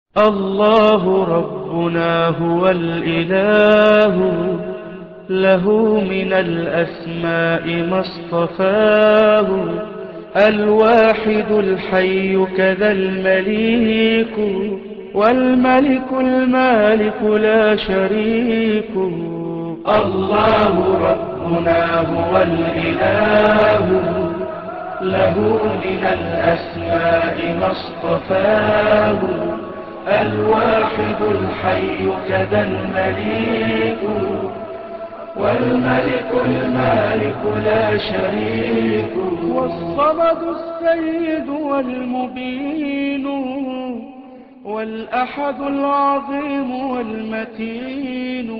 الله ربنا هو الإله له من الأسماء ما اصطفاه الواحد الحي كذا المليك والملك المالك لا شريك الله ربنا هو الإله له من الأسماء ما اصطفاه الواحد الحي كذا المليك والملك المالك لا شريك والصمد السيد والمبين والأحد العظيم والمتين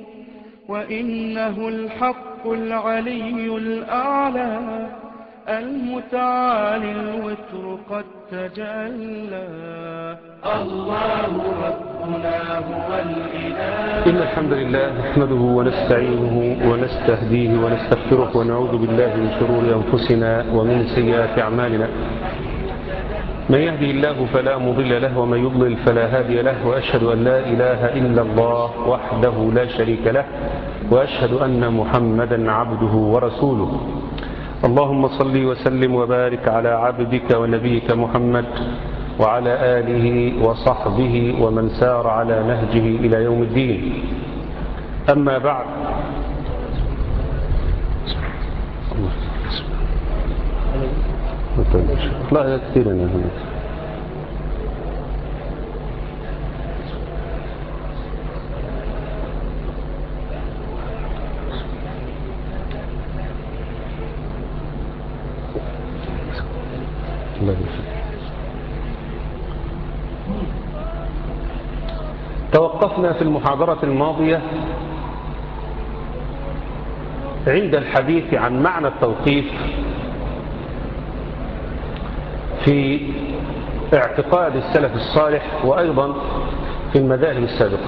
وإنه الحق العلي الأعلى المتعالي الوتر قد تجلى الله ربنا هو الإله إن الحمد لله نحمده ونستعينه ونستهديه ونستغفره ونعوذ بالله من شرور أنفسنا ومن سيئات أعمالنا من يهدي الله فلا مضل له ومن يضلل فلا هادي له وأشهد أن لا إله إلا الله وحده لا شريك له وأشهد أن محمدا عبده ورسوله اللهم صل وسلم وبارك على عبدك ونبيك محمد وعلى آله وصحبه ومن سار على نهجه إلى يوم الدين أما بعد لا كثير أنا هنا الله يسلمك توقفنا في المحاضرة الماضية عند الحديث عن معنى التوقيف في اعتقاد السلف الصالح وأيضا في المذاهب السابقة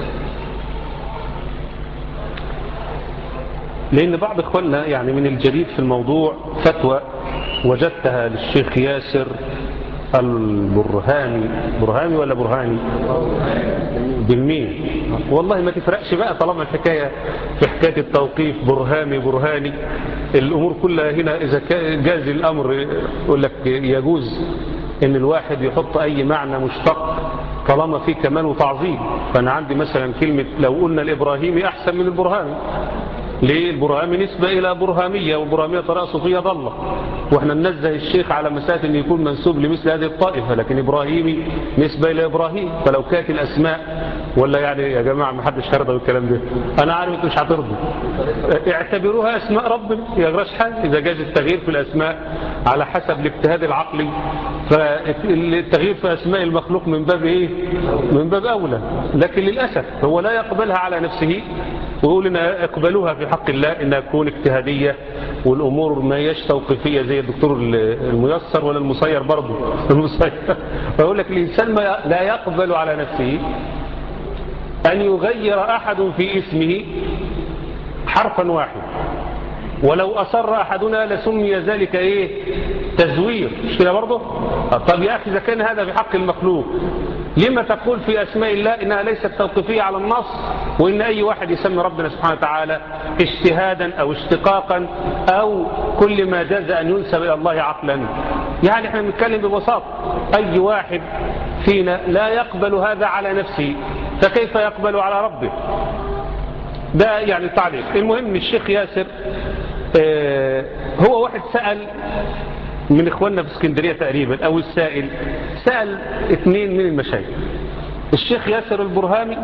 لأن بعض إخواننا يعني من الجديد في الموضوع فتوى وجدتها للشيخ ياسر البرهاني برهاني ولا برهاني بالمين والله ما تفرقش بقى طالما الحكاية في حكاية التوقيف برهاني برهاني الأمور كلها هنا إذا جاز الأمر يقول لك يجوز ان الواحد يحط أي معنى مشتق طالما فيه كمال وتعظيم فأنا عندي مثلا كلمة لو قلنا الإبراهيمي أحسن من البرهاني ليه البرهامي نسبة إلى برهامية وبرهامية طريقة صوفية ضلة وإحنا ننزه الشيخ على مسألة أن يكون منسوب لمثل هذه الطائفة لكن إبراهيمي نسبة إلى إبراهيم فلو كانت الأسماء ولا يعني يا جماعة ما حدش هرضى بالكلام ده أنا عارف أنتم مش هترضوا اعتبروها أسماء ربنا يا جراش حاجة إذا جاز التغيير في الأسماء على حسب الاجتهاد العقلي فالتغيير في أسماء المخلوق من باب إيه من باب أولى لكن للأسف هو لا يقبلها على نفسه ويقول إن اقبلوها في حق الله إنها تكون اجتهادية والأمور ما يش توقيفية زي الدكتور الميسر ولا المسير برضه المسير فيقول لك الإنسان ما لا يقبل على نفسه أن يغير أحد في اسمه حرفا واحد ولو أصر أحدنا لسمي ذلك إيه تزوير مش كده برضه طب يا أخي إذا كان هذا في حق المخلوق لما تقول في أسماء الله إنها ليست توقيفية على النص وإن أي واحد يسمي ربنا سبحانه وتعالى اجتهادا أو اشتقاقا أو كل ما جاز أن ينسب إلى الله عقلا يعني احنا بنتكلم ببساطة أي واحد فينا لا يقبل هذا على نفسه فكيف يقبل على ربه ده يعني التعليق المهم الشيخ ياسر اه هو واحد سأل من اخواننا في اسكندرية تقريبا او السائل سأل اثنين من المشايخ الشيخ ياسر البرهامي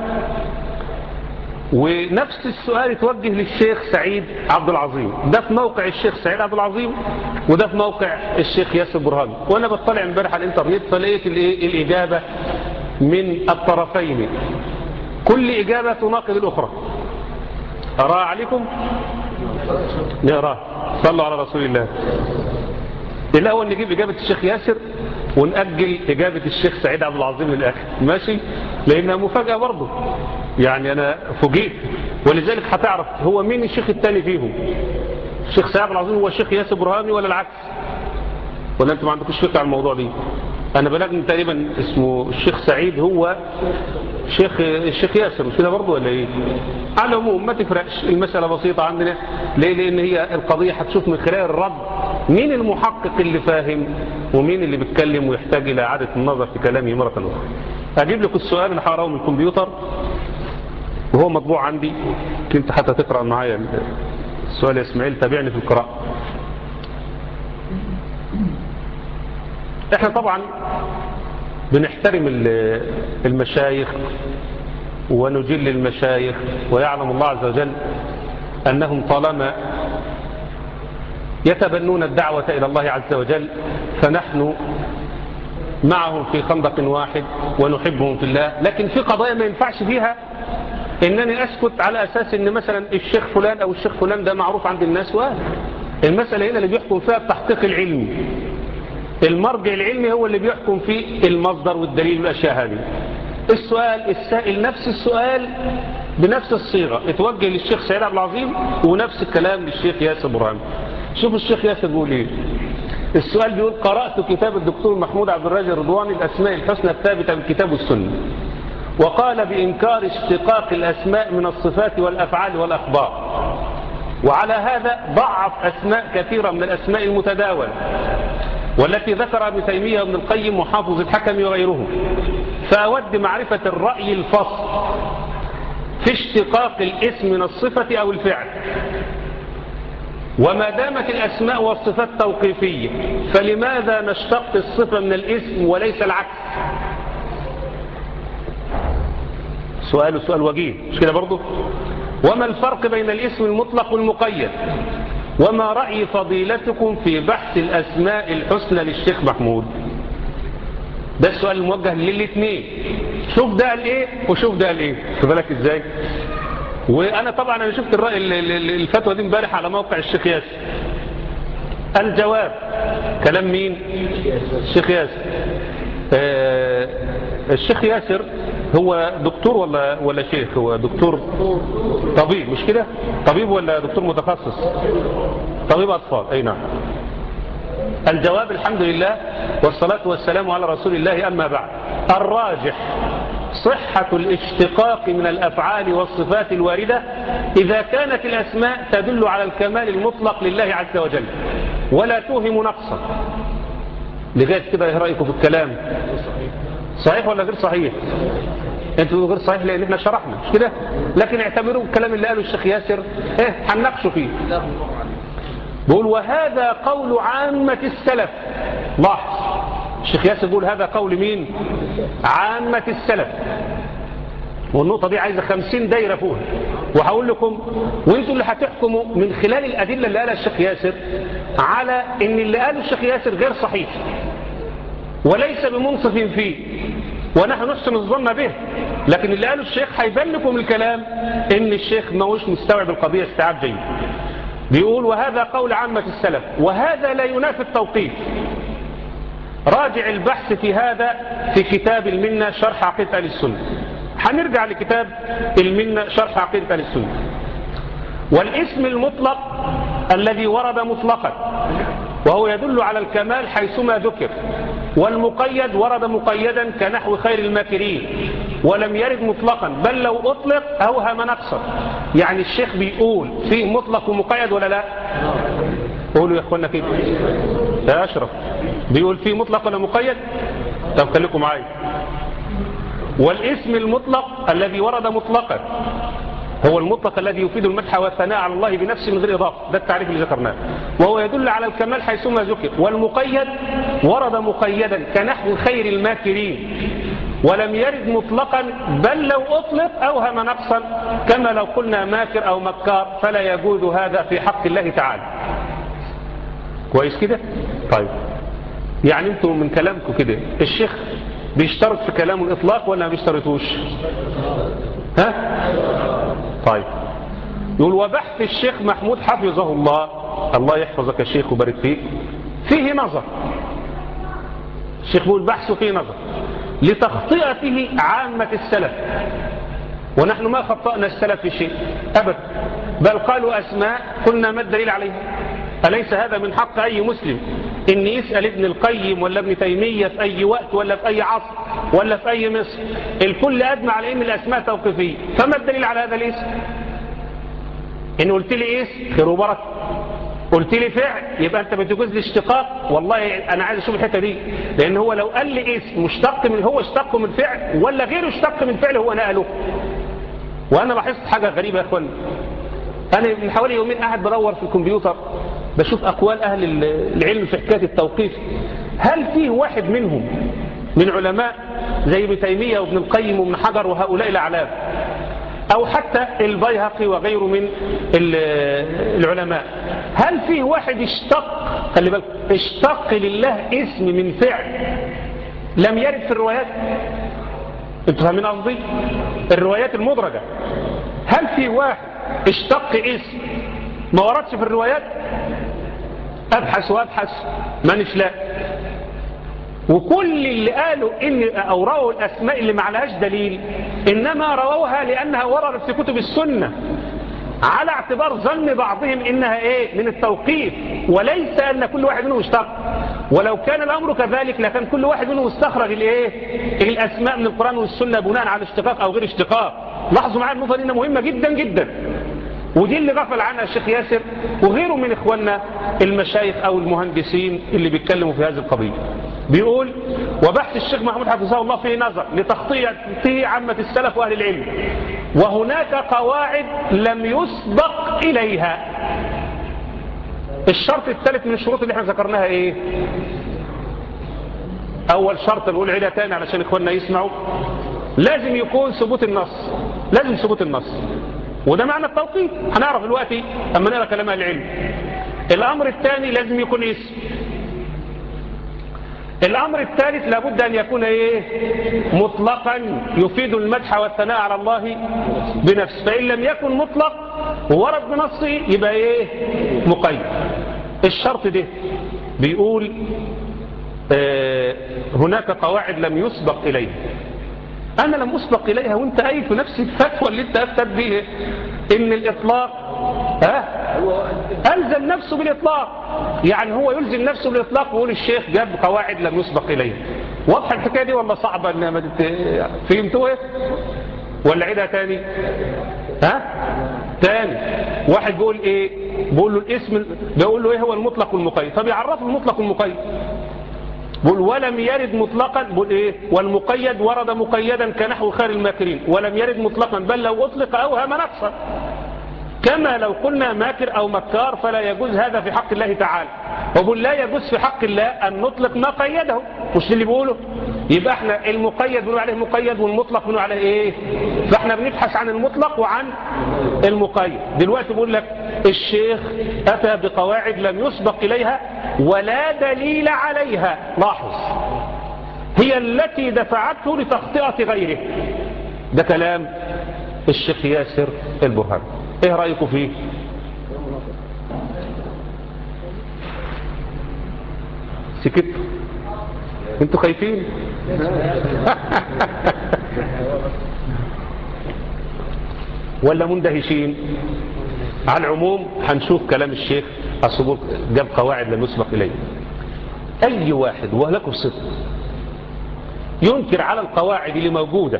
ونفس السؤال يتوجه للشيخ سعيد عبد العظيم ده في موقع الشيخ سعيد عبد العظيم وده في موقع الشيخ ياسر البرهامي وانا بطلع امبارح على الانترنت فلقيت الاجابة من الطرفين كل اجابة تناقض الاخرى أراها عليكم نقراه صلوا على رسول الله الأول نجيب إجابة الشيخ ياسر ونأجل إجابة الشيخ سعيد عبد العظيم للآخر ماشي لأنها مفاجأة برضه يعني أنا فوجئت ولذلك هتعرف هو مين الشيخ الثاني فيهم الشيخ سعيد عبد العظيم هو الشيخ ياسر برهاني ولا العكس ولا أنتم ما عندكوش فكرة عن الموضوع دي أنا بلغني تقريبا اسمه الشيخ سعيد هو شيخ الشيخ ياسر مش كده برضه ولا ايه على العموم ما تفرقش المسألة بسيطة عندنا ليه لأن هي القضية هتشوف من خلال الرد مين المحقق اللي فاهم ومين اللي بيتكلم ويحتاج إلى إعادة النظر في كلامه مرة أخرى أجيب لك السؤال اللي هقراه من الكمبيوتر وهو مطبوع عندي كنت حتى تقرأ معايا السؤال يا اسماعيل تابعني في القراءة احنا طبعا بنحترم المشايخ ونجل المشايخ ويعلم الله عز وجل أنهم طالما يتبنون الدعوة إلى الله عز وجل فنحن معهم في خندق واحد ونحبهم في الله لكن في قضايا ما ينفعش فيها انني اسكت على اساس ان مثلا الشيخ فلان او الشيخ فلان ده معروف عند الناس وهذا المسألة هنا اللي بيحكم فيها التحقيق العلمي المرجع العلمي هو اللي بيحكم في المصدر والدليل والاشياء هذه السؤال السائل نفس السؤال بنفس الصيغة اتوجه للشيخ سعيد عبد العظيم ونفس الكلام للشيخ ياسر برهان شوف الشيخ ياسر بيقول ايه السؤال بيقول قرأت كتاب الدكتور محمود عبد الراجل الرضواني الأسماء الحسنى الثابتة بالكتاب والسنة وقال بإنكار اشتقاق الأسماء من الصفات والأفعال والأخبار وعلى هذا ضعف أسماء كثيرة من الأسماء المتداولة والتي ذكر ابن تيمية وابن القيم وحافظ الحكم وغيرهم فأود معرفة الرأي الفصل في اشتقاق الاسم من الصفة أو الفعل وما دامت الأسماء والصفات توقيفية فلماذا نشتق الصفة من الاسم وليس العكس سؤال سؤال وجيه مش كده برضه وما الفرق بين الاسم المطلق والمقيد وما رأي فضيلتكم في بحث الأسماء الحسنى للشيخ محمود ده السؤال الموجه للاثنين شوف ده قال ايه وشوف ده قال ايه خد بالك ازاي وانا طبعا انا شفت الرأي الفتوى دي امبارح على موقع الشيخ ياسر الجواب كلام مين الشيخ ياسر آه الشيخ ياسر هو دكتور ولا ولا شيخ هو دكتور طبيب مش كده طبيب ولا دكتور متخصص طبيب اطفال اي نعم الجواب الحمد لله والصلاة والسلام على رسول الله أما بعد الراجح صحة الاشتقاق من الأفعال والصفات الواردة إذا كانت الأسماء تدل على الكمال المطلق لله عز وجل ولا توهم نقصا لغاية كده ايه رأيكم في الكلام صحيح ولا غير صحيح انتوا غير صحيح لان احنا شرحنا مش كده لكن اعتبروا الكلام اللي قاله الشيخ ياسر ايه هنناقشه فيه بيقول وهذا قول عامة السلف لاحظ الشيخ ياسر بيقول هذا قول مين عامة السلف والنقطة دي عايزة خمسين دايرة فوق وهقول لكم وانتوا اللي هتحكموا من خلال الأدلة اللي قالها الشيخ ياسر على ان اللي قاله الشيخ ياسر غير صحيح وليس بمنصف فيه ونحن نحسن الظن به لكن اللي قاله الشيخ هيبان لكم الكلام ان الشيخ ما هوش مستوعب القضية استيعاب جيد بيقول وهذا قول عامة السلف وهذا لا ينافي التوقيف راجع البحث في هذا في كتاب المنة شرح عقيدة أهل السنة هنرجع لكتاب المنة شرح عقيدة أهل السنة والاسم المطلق الذي ورد مطلقا وهو يدل على الكمال حيثما ذكر والمقيد ورد مقيدا كنحو خير الماكرين ولم يرد مطلقا بل لو أطلق أوهم نقصا يعني الشيخ بيقول فيه مطلق ومقيد ولا لا قولوا يا اخوانا كده يا أشرف بيقول فيه مطلق ولا مقيد طب خليكم معايا والاسم المطلق الذي ورد مطلقا هو المطلق الذي يفيد المدح والثناء على الله بنفسه من غير إضافة ده التعريف اللي ذكرناه وهو يدل على الكمال حيثما ذكر والمقيد ورد مقيدا كنحو خير الماكرين ولم يرد مطلقا بل لو أطلق أوهم نقصا كما لو قلنا ماكر أو مكار فلا يجوز هذا في حق الله تعالى كويس كده طيب يعني انتم من كلامكم كده الشيخ بيشترط في كلامه الإطلاق ولا ما بيشترطوش ها طيب يقول وبحث الشيخ محمود حفظه الله الله يحفظك يا شيخ وبارك فيك فيه نظر الشيخ بيقول بحثه فيه نظر لتخطئته عامة السلف ونحن ما خطأنا السلف في شيء أبدا بل قالوا أسماء قلنا ما الدليل عليها أليس هذا من حق أي مسلم ان يسأل ابن القيم ولا ابن تيمية في اي وقت ولا في اي عصر ولا في اي مصر الكل اجمع على ان الاسماء توقيفية فما الدليل على هذا الاسم ان قلت لي اسم خير وبركه قلت لي فعل يبقى انت بتجوز لي اشتقاق والله انا عايز اشوف الحته دي لان هو لو قال لي اسم مشتق من هو اشتق من فعل ولا غيره اشتق من فعل هو نقله وانا لاحظت حاجه غريبه يا اخوان انا من حوالي يومين قاعد بدور في الكمبيوتر بشوف اقوال اهل العلم في حكايه التوقيف هل فيه واحد منهم من علماء زي ابن تيميه وابن القيم وابن حجر وهؤلاء الاعلام أو حتى البيهقي وغيره من العلماء هل فيه واحد اشتق خلي بالك اشتق لله اسم من فعل لم يرد في الروايات انتوا فاهمين قصدي الروايات المدرجة هل في واحد اشتق اسم ما وردش في الروايات ابحث وابحث مانيش لا وكل اللي قالوا ان او رووا الاسماء اللي ما عليهاش دليل انما رووها لانها وردت في كتب السنه على اعتبار ظن بعضهم انها ايه من التوقيف وليس ان كل واحد منهم اشتق ولو كان الامر كذلك لكان كل واحد منهم استخرج الايه الاسماء من القران والسنه بناء على اشتقاق او غير اشتقاق لاحظوا معايا النقطه دي مهمه جدا جدا ودي اللي غفل عنها الشيخ ياسر وغيره من اخواننا المشايخ او المهندسين اللي بيتكلموا في هذه القضيه بيقول وبحث الشيخ محمود حفظه الله فيه نظر لتخطيطه عامة السلف وأهل العلم وهناك قواعد لم يسبق إليها الشرط الثالث من الشروط اللي احنا ذكرناها ايه اول شرط بقول عيدها تاني علشان اخواننا يسمعوا لازم يكون ثبوت النص لازم ثبوت النص وده معنى التوقيت هنعرف دلوقتي اما نقرا كلام اهل العلم الامر الثاني لازم يكون اسم الأمر الثالث لابد أن يكون إيه مطلقا يفيد المدح والثناء على الله بنفسه فإن لم يكن مطلق ورد بنصه يبقى إيه مقيد الشرط ده بيقول آه هناك قواعد لم يسبق إليها أنا لم أسبق إليها وانت أي في نفس الفتوى اللي انت أفتت به إن الإطلاق ها ألزم نفسه بالإطلاق يعني هو يلزم نفسه بالإطلاق ويقول الشيخ جاب قواعد لم يسبق إليها واضحة الحكاية دي ولا صعبة إنها ما فهمتوها ولا عيدها تاني ها تاني واحد بيقول ايه بيقول له الاسم بيقول له ايه هو المطلق والمقيد طب يعرفه المطلق والمقيد بقول ولم يرد مطلقا بقول ايه والمقيد ورد مقيدا كنحو خير الماكرين ولم يرد مطلقا بل لو اطلق اوهم نقصا كما لو قلنا ماكر او مكار فلا يجوز هذا في حق الله تعالى وبقول لا يجوز في حق الله ان نطلق ما قيده مش اللي بيقوله يبقى احنا المقيد بنقول عليه مقيد والمطلق بنقول عليه ايه فاحنا بنبحث عن المطلق وعن المقيد دلوقتي بقول لك الشيخ اتى بقواعد لم يسبق اليها ولا دليل عليها لاحظ هي التي دفعته لتخطئة غيره ده كلام الشيخ ياسر البرهان ايه رأيكم فيه سكت انتوا خايفين ولا مندهشين على العموم هنشوف كلام الشيخ الصبور جاب قواعد لم يسبق إليه أي واحد وهلكوا الصدق ينكر على القواعد اللي موجودة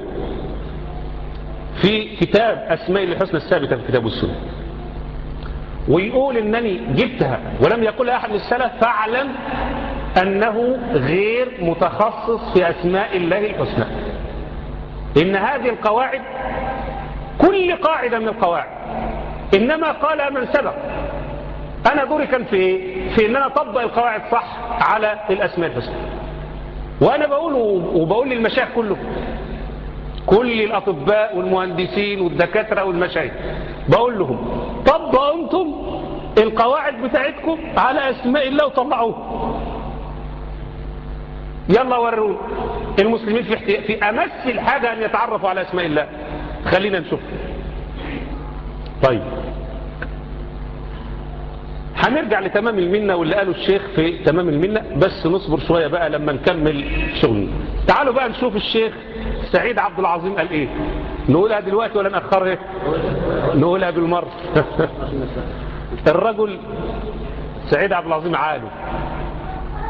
في كتاب أسماء الحسنى الثابتة في كتاب السنة ويقول إنني جبتها ولم يقولها أحد من السلف فاعلم أنه غير متخصص في أسماء الله الحسنى إن هذه القواعد كل قاعدة من القواعد إنما قال من سبق أنا دوري كان في إيه؟ في إن أنا أطبق القواعد صح على الأسماء الحسنى وأنا بقول وبقول للمشايخ كله كل الأطباء والمهندسين والدكاترة والمشايخ بقول لهم طبقوا أنتم القواعد بتاعتكم على أسماء الله وطلعوه يلا وروا المسلمين في, احتياج في أمس الحاجة أن يتعرفوا على أسماء الله خلينا نشوف طيب هنرجع لتمام المنة واللي قاله الشيخ في تمام المنة بس نصبر شوية بقى لما نكمل شغلنا تعالوا بقى نشوف الشيخ سعيد عبد العظيم قال ايه نقولها دلوقتي ولا نأخرها نقولها بالمرة الرجل سعيد عبد العظيم عاله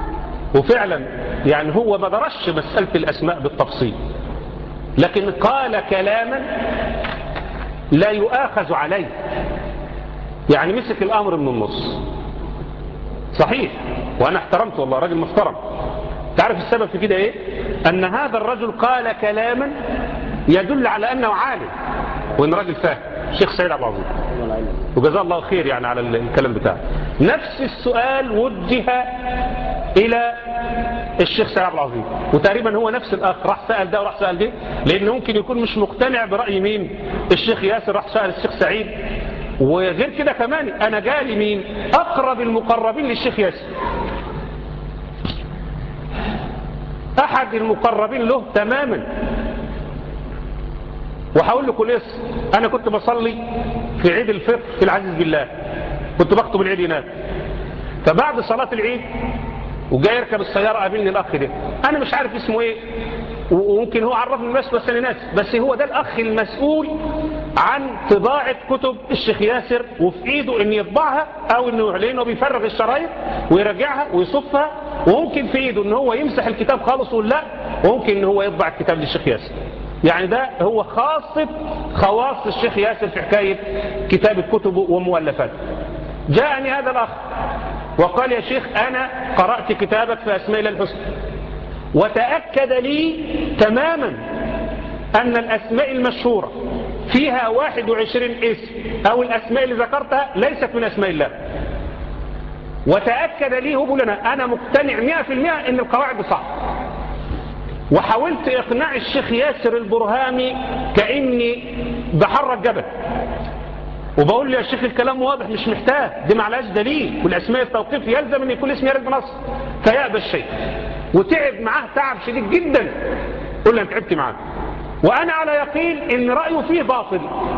وفعلا يعني هو ما درش مسألة الأسماء بالتفصيل لكن قال كلاما لا يؤاخذ عليه يعني مسك الأمر من النص صحيح وأنا احترمته والله راجل محترم تعرف السبب في كده ايه أن هذا الرجل قال كلاما يدل على أنه عالم وأن راجل فاهم الشيخ سيد عبد العظيم وجزاه الله خير يعني على الكلام بتاعه نفس السؤال وجه إلى الشيخ سيد عبد العظيم وتقريبا هو نفس الأخ راح سأل ده وراح سأل ده لأن ممكن يكون مش مقتنع برأي مين الشيخ ياسر راح سأل الشيخ سعيد وغير كده كمان أنا جالي مين أقرب المقربين للشيخ ياسر أحد المقربين له تماما وهقول لكم ليه أنا كنت بصلي في عيد الفطر في العزيز بالله كنت بخطب العيد هناك فبعد صلاة العيد وجاي يركب السيارة قابلني الأخ ده أنا مش عارف اسمه إيه وممكن هو عرفني بس بس أنا ناس بس هو ده الأخ المسؤول عن طباعة كتب الشيخ ياسر وفي إيده إن يطبعها أو إنه لأنه بيفرغ الشرايط ويرجعها ويصفها وممكن في إيده إن هو يمسح الكتاب خالص ويقول لا وممكن إن هو يطبع الكتاب للشيخ ياسر يعني ده هو خاصة خواص الشيخ ياسر في حكاية كتابة كتبه ومؤلفاته جاءني هذا الأخ وقال يا شيخ أنا قرأت كتابك في أسماء الله الحسنى وتأكد لي تماما أن الأسماء المشهورة فيها 21 اسم أو الأسماء اللي ذكرتها ليست من أسماء الله وتأكد لي هو لنا أنا مقتنع 100% أن القواعد صح وحاولت إقناع الشيخ ياسر البرهامي كأني بحرك جبل وبقول له يا شيخ الكلام واضح مش محتاج دي معلاش دليل والاسماء التوقيف يلزم ان يكون اسم يرد بنص فيأبى الشيء وتعب معاه تعب شديد جدا قول له انت تعبت معاه وانا على يقين ان رأيه فيه باطل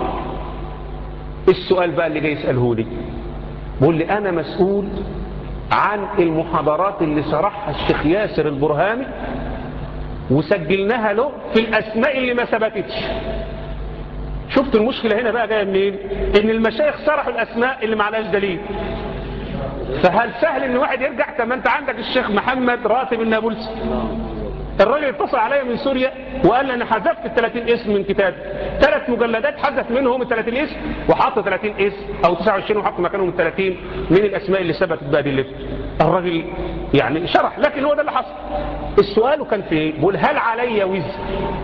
السؤال بقى اللي جاي يسأله لي بقول لي انا مسؤول عن المحاضرات اللي شرحها الشيخ ياسر البرهامي وسجلناها له في الاسماء اللي ما ثبتتش شفت المشكلة هنا بقى جاية منين ان المشايخ صرحوا الاسماء اللي معلاش دليل فهل سهل ان واحد يرجع كما انت عندك الشيخ محمد راتب النابلسي الراجل اتصل عليا من سوريا وقال لي انا حذفت ال 30 اسم من كتابي ثلاث مجلدات حذف منهم ال 30 اسم وحط 30 اسم او 29 وحط مكانهم ال 30 من الاسماء اللي ثبتت بادلته الراجل يعني شرح لكن هو ده اللي حصل السؤال كان في ايه بقول هل علي وزر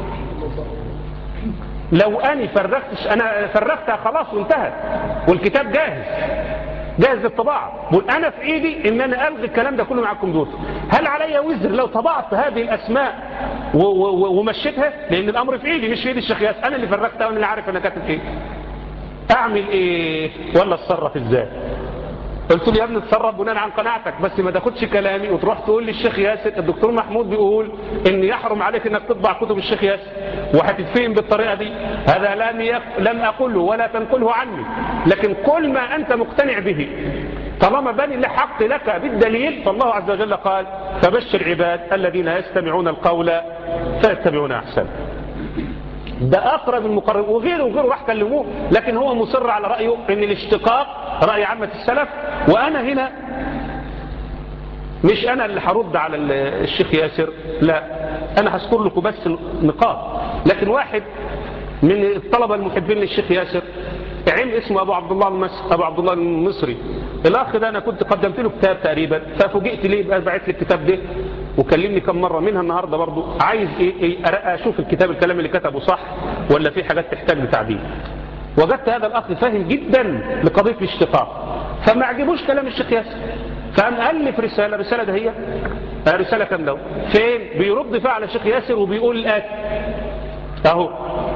لو أنا فرغتش أنا فرغتها خلاص وانتهت والكتاب جاهز جاهز للطباعة بقول أنا في إيدي إن أنا ألغي الكلام ده كله مع الكمبيوتر هل علي وزر لو طبعت هذه الأسماء ومشيتها لأن الأمر في إيدي مش في إيدي الشيخ ياس أنا اللي فرغتها وأنا اللي عارف أنا كاتب إيه أعمل إيه ولا أتصرف إزاي قلت له يا ابني اتصرف بناء عن قناعتك بس ما تاخدش كلامي وتروح تقول للشيخ ياسر الدكتور محمود بيقول ان يحرم عليك انك تطبع كتب الشيخ ياسر وهتتفهم بالطريقه دي هذا لم يق... لم اقوله ولا تنقله عني لكن كل ما انت مقتنع به طالما بني الحق لك بالدليل فالله عز وجل قال فبشر عباد الذين يستمعون القول فيتبعون احسن ده أقرب المقرب وغيره وغيره راح كلموه لكن هو مصر على رأيه ان الاشتقاق رأي عامة السلف وأنا هنا مش أنا اللي هرد على الشيخ ياسر لا أنا هذكر لكم بس نقاط لكن واحد من الطلبة المحبين للشيخ ياسر علم اسمه أبو عبد الله المصري أبو عبد الله المصري الأخ ده أنا كنت قدمت له كتاب تقريبا ففوجئت ليه بقى بعت لي الكتاب ده وكلمني كم مرة منها النهاردة برضو عايز إيه إيه أشوف الكتاب الكلام اللي كتبه صح ولا في حاجات تحتاج لتعديل وجدت هذا الأخ فاهم جدا لقضية الاشتقاق فما عجبوش كلام الشيخ ياسر فقام ألف رسالة رسالة ده هي رسالة كام لو فين بيرد فيها على الشيخ ياسر وبيقول الآتي أهو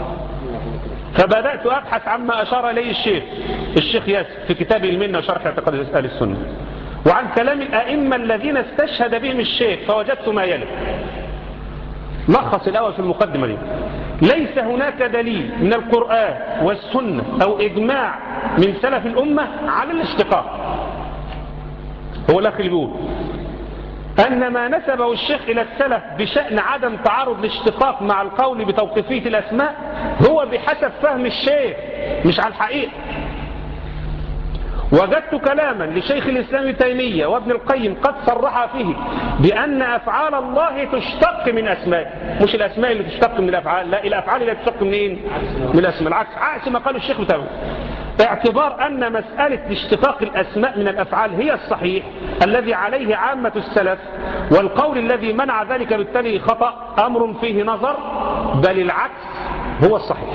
فبدأت أبحث عما أشار إليه الشيخ الشيخ ياسر في كتابه المنة وشرح اعتقاد أهل السنة وعن كلام الأئمة الذين استشهد بهم الشيخ فوجدت ما يلي لخص الأول في المقدمة دي ليس هناك دليل من القرآن والسنة أو إجماع من سلف الأمة على الاشتقاق هو الأخ اللي بيقول أن ما نسبه الشيخ إلى السلف بشأن عدم تعارض الاشتقاق مع القول بتوقيفية الأسماء هو بحسب فهم الشيخ مش على الحقيقة وجدت كلاما لشيخ الإسلام تيمية وابن القيم قد صرح فيه بأن أفعال الله تشتق من أسماء مش الأسماء اللي تشتق من الأفعال لا الأفعال اللي تشتق منين من الأسماء العكس عكس ما قال الشيخ تيمية اعتبار أن مسألة اشتقاق الأسماء من الأفعال هي الصحيح الذي عليه عامة السلف والقول الذي منع ذلك بالتالي خطأ أمر فيه نظر بل العكس هو الصحيح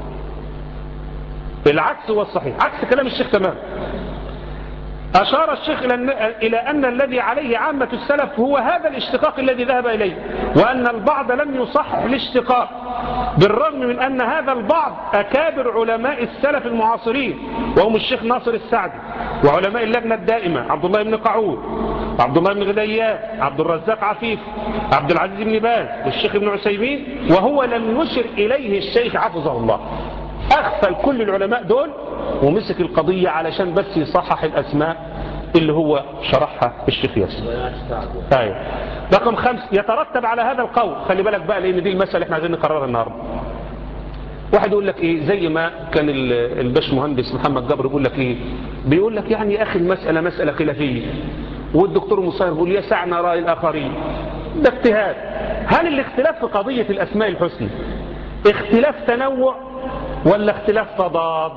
العكس هو الصحيح عكس كلام الشيخ تمام أشار الشيخ إلى أن الذي عليه عامة السلف هو هذا الاشتقاق الذي ذهب إليه وأن البعض لم يصح الاشتقاق بالرغم من أن هذا البعض أكابر علماء السلف المعاصرين وهم الشيخ ناصر السعدي وعلماء اللجنة الدائمة عبد الله بن قعود عبد الله بن غديان عبد الرزاق عفيف عبد العزيز بن باز والشيخ ابن عثيمين وهو لم يشر إليه الشيخ حفظه الله أغفل كل العلماء دول ومسك القضية علشان بس يصحح الأسماء اللي هو شرحها الشيخ ياسر طيب رقم خمس يترتب على هذا القول خلي بالك بقى لأن دي المسألة احنا عايزين نقررها النهاردة واحد يقول لك ايه زي ما كان الباش مهندس محمد جبر يقول لك ايه بيقول لك يعني يا اخي المسألة مسألة خلافية والدكتور مصير يقول يسعنا رأي الآخرين ده اجتهاد هل الاختلاف في قضية الأسماء الحسنى اختلاف تنوع ولا اختلاف تضاد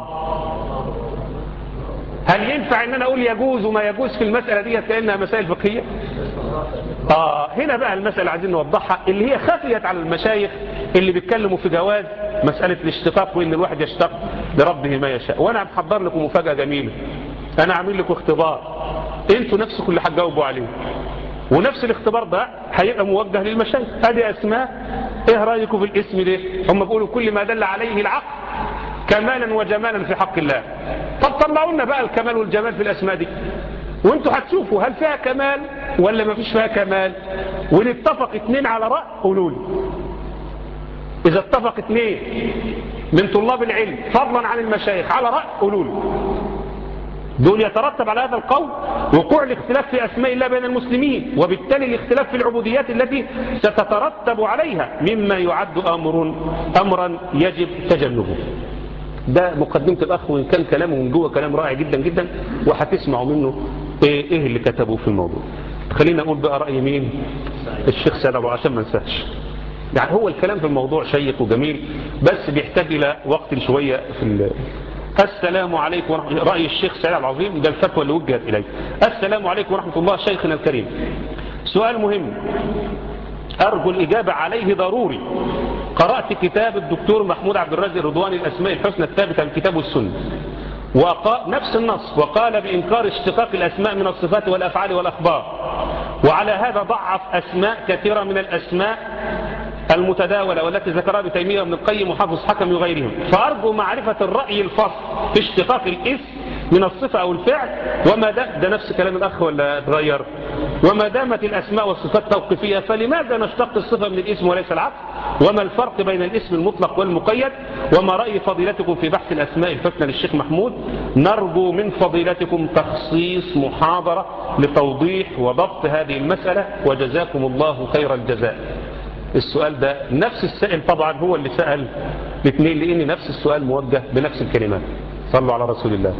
هل ينفع ان انا اقول يجوز وما يجوز في المسألة دي كأنها مسائل فقهية اه هنا بقى المسألة عايزين نوضحها اللي هي خفيت على المشايخ اللي بيتكلموا في جواز مسألة الاشتقاق وان الواحد يشتق لربه ما يشاء وانا محضر لكم مفاجأة جميلة انا عامل لكم اختبار انتوا نفسكم اللي هتجاوبوا عليه ونفس الاختبار ده هيبقى موجه للمشايخ ادي اسماء ايه رايكم في الاسم ده هم بيقولوا كل ما دل عليه العقل كمالا وجمالا في حق الله طب طلعوا لنا بقى الكمال والجمال في الاسماء دي وانتوا هتشوفوا هل فيها كمال ولا ما فيش فيها كمال ونتفق اتنين على رأي قولوا لي اذا اتفق اتنين من طلاب العلم فضلا عن المشايخ على رأي قولوا لي دول يترتب على هذا القول وقوع الاختلاف في أسماء الله بين المسلمين وبالتالي الاختلاف في العبوديات التي ستترتب عليها مما يعد أمر أمرا يجب تجنبه ده مقدمة الأخ وإن كان كلامه من جوه كلام رائع جدا جدا وهتسمعوا منه إيه, إيه اللي كتبه في الموضوع خلينا أقول بقى رأي مين الشيخ سيد أبو عشان ما ننساش يعني هو الكلام في الموضوع شيق وجميل بس بيحتاج إلى وقت شوية في السلام عليكم ورحمة رأي الشيخ سعيد العظيم ده الفتوى اللي وجهت إليه السلام عليكم ورحمة الله شيخنا الكريم سؤال مهم أرجو الإجابة عليه ضروري قرأت كتاب الدكتور محمود عبد الرازق الرضواني الأسماء الحسنى الثابتة الكتاب والسنة وقال نفس النص وقال بإنكار اشتقاق الأسماء من الصفات والأفعال والأخبار وعلى هذا ضعف أسماء كثيرة من الأسماء المتداولة والتي ذكرها بتيمية من القيم وحافظ حكم وغيرهم فأرجو معرفة الرأي الفصل في اشتقاق الاسم من الصفة أو الفعل وما ده, ده نفس كلام الأخ ولا اتغير وما دامت الأسماء والصفات توقيفية فلماذا نشتق الصفة من الاسم وليس العكس وما الفرق بين الاسم المطلق والمقيد وما رأي فضيلتكم في بحث الأسماء الحسنى للشيخ محمود نرجو من فضيلتكم تخصيص محاضرة لتوضيح وضبط هذه المسألة وجزاكم الله خير الجزاء السؤال ده نفس السائل طبعا هو اللي سأل الاثنين لأن نفس السؤال موجه بنفس الكلمات صلوا على رسول الله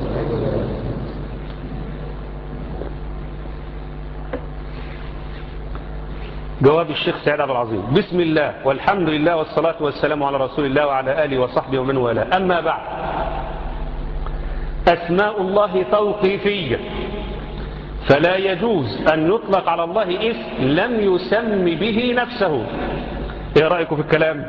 جواب الشيخ سعيد عبد العظيم بسم الله والحمد لله والصلاة والسلام على رسول الله وعلى آله وصحبه ومن والاه أما بعد أسماء الله توقيفية فلا يجوز أن يطلق على الله اسم لم يسم به نفسه ايه رأيكم في الكلام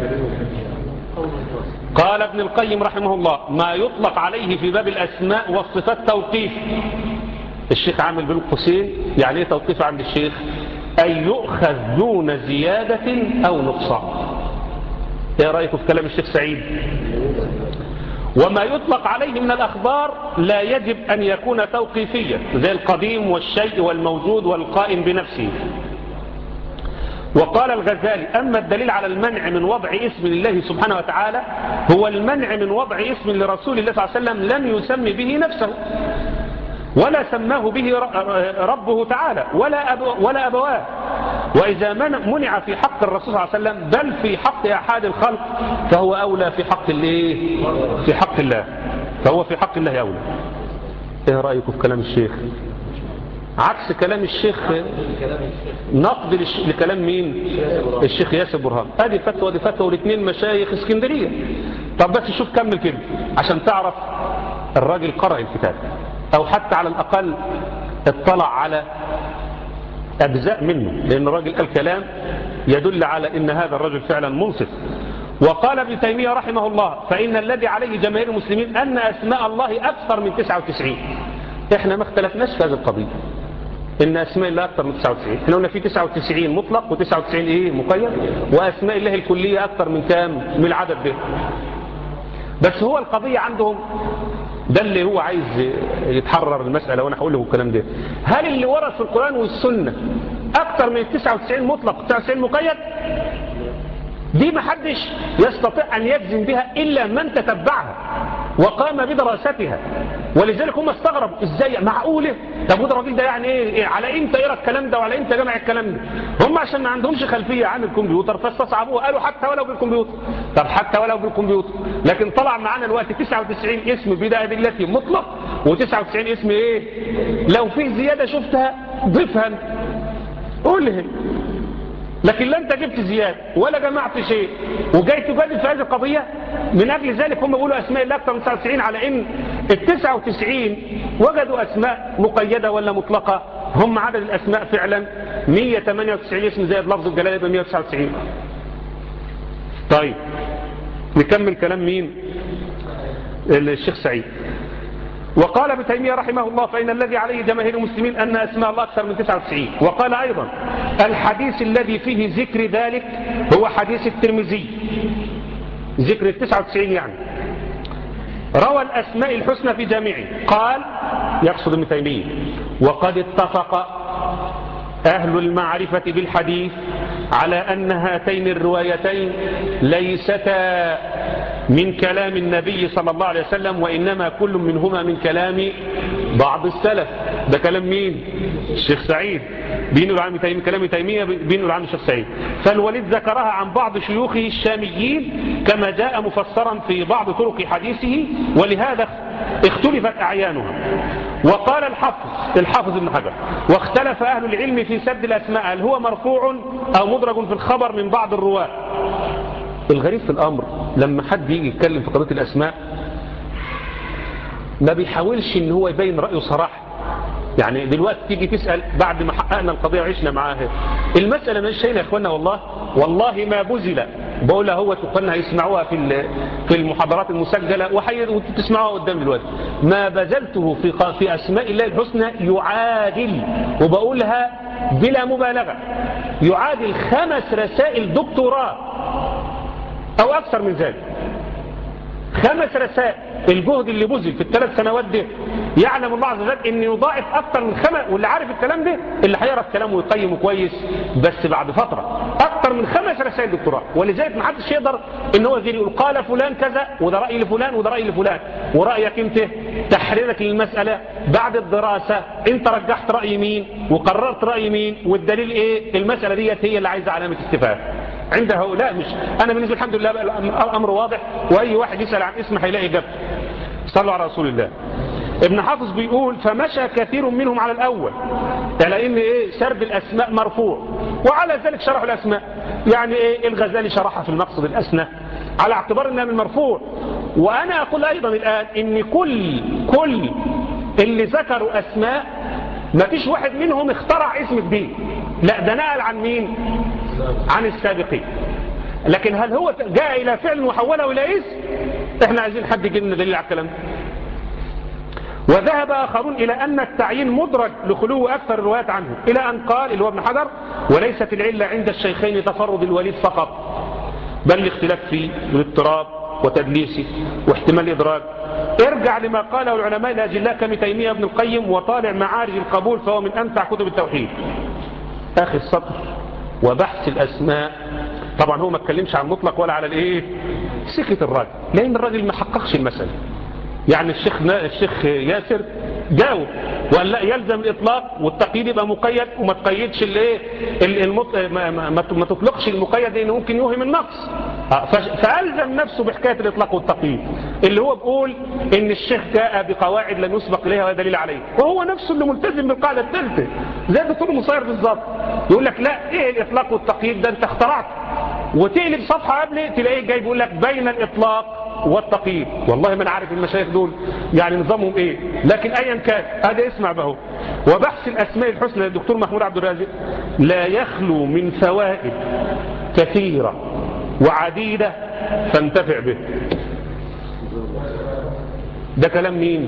قال ابن القيم رحمه الله ما يطلق عليه في باب الأسماء والصفات توقيف الشيخ عامل بن قسين يعني ايه توقيف عند الشيخ أن يؤخذ دون زيادة أو نقصان ايه رأيكم في كلام الشيخ سعيد وما يطلق عليه من الأخبار لا يجب أن يكون توقيفيا زي القديم والشيء والموجود والقائم بنفسه وقال الغزالي أما الدليل على المنع من وضع اسم لله سبحانه وتعالى هو المنع من وضع اسم لرسول الله صلى الله عليه وسلم لم يسم به نفسه ولا سماه به ربه تعالى ولا, أبو ولا أبواه وإذا منع في حق الرسول صلى الله عليه وسلم بل في حق أحد الخلق فهو أولى في حق الله في حق الله فهو في حق الله أولى ايه رأيكم في كلام الشيخ عكس كلام الشيخ نقد لش- لكلام مين الشيخ ياسر برهان ادي فتوى ادي فتوى والاثنين مشايخ اسكندريه طب بس شوف كمل كده عشان تعرف الراجل قرأ الكتاب او حتى على الاقل اطلع على اجزاء منه لان الراجل قال كلام يدل على ان هذا الرجل فعلا منصف وقال ابن تيميه رحمه الله فان الذي عليه جماهير المسلمين ان اسماء الله اكثر من 99 احنا ما اختلفناش في هذه القضيه ان اسماء الله اكثر من 99 احنا قلنا في 99 مطلق و99 ايه مقيد واسماء الله الكليه اكثر من كام من العدد ده بس هو القضيه عندهم ده اللي هو عايز يتحرر المسألة وانا هقول له الكلام ده هل اللي ورد في القرآن والسنة اكثر من 99 مطلق 99 مقيد دي ما حدش يستطيع ان يجزم بها الا من تتبعها وقام بدراستها ولذلك هم استغربوا ازاي معقوله طب وده الراجل ده يعني ايه إيه؟ على امتى يقرا الكلام ده وعلى امتى جمع الكلام ده هم عشان ما عندهمش خلفيه عن الكمبيوتر فاستصعبوه قالوا حتى ولو بالكمبيوتر طب حتى ولو بالكمبيوتر لكن طلع معانا الوقت 99 اسم بدايه بالتي مطلق و99 اسم ايه لو في زياده شفتها ضيفها قولهم لكن لا انت جبت زيادة ولا جمعت شيء وجاي تجادل في هذه القضية من أجل ذلك هم بيقولوا أسماء الله أكثر من 99 على إن ال 99 وجدوا أسماء مقيدة ولا مطلقة هم عدد الأسماء فعلا 198 اسم زائد لفظ الجلالة يبقى 199 طيب نكمل كلام مين الشيخ سعيد وقال ابن تيمية رحمه الله فإن الذي عليه جماهير المسلمين أن أسماء الله أكثر من 99 وقال أيضا الحديث الذي فيه ذكر ذلك هو حديث الترمذي ذكر ال 99 يعني روى الأسماء الحسنى في جامعه قال يقصد ابن تيمية وقد اتفق أهل المعرفة بالحديث على أن هاتين الروايتين ليستا من كلام النبي صلى الله عليه وسلم وإنما كل منهما من كلام بعض السلف ده كلام مين الشيخ سعيد بينه عن تيمية كلام تيمية بينه عن الشيخ سعيد فالوليد ذكرها عن بعض شيوخه الشاميين كما جاء مفسرا في بعض طرق حديثه ولهذا اختلفت أعيانها وقال الحافظ الحافظ ابن حجر واختلف أهل العلم في سد الأسماء هل هو مرفوع أو مدرج في الخبر من بعض الرواة الغريب في الأمر لما حد يجي يتكلم في قضية الأسماء ما بيحاولش ان هو يبين رأيه صراحة يعني دلوقتي تيجي تسأل بعد ما حققنا القضية وعشنا معاها المسألة مش شيء يا اخوانا والله والله ما بذل بقول هو اخواننا هيسمعوها في في المحاضرات المسجلة وتسمعوها قدام دلوقتي ما بذلته في في اسماء الله الحسنى يعادل وبقولها بلا مبالغة يعادل خمس رسائل دكتوراه او اكثر من ذلك خمس رسائل الجهد اللي بذل في الثلاث سنوات دي يعلم الله عز وجل ان يضاعف اكتر من خمس واللي عارف الكلام ده اللي هيقرا الكلام ويقيمه كويس بس بعد فتره اكتر من خمس رسائل دكتوراه ولذلك ما حدش يقدر ان هو زي يقول قال فلان كذا وده راي لفلان وده راي لفلان ورايك انت تحريرك للمساله بعد الدراسه انت رجحت راي مين وقررت راي مين والدليل ايه المساله ديت هي اللي عايزه علامه استفهام عند هؤلاء مش انا بالنسبه الحمد لله الامر واضح واي واحد يسال عن اسم هيلاقي اجابته صلوا على رسول الله ابن حافظ بيقول فمشى كثير منهم على الأول على ان ايه سرد الأسماء مرفوع وعلى ذلك شرحوا الأسماء يعني ايه الغزالي شرحها في المقصد الأسنى على اعتبار انها من مرفوع وانا اقول ايضا الان ان كل كل اللي ذكروا اسماء ما فيش واحد منهم اخترع اسم جديد لا ده نقل عن مين عن السابقين لكن هل هو جاء الى فعل وحوله الى اسم احنا عايزين حد يجيب لنا دليل على الكلام ده وذهب آخرون إلى أن التعيين مدرج لخلو أكثر الروايات عنه إلى أن قال اللي هو ابن حجر وليست العلة عند الشيخين تفرد الوليد فقط بل الاختلاف فيه والاضطراب وتدليسه واحتمال إدراج ارجع لما قاله العلماء الأجلاء كابن تيمية ابن القيم وطالع معارج القبول فهو من أمتع كتب التوحيد آخر السطر وبحث الأسماء طبعا هو ما اتكلمش عن مطلق ولا على الايه سكة الراجل لأن الراجل ما حققش المسألة يعني الشيخ الشيخ ياسر جاوب وقال لا يلزم الاطلاق والتقييد يبقى مقيد وما تقيدش الايه المط... ما, ما, ما تطلقش المقيد لانه ممكن يوهم النقص آه، فش- فألزم نفسه بحكاية الإطلاق والتقييد اللي هو بيقول إن الشيخ جاء بقواعد لم يسبق إليها ولا دليل عليه وهو نفسه اللي ملتزم بالقاعدة الثالثة زي الدكتور مصير بالظبط يقول لك لا إيه الإطلاق والتقييد ده أنت اخترعت وتقلب صفحة قبل تلاقيه جاي بيقول لك بين الإطلاق والتقييد والله ما انا عارف المشايخ دول يعني نظامهم ايه لكن ايا كان هذا اسمع بهو وبحث الاسماء الحسنى للدكتور محمود عبد الرازق لا يخلو من فوائد كثيرة وعديدة فانتفع به ده كلام مين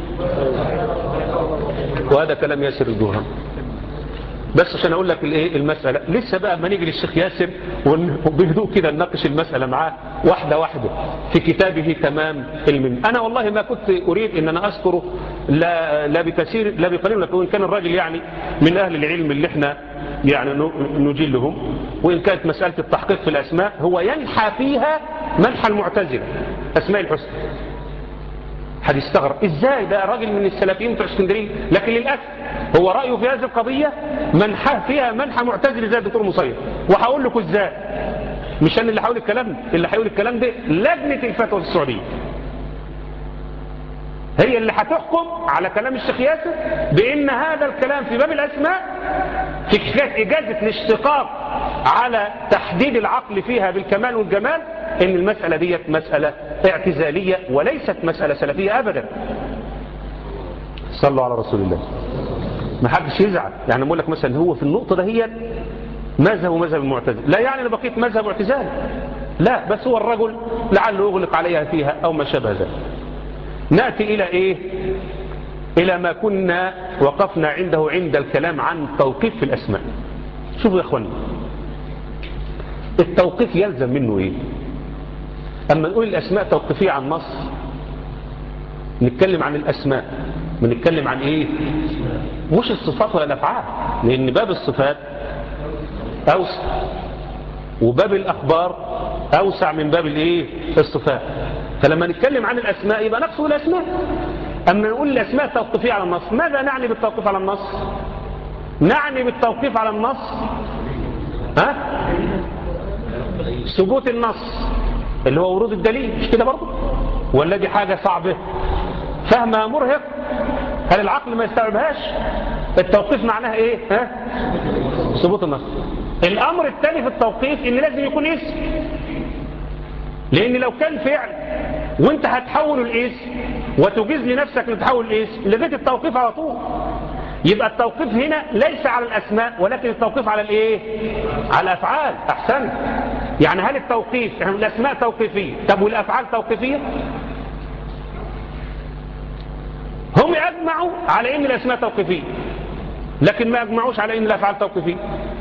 وهذا كلام ياسر الجوهري بس عشان اقول لك الايه المسألة لسه بقى ما نيجي للشيخ ياسر ون- وبهدوء كده نناقش المسألة معاه واحدة واحدة في كتابه تمام المن انا والله ما كنت اريد ان انا اذكره لا, لا بكثير لا بقليل لكن وان كان الراجل يعني من اهل العلم اللي احنا يعني ن- نجلهم وان كانت مسألة التحقيق في الاسماء هو ينحى فيها منحى المعتزلة اسماء الحسنى هتستغرب ازاي ده راجل من السلفيين بتوع اسكندريه لكن للاسف هو رايه في هذه القضيه منحى فيها منحى معتزلي زي الدكتور مصير وهقول لكم ازاي مش انا اللي هقول الكلام ده اللي هيقول الكلام ده لجنه الفتوى في السعوديه هي اللي هتحكم على كلام الشيخ ياسر بان هذا الكلام في باب الاسماء في حكايه اجازه الاشتقاق على تحديد العقل فيها بالكمال والجمال ان المساله ديت مساله اعتزاليه وليست مساله سلفيه ابدا صلوا على رسول الله ما حدش يزعل يعني بقول لك مثلا هو في النقطه دهيت مذهب مذهب المعتزله لا يعني انا بقيت مذهب اعتزال لا بس هو الرجل لعله يغلق عليها فيها او ما شابه ذلك نأتي إلى إيه إلى ما كنا وقفنا عنده عند الكلام عن توقيف في الأسماء شوفوا يا أخواني التوقيف يلزم منه إيه أما نقول الأسماء توقيفية عن نص نتكلم عن الأسماء بنتكلم عن إيه مش الصفات ولا الأفعال لأن باب الصفات أوسع وباب الأخبار أوسع من باب الإيه الصفات فلما نتكلم عن الأسماء يبقى نقصد الأسماء أما نقول الأسماء توقيفية على النص ماذا نعني بالتوقيف على النص نعني بالتوقيف على النص ها ثبوت النص اللي هو ورود الدليل مش كده برضه ولا دي حاجة صعبة فهمها مرهق هل العقل ما يستوعبهاش التوقيف معناها ايه ها ثبوت النص الامر الثاني في التوقيف ان لازم يكون اسم لان لو كان فعل وانت هتحول الاسم وتجيز لنفسك ان تحول الاسم لغايه التوقيف على طول يبقى التوقيف هنا ليس على الاسماء ولكن التوقيف على الايه على الافعال احسن يعني هل التوقيف يعني الاسماء توقيفيه طب والافعال توقيفيه هم اجمعوا على ان الاسماء توقيفيه لكن ما اجمعوش على ان الافعال توقيفيه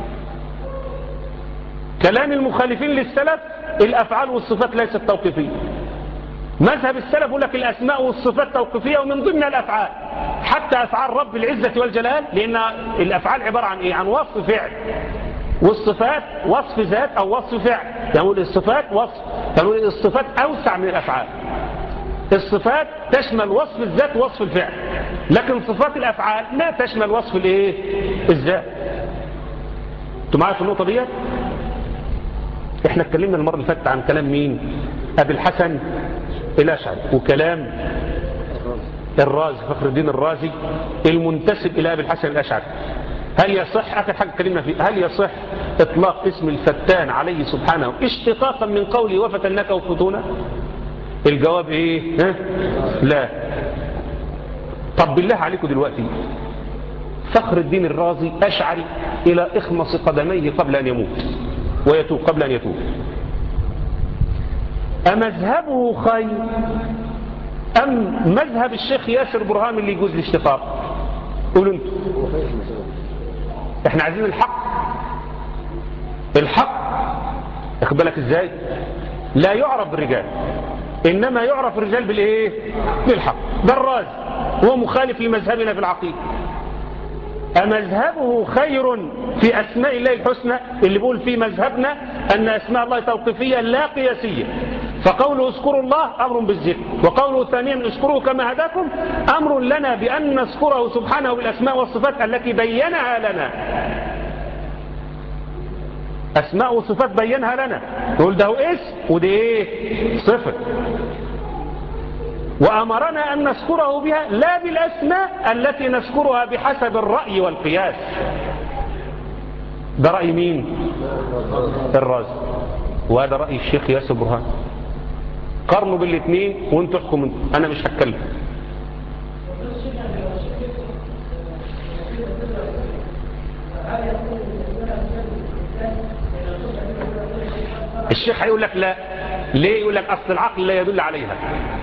كلام المخالفين للسلف الافعال والصفات ليست توقيفيه مذهب السلف يقول لك الاسماء والصفات توقيفيه ومن ضمنها الافعال حتى افعال رب العزه والجلال لان الافعال عباره عن ايه عن وصف فعل والصفات وصف ذات او وصف فعل يعني الصفات وصف يعني الصفات اوسع من الافعال الصفات تشمل وصف الذات ووصف الفعل لكن صفات الافعال لا تشمل وصف الايه الذات انتوا معايا في النقطه ديت احنا اتكلمنا المره اللي فاتت عن كلام مين ابي الحسن الاشعري وكلام الرازي فخر الدين الرازي المنتسب الى ابي الحسن الاشعري هل يصح اخر حاجه اتكلمنا فيه هل يصح اطلاق اسم الفتان عليه سبحانه اشتقاقا من قوله وفتنك وفتونا الجواب ايه ها؟ لا طب بالله عليكم دلوقتي فخر الدين الرازي اشعري الى اخمص قدميه قبل ان يموت ويتوب قبل ان يتوب أمذهبه خير أم مذهب الشيخ ياسر برهان اللي يجوز الاشتقاق قولوا انتوا احنا عايزين الحق الحق اخد بالك ازاي لا يعرف بالرجال انما يعرف الرجال بالايه بالحق ده الراز هو مخالف لمذهبنا في العقيده أمذهبه خير في أسماء الله الحسنى اللي بيقول في مذهبنا أن أسماء الله توقيفية لا قياسية فقوله اذكروا الله أمر بالذكر وقوله ثانيا اذكروه كما هداكم أمر لنا بأن نذكره سبحانه بالأسماء والصفات التي بينها لنا أسماء وصفات بينها لنا يقول ده هو اسم ودي ايه صفة وأمرنا أن نذكره بها لا بالأسماء التي نذكرها بحسب الرأي والقياس ده رأي مين الرازي وهذا رأي الشيخ ياسر برهان قارنوا بالاثنين وانتوا احكموا انا مش هتكلم الشيخ هيقول لك لا ليه يقول لك اصل العقل لا يدل عليها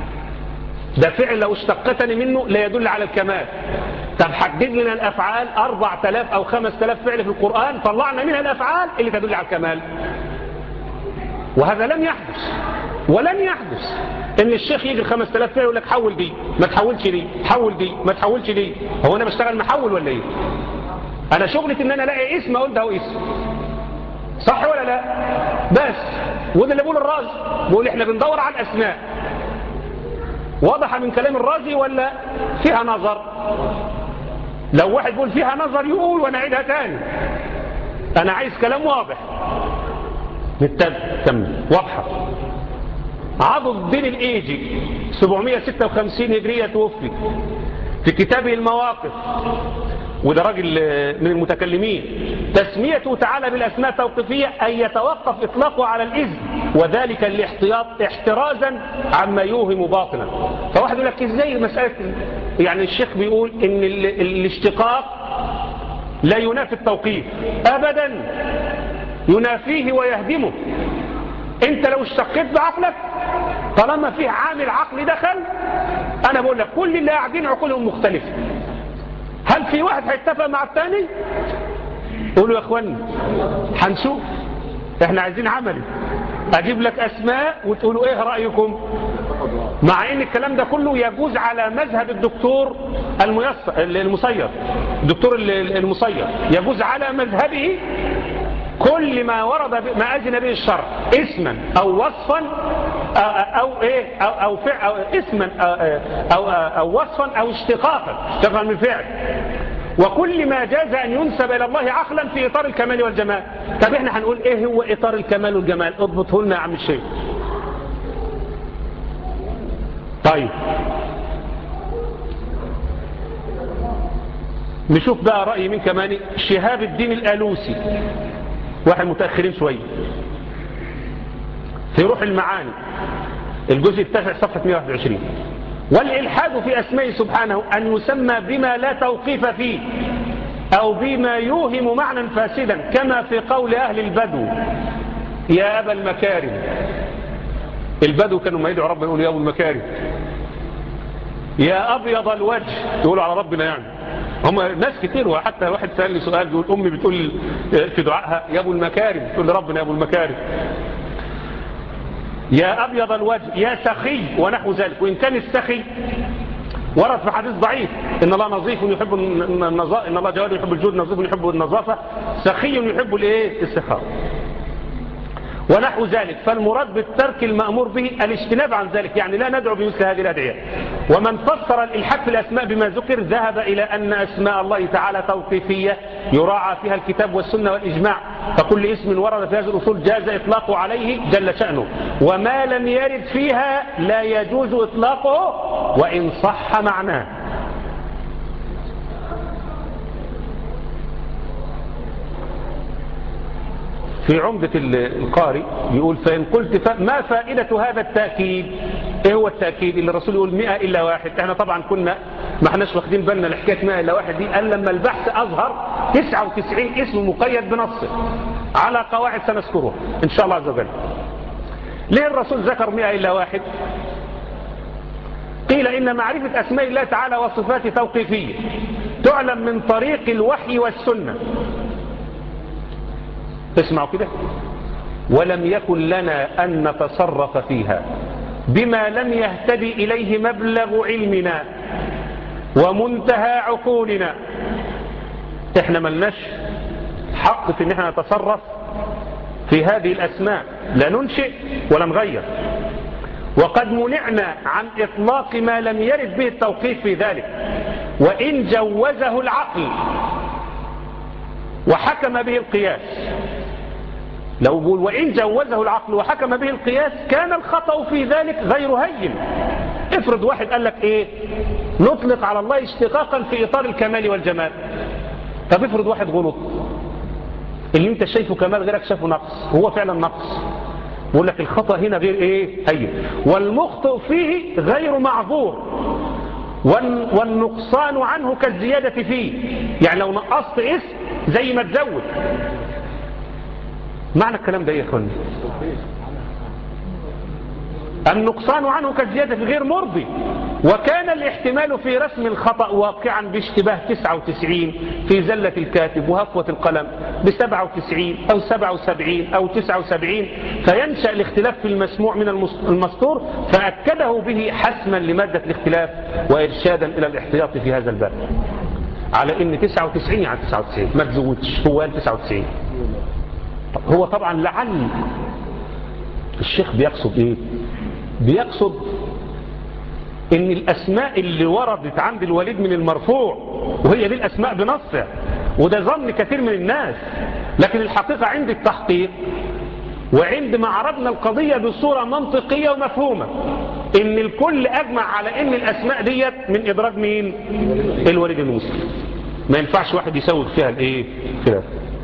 ده فعل لو اشتقتني منه لا يدل على الكمال طب حدد لنا الافعال 4000 او 5000 فعل في القرآن طلعنا منها الافعال اللي تدل على الكمال وهذا لم يحدث ولن يحدث ان الشيخ يجي 5000 فعل يقول لك حول دي ما تحولش دي حول دي ما تحولش دي هو انا بشتغل محول ولا ايه انا شغلتي ان انا الاقي اسم اقول ده هو اسم صح ولا لا بس وده اللي بيقول الرازي بيقول احنا بندور على الاسماء واضح من كلام الرازي ولا فيها نظر لو واحد يقول فيها نظر يقول وانا اعيدها تاني انا عايز كلام واضح نتبع كمل واضحة عضد الدين الايجي 756 هجرية توفي في كتابه المواقف وده راجل من المتكلمين تسميته تعالى بالأسماء التوقيفية أن يتوقف إطلاقه على الإذن وذلك الاحتياط احترازا عما يوهم باطلا فواحد يقول لك ازاي مسألة يعني الشيخ بيقول ان ال... الاشتقاق لا ينافي التوقيف أبدا ينافيه ويهدمه انت لو اشتقيت بعقلك طالما فيه عامل عقلي دخل انا بقول لك كل اللي قاعدين عقولهم مختلفه هل في واحد هيتفق مع الثاني قولوا يا اخواني هنشوف احنا عايزين عملي اجيب لك اسماء وتقولوا ايه رايكم مع ان الكلام ده كله يجوز على مذهب الدكتور الميسر المصير الدكتور المصير يجوز على مذهبه كل ما ورد ما أذن به الشرع اسما أو وصفا أو, أو إيه أو, أو, فعل أو اسما أو, أو, أو وصفا أو اشتقاقا اشتقاقا من فعل وكل ما جاز أن ينسب إلى الله عقلا في إطار الكمال والجمال طب إحنا هنقول إيه هو إطار الكمال والجمال اضبطه لنا يا عم الشيخ طيب نشوف بقى رأي من كمان شهاب الدين الآلوسي واحد متأخرين شوية في روح المعاني الجزء التاسع صفحة 121 والإلحاد في أسماء سبحانه أن يسمى بما لا توقيف فيه أو بما يوهم معنى فاسدا كما في قول أهل البدو يا أبا المكارم البدو كانوا ما يدعوا ربنا يقولوا يا أبو المكارم يا أبيض الوجه يقولوا على ربنا يعني هم ناس كتير وحتى واحد سأل لي سؤال بيقول أمي بتقول في دعائها يا أبو المكارم تقول لربنا يا أبو المكارم يا أبيض الوجه يا سخي ونحو ذلك وإن كان السخي ورد في حديث ضعيف إن الله نظيف يحب النظافة إن الله جواد يحب الجود نظيف يحب النظافة سخي يحب الإيه السخاء ونحو ذلك فالمراد بالترك المأمور به الاجتناب عن ذلك يعني لا ندعو بمثل هذه الأدعية ومن فسر الإلحاد في الأسماء بما ذكر ذهب إلى أن أسماء الله تعالى توقيفية يراعى فيها الكتاب والسنة والإجماع فكل اسم ورد في هذه الأصول جاز إطلاقه عليه جل شأنه وما لم يرد فيها لا يجوز إطلاقه وإن صح معناه في عمدة القارئ يقول فإن قلت ما فائدة هذا التأكيد ايه هو التأكيد اللي الرسول يقول مئة إلا واحد احنا طبعا كنا ما احناش واخدين بالنا لحكاية مئة إلا واحد دي قال لما البحث أظهر 99 اسم مقيد بنصه على قواعد سنذكرها إن شاء الله عز وجل ليه الرسول ذكر مئة إلا واحد قيل إن معرفة أسماء الله تعالى وصفاته توقيفية تعلم من طريق الوحي والسنة اسمعوا كده ولم يكن لنا أن نتصرف فيها بما لم يهتدي إليه مبلغ علمنا ومنتهى عقولنا احنا ملناش حق في ان احنا نتصرف في هذه الأسماء لا ننشئ ولا نغير وقد منعنا عن إطلاق ما لم يرد به التوقيف في ذلك وإن جوزه العقل وحكم به القياس لو بقول وإن جوزه العقل وحكم به القياس كان الخطأ في ذلك غير هين افرض واحد قال لك ايه نطلق على الله اشتقاقا في إطار الكمال والجمال طب افرض واحد غلط اللي انت شايفه كمال غيرك شايفه نقص هو فعلا نقص بقول لك الخطأ هنا غير ايه هين والمخطئ فيه غير معذور والنقصان عنه كالزيادة فيه يعني لو نقصت اسم زي ما تزود معنى الكلام ده ايه يا اخواني النقصان عنه كالزيادة في غير مرضي وكان الاحتمال في رسم الخطأ واقعا باشتباه 99 في زلة الكاتب وهفوة القلم ب 97 أو 77 أو 79 فينشأ الاختلاف في المسموع من المستور فأكده به حسما لمادة الاختلاف وإرشادا إلى الاحتياط في هذا الباب على ان 99 يعني 99 ما تزودش هو قال 99 هو طبعا لعل الشيخ بيقصد ايه بيقصد ان الاسماء اللي وردت عند الوليد من المرفوع وهي دي الاسماء بنصها وده ظن كثير من الناس لكن الحقيقة عند التحقيق وعندما عرضنا القضية بصورة منطقية ومفهومة ان الكل اجمع على ان الاسماء ديت من ادراج مين الوليد المسلم ما ينفعش واحد يسوي فيها الايه خلاف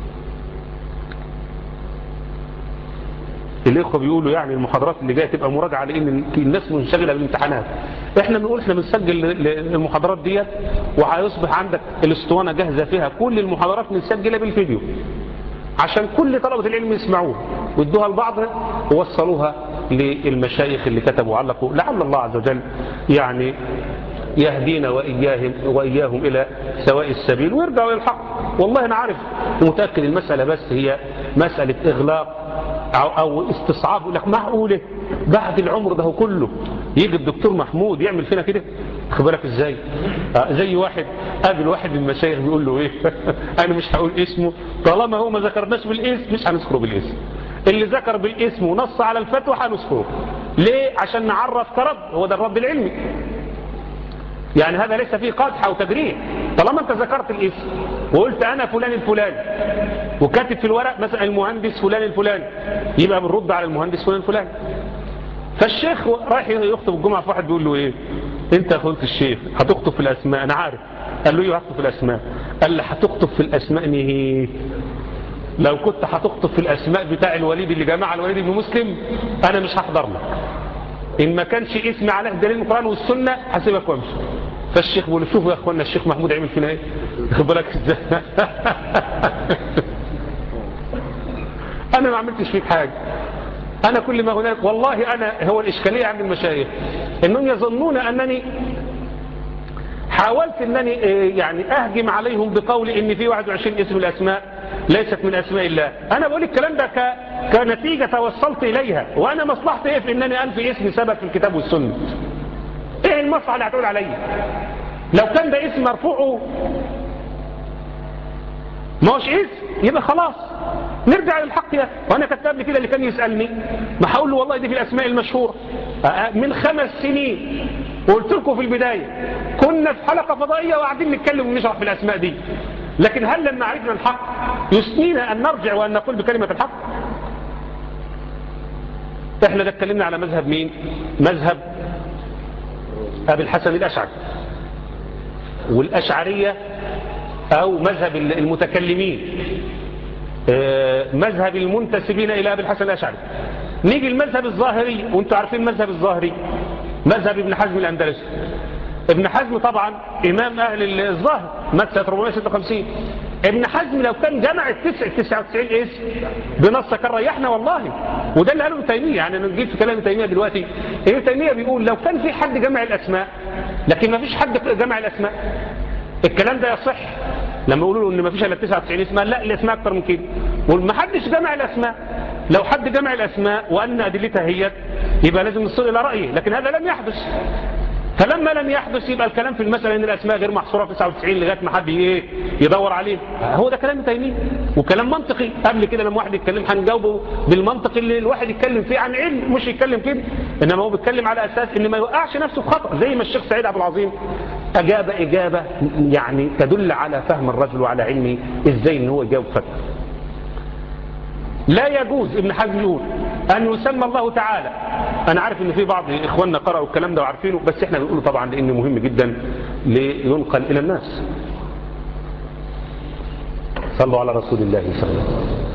الاخوه بيقولوا يعني المحاضرات اللي جايه تبقى مراجعه لان الناس منشغله بالامتحانات احنا بنقول احنا بنسجل المحاضرات ديت وهيصبح عندك الاسطوانه جاهزه فيها كل المحاضرات متسجله بالفيديو عشان كل طلبه العلم يسمعوها وادوها لبعض ووصلوها للمشايخ اللي كتبوا وعلقوا لعل الله عز وجل يعني يهدينا وإياهم, وإياهم إلى سواء السبيل ويرجعوا إلى الحق والله أنا عارف ومتأكد المسألة بس هي مسألة إغلاق أو, أو استصعاب يقول لك معقولة بعد العمر ده كله يجي الدكتور محمود يعمل فينا كده خبرك ازاي آه زي واحد قابل واحد من المشايخ بيقول له ايه انا مش هقول اسمه طالما هو ما ذكرناش بالاسم مش هنذكره بالاسم اللي ذكر بالاسم ونص على الفتوى هنذكره ليه عشان نعرف كرد هو ده الرد العلمي يعني هذا ليس فيه قدح او تجريح طالما انت ذكرت الاسم وقلت انا فلان الفلاني وكاتب في الورق مثلا المهندس فلان الفلاني يبقى بنرد على المهندس فلان الفلاني فالشيخ رايح يخطب الجمعه في واحد بيقول له ايه انت يا فضيله الشيخ هتخطب في الاسماء انا عارف قال له ايه هخطب في الاسماء قال لي هتخطب في الاسماء ايه لو كنت هتخطب في الاسماء بتاع الوليد اللي جمع الوليد بن مسلم انا مش هحضر لك ان ما كانش اسمي عليه دليل القران والسنه هسيبك وامشي فالشيخ بيقول شوفوا يا اخوانا الشيخ محمود عمل فينا ايه خد بالك ازاي انا ما عملتش فيك حاجه انا كل ما هناك والله انا هو الاشكاليه عند المشايخ انهم يظنون انني حاولت انني يعني اهجم عليهم بقول ان في 21 اسم الاسماء ليست من اسماء الله انا بقول الكلام ده ك... كنتيجة توصلت اليها وانا مصلحتي ايه في انني انفي اسم سبب في الكتاب والسنة ايه المصلحة اللي هتقول عليا لو كان ده اسم مرفوعه ما هوش اسم يبقى خلاص نرجع للحق يا وانا كنت قبل كده اللي كان يسألني ما هقول له والله دي في الاسماء المشهورة من خمس سنين وقلت لكم في البداية كنا في حلقة فضائية وقاعدين نتكلم ونشرح في الاسماء دي لكن هل لما عرفنا الحق يسنينا ان نرجع وان نقول بكلمة الحق احنا ده اتكلمنا على مذهب مين مذهب ابي الحسن الاشعري والاشعرية او مذهب المتكلمين مذهب المنتسبين الى ابي الحسن الاشعري نيجي المذهب الظاهري وانتوا عارفين المذهب الظاهري مذهب ابن حزم الاندلسي ابن حزم طبعا امام اهل الظاهر مات سنه 456 ابن حزم لو كان جمع التسع 99 اسم بنص كان ريحنا والله وده اللي قاله ابن تيميه يعني انا جيت في كلام ابن تيميه دلوقتي ابن تيميه بيقول لو كان في حد جمع الاسماء لكن ما فيش حد جمع الاسماء الكلام ده يصح لما يقولوا له ان ما فيش الا 99 اسم لا الاسماء اكتر من كده وما حدش جمع الاسماء لو حد جمع الاسماء وان ادلتها هي يبقى لازم نصل الى رايه لكن هذا لم يحدث فلما لم يحدث يبقى الكلام في المسألة ان الاسماء غير محصورة في 99 لغاية ما حد ايه يدور عليه هو ده كلام تيمية وكلام منطقي قبل كده لما واحد يتكلم هنجاوبه بالمنطق اللي الواحد يتكلم فيه عن علم مش يتكلم كده انما هو بيتكلم على اساس ان ما يوقعش نفسه في خطأ زي ما الشيخ سعيد عبد العظيم اجاب اجابة يعني تدل على فهم الرجل وعلى علمه ازاي ان هو يجاوب فتوى لا يجوز ابن حزم يقول أن يسمى الله تعالى أنا عارف أن في بعض إخواننا قرأوا الكلام ده وعارفينه بس إحنا بنقوله طبعا لأنه مهم جدا لينقل إلى الناس صلوا على رسول الله صلى الله عليه وسلم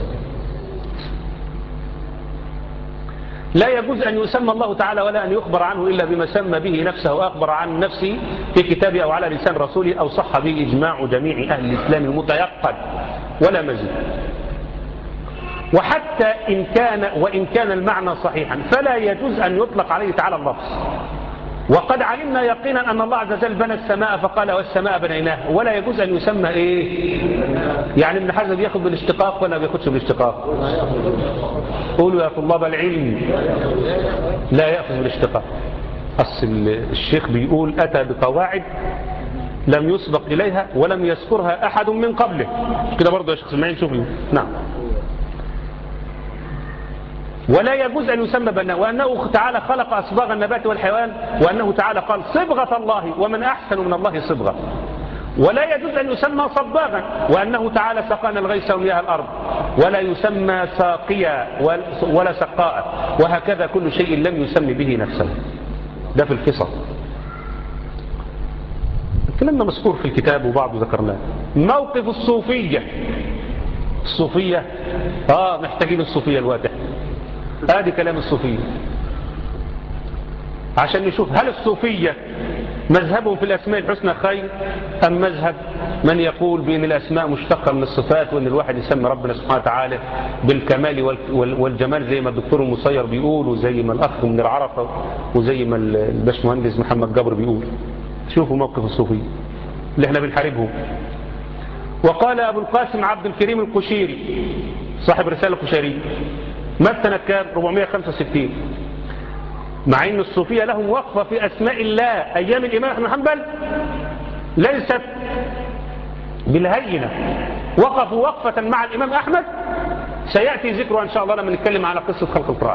لا يجوز أن يسمى الله تعالى ولا أن يخبر عنه إلا بما سمى به نفسه وأخبر عن نفسه في كتابه أو على لسان رسوله أو صح به إجماع جميع أهل الإسلام المتيقن ولا مزيد وحتى إن كان وإن كان المعنى صحيحا فلا يجوز أن يطلق عليه تعالى اللفظ وقد علمنا يقينا أن الله عز وجل بنى السماء فقال والسماء بنيناها ولا يجوز أن يسمى إيه يعني ابن حزم بياخد بالاشتقاق ولا بياخدش بالاشتقاق قولوا يا طلاب العلم لا يأخذ بالاشتقاق أصل الشيخ بيقول أتى بقواعد لم يسبق إليها ولم يذكرها أحد من قبله كده برضه يا شيخ اسماعيل شوف نعم ولا يجوز أن يسمى بناء وأنه تعالى خلق أصباغ النبات والحيوان وأنه تعالى قال صبغة الله ومن أحسن من الله صبغة ولا يجوز أن يسمى صباغا وأنه تعالى سقانا الغيث ومياه الأرض ولا يسمى ساقيا ولا سقاء وهكذا كل شيء لم يسمي به نفسه ده في القصة الكلام ده مذكور في الكتاب وبعضه ذكرناه موقف الصوفية الصوفية آه محتاجين الصوفية الواتح ادي كلام الصوفية عشان نشوف هل الصوفية مذهبهم في الأسماء الحسنى خير أم مذهب من يقول بأن الأسماء مشتقة من الصفات وأن الواحد يسمي ربنا سبحانه وتعالى بالكمال والجمال زي ما الدكتور المصير بيقول وزي ما الأخ من العرفة وزي ما الباشمهندس محمد جبر بيقول شوفوا موقف الصوفية اللي احنا بنحاربهم وقال أبو القاسم عبد الكريم القشيري صاحب رسالة القشيرية مات سنة كام 465 مع ان الصوفية لهم وقفة في اسماء الله ايام الامام احمد حنبل ليست بالهينة وقفوا وقفة مع الامام احمد سيأتي ذكرها ان شاء الله لما نتكلم على قصة خلق القرآن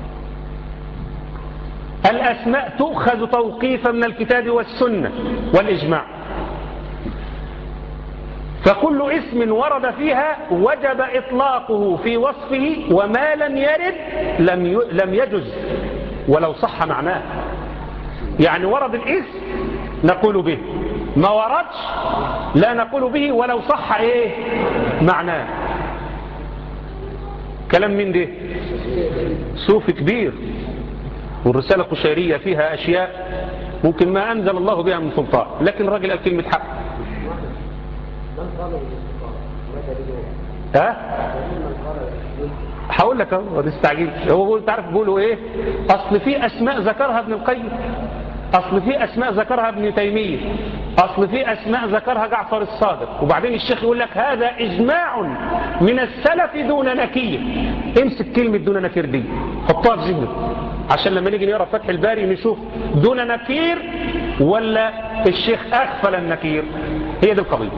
الاسماء تؤخذ توقيفا من الكتاب والسنة والاجماع فكل اسم ورد فيها وجب إطلاقه في وصفه وما لم يرد لم لم يجز ولو صح معناه يعني ورد الاسم نقول به ما وردش لا نقول به ولو صح ايه معناه كلام من ده صوف كبير والرسالة القشيرية فيها أشياء ممكن ما أنزل الله بها من سلطان لكن الراجل قال كلمة حق ها هقول لك اهو ما تستعجلش هو بيقول تعرف بيقولوا ايه اصل في اسماء ذكرها ابن القيم اصل في اسماء ذكرها ابن تيميه اصل في اسماء ذكرها جعفر الصادق وبعدين الشيخ يقول لك هذا اجماع من السلف دون نكير امسك كلمه دون نكير دي حطها في ذهنك عشان لما نيجي نقرا فتح الباري نشوف دون نكير ولا الشيخ اغفل النكير هي دي القضيه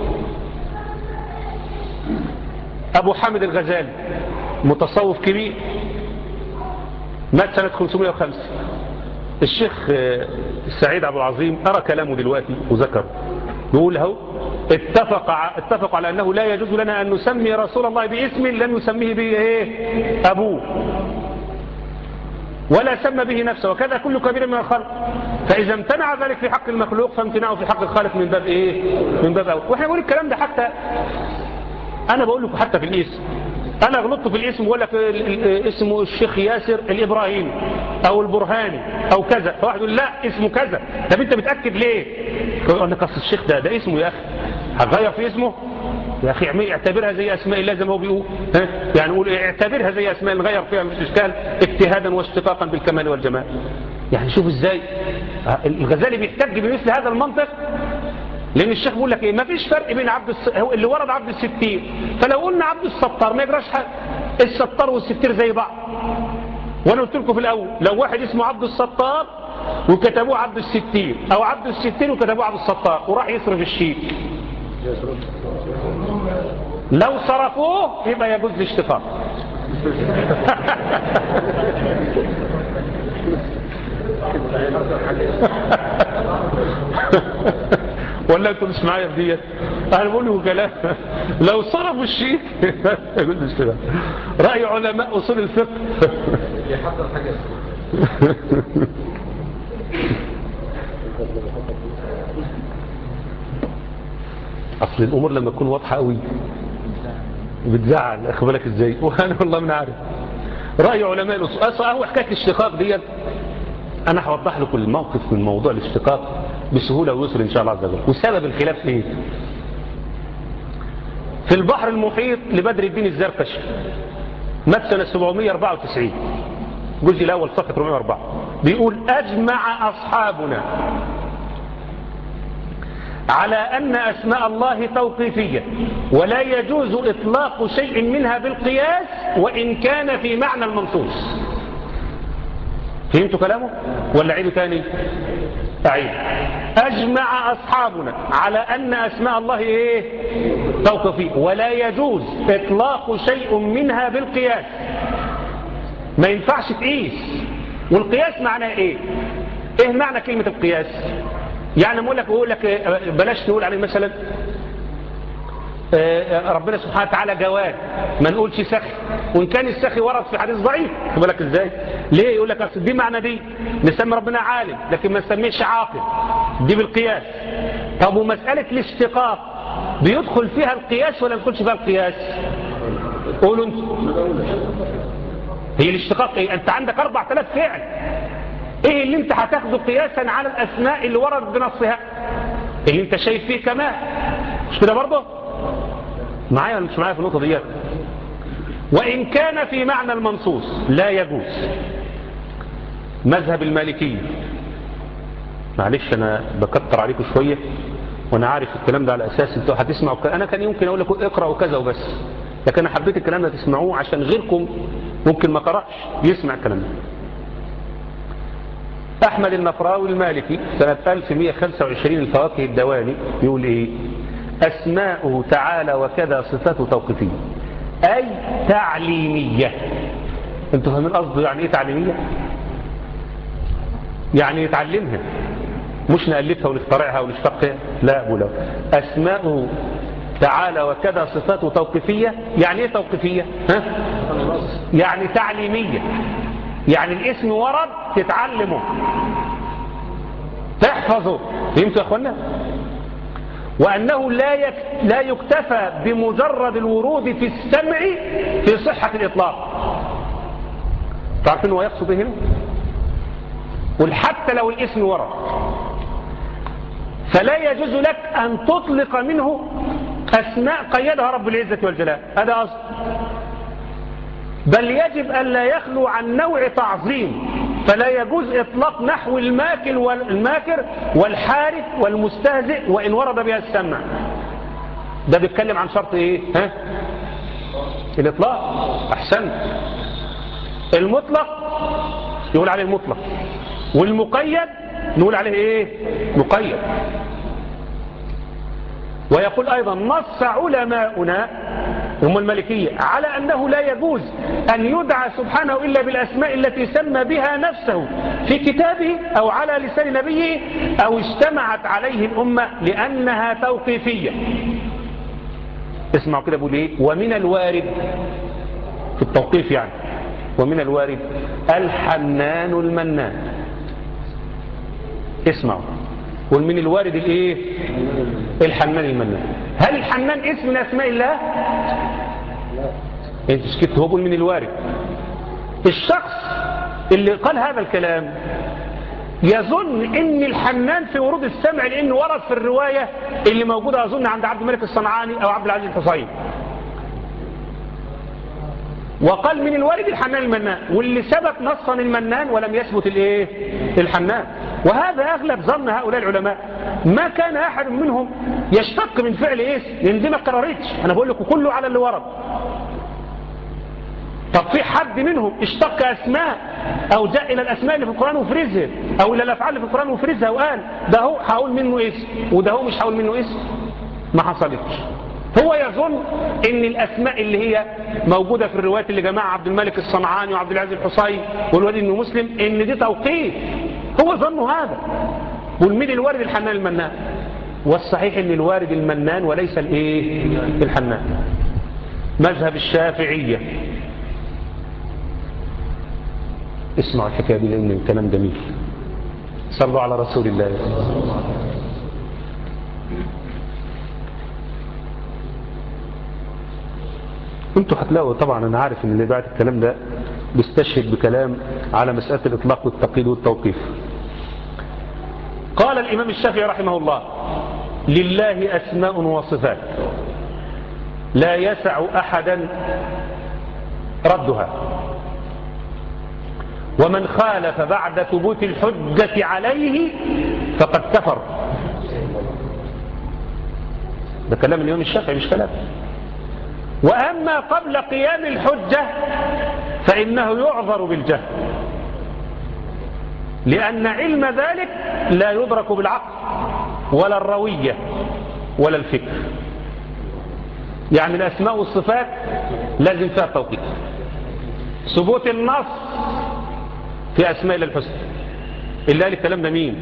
أبو حامد الغزالي متصوف كبير مات سنة 505 الشيخ السعيد عبد العظيم أرى كلامه دلوقتي وذكر بيقول له اتفق اتفق على أنه لا يجوز لنا أن نسمي رسول الله باسم لم يسميه به إيه أبوه ولا سمى به نفسه وكذا كل كبير من الخلق فإذا امتنع ذلك في حق المخلوق فامتناعه في حق الخالق من باب إيه من باب أول وإحنا بنقول الكلام ده حتى أنا بقول لكم حتى في الاسم أنا غلطت في الاسم ولا في اسمه الشيخ ياسر الإبراهيمي أو البرهاني أو كذا فواحد يقول لا اسمه كذا طب أنت بتأكد ليه أنا قص الشيخ ده ده اسمه يا أخي هتغير في اسمه يا أخي اعتبرها زي أسماء الله زي ما هو بيقول ها؟ يعني نقول اعتبرها زي أسماء نغير فيها مش إشكال اجتهادا واشتقاقا بالكمال والجمال يعني شوف ازاي الغزالي بيحتج بمثل هذا المنطق لان الشيخ بيقول لك ايه ما فيش فرق بين عبد الس... هو اللي ورد عبد الستير فلو قلنا عبد الستار ما يجراش حاجه الستار والستير زي بعض وانا قلت لكم في الاول لو واحد اسمه عبد الستار وكتبوه عبد الستير او عبد الستير وكتبوه عبد الستار وراح يصرف الشيك لو صرفوه يبقى يجوز الاشتقاق ولا لا انتوا مش معايا في ديت انا بقول له كلام لو صرفوا الشيء يقول مش كده راي علماء اصول الفقه يحضر حاجة اصل الامور لما تكون واضحه قوي بتزعل اخد بالك ازاي وانا والله ما عارف راي علماء الاصول اصلا هو حكايه الاشتقاق ديت انا هوضح لكم الموقف من موضوع الاشتقاق بسهوله ويسر ان شاء الله عز وجل وسبب الخلاف ايه في البحر المحيط لبدر الدين الزرقشي مات سنه 794 الجزء الاول صفحه 404 بيقول اجمع اصحابنا على أن أسماء الله توقيفية ولا يجوز إطلاق شيء منها بالقياس وإن كان في معنى المنصوص فهمتوا كلامه ولا عيده تاني أعيد أجمع أصحابنا على أن أسماء الله إيه توقيفية ولا يجوز إطلاق شيء منها بالقياس ما ينفعش تقيس والقياس معناه إيه إيه معنى كلمة القياس يعني بقول لك بقول لك بلاش نقول عليه مثلا ربنا سبحانه وتعالى جواد ما نقولش سخي وان كان السخي ورد في حديث ضعيف خد بالك ازاي ليه يقول لك اصل دي معنى دي نسمي ربنا عالم لكن ما نسميش عاقل دي بالقياس طب ومساله الاشتقاق بيدخل فيها القياس ولا ما يدخلش فيها القياس قولوا انتوا هي الاشتقاق ايه انت عندك 4000 فعل ايه اللي انت هتاخده قياسا على الاسماء اللي ورد بنصها اللي انت شايف فيه كمان مش كده برضه معايا ولا مش معايا في النقطه ديت وان كان في معنى المنصوص لا يجوز مذهب المالكيه معلش انا بكتر عليكم شويه وانا عارف الكلام ده على اساس انتوا هتسمعوا انا كان يمكن اقول لكم اقراوا كذا وبس لكن انا حبيت الكلام ده تسمعوه عشان غيركم ممكن ما قراش يسمع الكلام ده أحمد النفراوي المالكي سنة 1125 الفواكه الدواني يقول إيه أسماؤه تعالى وكذا صفاته توقيفية أي تعليمية أنتوا فاهمين قصده يعني إيه تعليمية يعني يتعلمها مش نألفها ونخترعها ونشتقها لا أبو لو أسماؤه تعالى وكذا صفاته توقيفية يعني إيه توقيفية ها؟ يعني تعليمية يعني الاسم ورد تتعلمه تحفظه فهمتوا يا اخوانا وأنه لا يك... لا يكتفى بمجرد الورود في السمع في صحة الإطلاق تعرفين هو يقصد هنا قل حتى لو الاسم ورد فلا يجوز لك أن تطلق منه أسماء قيدها رب العزة والجلال هذا أصل بل يجب أن لا يخلو عن نوع تعظيم فلا يجوز إطلاق نحو الماكر والماكر والحارث والمستهزئ وإن ورد بها السمع ده بيتكلم عن شرط إيه ها؟ الإطلاق أحسن المطلق يقول عليه المطلق والمقيد نقول عليه إيه مقيد ويقول أيضا نص علماؤنا هم الملكية على أنه لا يجوز أن يدعى سبحانه إلا بالأسماء التي سمى بها نفسه في كتابه أو على لسان نبيه أو اجتمعت عليه الأمة لأنها توقيفية اسمعوا كده بقول إيه ومن الوارد في التوقيف يعني ومن الوارد الحنان المنان اسمعوا ومن الوارد الايه الحنان المنان هل الحنان اسم من اسماء الله انت سكت هو بقول من الوارد الشخص اللي قال هذا الكلام يظن ان الحنان في ورود السمع لانه ورد في الرواية اللي موجودة اظن عند عبد الملك الصنعاني او عبد العزيز الحصين وقال من الوارد الحنان المنان واللي ثبت نصا المنان ولم يثبت الايه الحنان وهذا اغلب ظن هؤلاء العلماء ما كان احد منهم يشتق من فعل ايه لان دي ما قررتش انا بقول لكم كله على اللي ورد طب في حد منهم اشتق اسماء او جاء الى الاسماء اللي في القران وفرزها او الى الافعال اللي في القران وفرزها وقال ده هو هقول منه اسم وده هو مش هقول منه اسم ما حصلتش هو يظن ان الاسماء اللي هي موجودة في الروايات اللي جماعة عبد الملك الصنعاني وعبد العزيز الحصين والوالد انه مسلم ان دي توقيف هو ظنه هذا والمين الوارد الحنان المنان والصحيح ان الوارد المنان وليس الايه الحنان مذهب الشافعية اسمعوا الحكاية دي لان الكلام جميل صلوا على رسول الله انتوا هتلاقوا طبعا انا عارف ان اللي بعد الكلام ده بيستشهد بكلام على مسألة الاطلاق والتقييد والتوقيف قال الامام الشافعي رحمه الله لله اسماء وصفات لا يسع احدا ردها ومن خالف بعد ثبوت الحجة عليه فقد كفر ده كلام الإمام الشافعي مش كلام وأما قبل قيام الحجة فإنه يعذر بالجهل لأن علم ذلك لا يدرك بالعقل ولا الروية ولا الفكر يعني الأسماء والصفات لازم فيها توقيت ثبوت النص في أسماء الله الحسنى اللي قال الكلام ده مين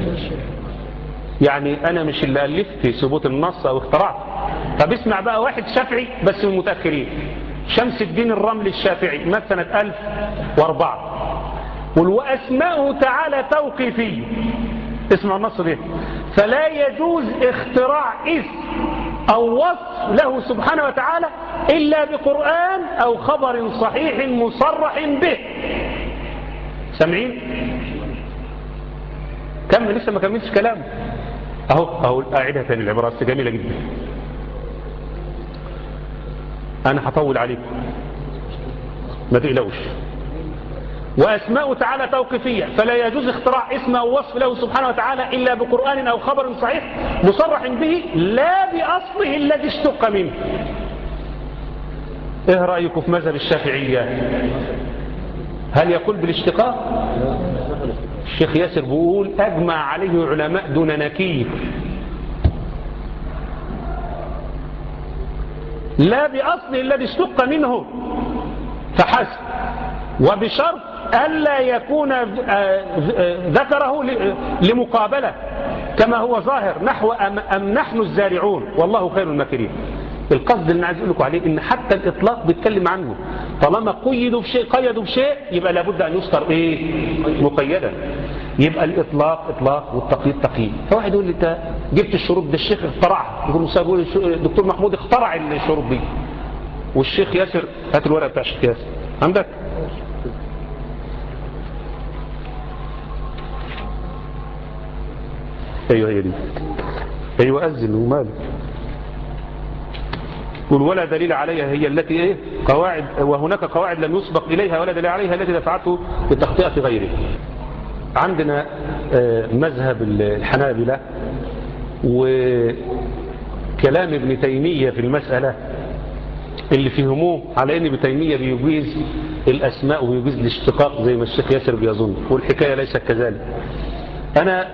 يعني أنا مش اللي ألفت ثبوت النص أو اخترعت طب اسمع بقى واحد شافعي بس من المتأخرين شمس الدين الرملي الشافعي مات سنة 1004 قل وأسماؤه تعالى توقيفية اسمع النص ده فلا يجوز اختراع اسم أو وصف له سبحانه وتعالى إلا بقرآن أو خبر صحيح مصرح به سامعين كمل لسه ما كملتش كلامه اهو اهو اعيدها تاني العبارات جميله جدا انا هطول عليكم ما تقلقوش واسماء تعالى توقيفيه فلا يجوز اختراع اسم او وصف له سبحانه وتعالى الا بقران او خبر صحيح مصرح به لا باصله الذي اشتق منه ايه رايكم في مذهب الشافعيه هل يقول بالاشتقاق الشيخ ياسر بيقول أجمع عليه علماء دون نكير لا بأصل الذي اشتق منه فحسب وبشرط ألا يكون ذكره لمقابلة كما هو ظاهر نحو أم نحن الزارعون والله خير الماكرين القصد اللي عايز اقول لكم عليه ان حتى الاطلاق بيتكلم عنه طالما قيدوا بشيء قيدوا بشيء يبقى لابد ان يذكر ايه مقيدا يبقى الاطلاق اطلاق والتقييد تقييد فواحد يقول لي انت جبت الشروط ده الشيخ اخترعها يقول له الدكتور محمود اخترع الشروط دي والشيخ ياسر هات الورقه بتاع الشيخ ياسر عندك ايوه هي دي ايوه اذن وماله قل ولا دليل عليها هي التي ايه قواعد وهناك قواعد لم يسبق اليها ولا دليل عليها التي دفعته بتخطئه غيره عندنا مذهب الحنابلة وكلام ابن تيمية في المسألة اللي فهموه على ان ابن تيمية بيجيز الاسماء وبيجيز الاشتقاق زي ما الشيخ ياسر بيظن والحكاية ليست كذلك انا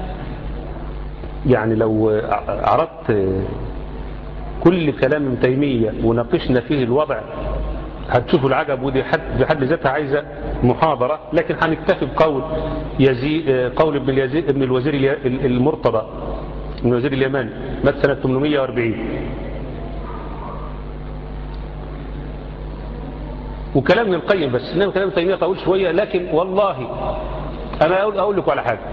يعني لو عرضت كل كلام ابن تيمية وناقشنا فيه الوضع هتشوفوا العجب ودي حد بحد ذاتها عايزة محاضرة لكن هنكتفي بقول يزيد قول ابن, اليزيد ابن الوزير المرتضى من الوزير اليماني مات سنة 840 وكلام ابن القيم بس انما كلام ابن تيمية طويل شوية لكن والله انا اقول, أقول لكم على حاجة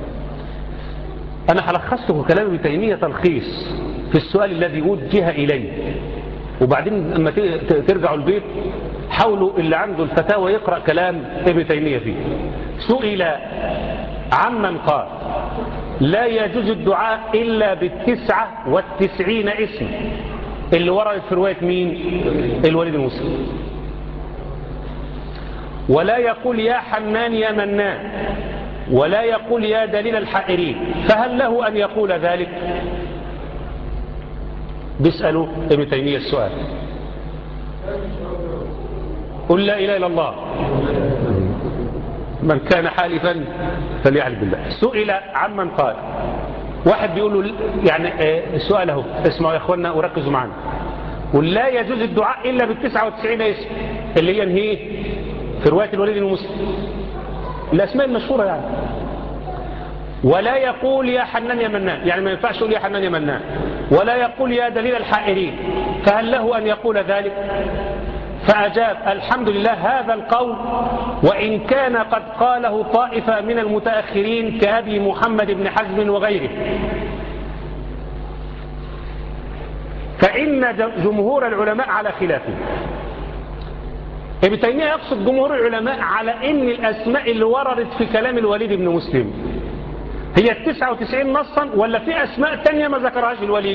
انا هلخص لكم كلام ابن تيمية تلخيص في السؤال الذي وجه اليه وبعدين لما ترجعوا البيت حاولوا اللي عنده الفتاوى يقرأ كلام ابن تيمية فيه سئل عمن قال لا يجوز الدعاء إلا بالتسعة والتسعين اسم اللي ورد في رواية مين الوليد المسلم ولا يقول يا حنان يا منان ولا يقول يا دليل الحائرين فهل له أن يقول ذلك بيسألوا ابن تيمية السؤال قل لا إله إلا الله من كان حالفا فليعلم بالله سئل عمن قال واحد بيقول له يعني السؤال اهو اسمعوا يا اخوانا وركزوا معنا قل لا يجوز الدعاء إلا بالتسعة وتسعين اسم اللي هي انهيه في رواية الوليد المسلم الأسماء المشهورة يعني ولا يقول يا حنان يا منان يعني ما ينفعش يقول يا حنان يا منان ولا يقول يا دليل الحائرين فهل له أن يقول ذلك فأجاب الحمد لله هذا القول وإن كان قد قاله طائفة من المتأخرين كأبي محمد بن حزم وغيره فإن جمهور العلماء على خلافه ابن تيمية يقصد جمهور العلماء على ان الاسماء اللي وردت في كلام الوليد بن مسلم هي التسعة وتسعين نصا ولا في اسماء تانية ما ذكرهاش الوليد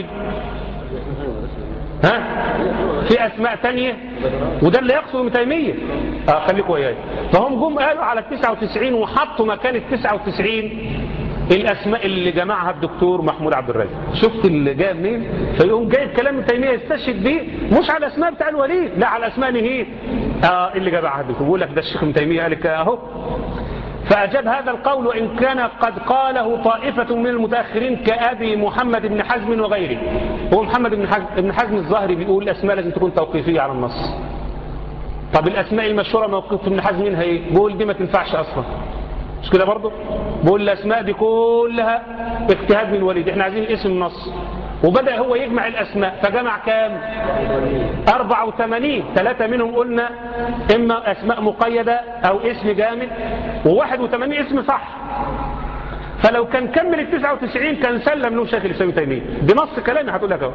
ها في اسماء تانية وده اللي يقصد ابن تيمية اه خليكوا وياي فهم جم قالوا على التسعة وتسعين وحطوا مكان التسعة وتسعين الاسماء اللي جمعها الدكتور محمود عبد الرازق شفت اللي جاي منين فيقوم جايب كلام ابن تيميه يستشهد بيه مش على الاسماء بتاع الوليد لا على الاسماء نهيه اه اللي جمعها الدكتور بيقول لك ده الشيخ ابن تيميه قال لك اهو فأجاب هذا القول وإن كان قد قاله طائفة من المتأخرين كأبي محمد بن حزم وغيره هو محمد بن حزم, بن حزم الظاهري بيقول الأسماء لازم تكون توقيفية على النص طب الأسماء المشهورة موقف ابن حزم منها ايه بيقول دي ما تنفعش أصلا مش كده برضه بقول الأسماء دي كلها اجتهاد من الوليد احنا عايزين اسم النص وبدأ هو يجمع الأسماء فجمع كام 84 ثلاثة منهم قلنا إما أسماء مقيدة أو اسم جامد و81 اسم صح فلو كان كمل ال 99 كان سلم له شيخ الإسلام تيمية بنص كلامي هتقول لك اهو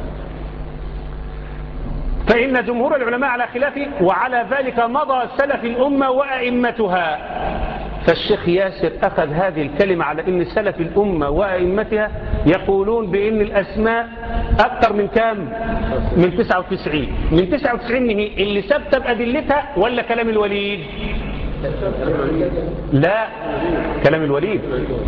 فإن جمهور العلماء على خلافه وعلى ذلك مضى سلف الأمة وأئمتها فالشيخ ياسر أخذ هذه الكلمة على أن سلف الأمة وأئمتها يقولون بأن الأسماء أكثر من كام من 99 من 99 هي اللي ثبت بأدلتها ولا كلام الوليد لا كلام الوليد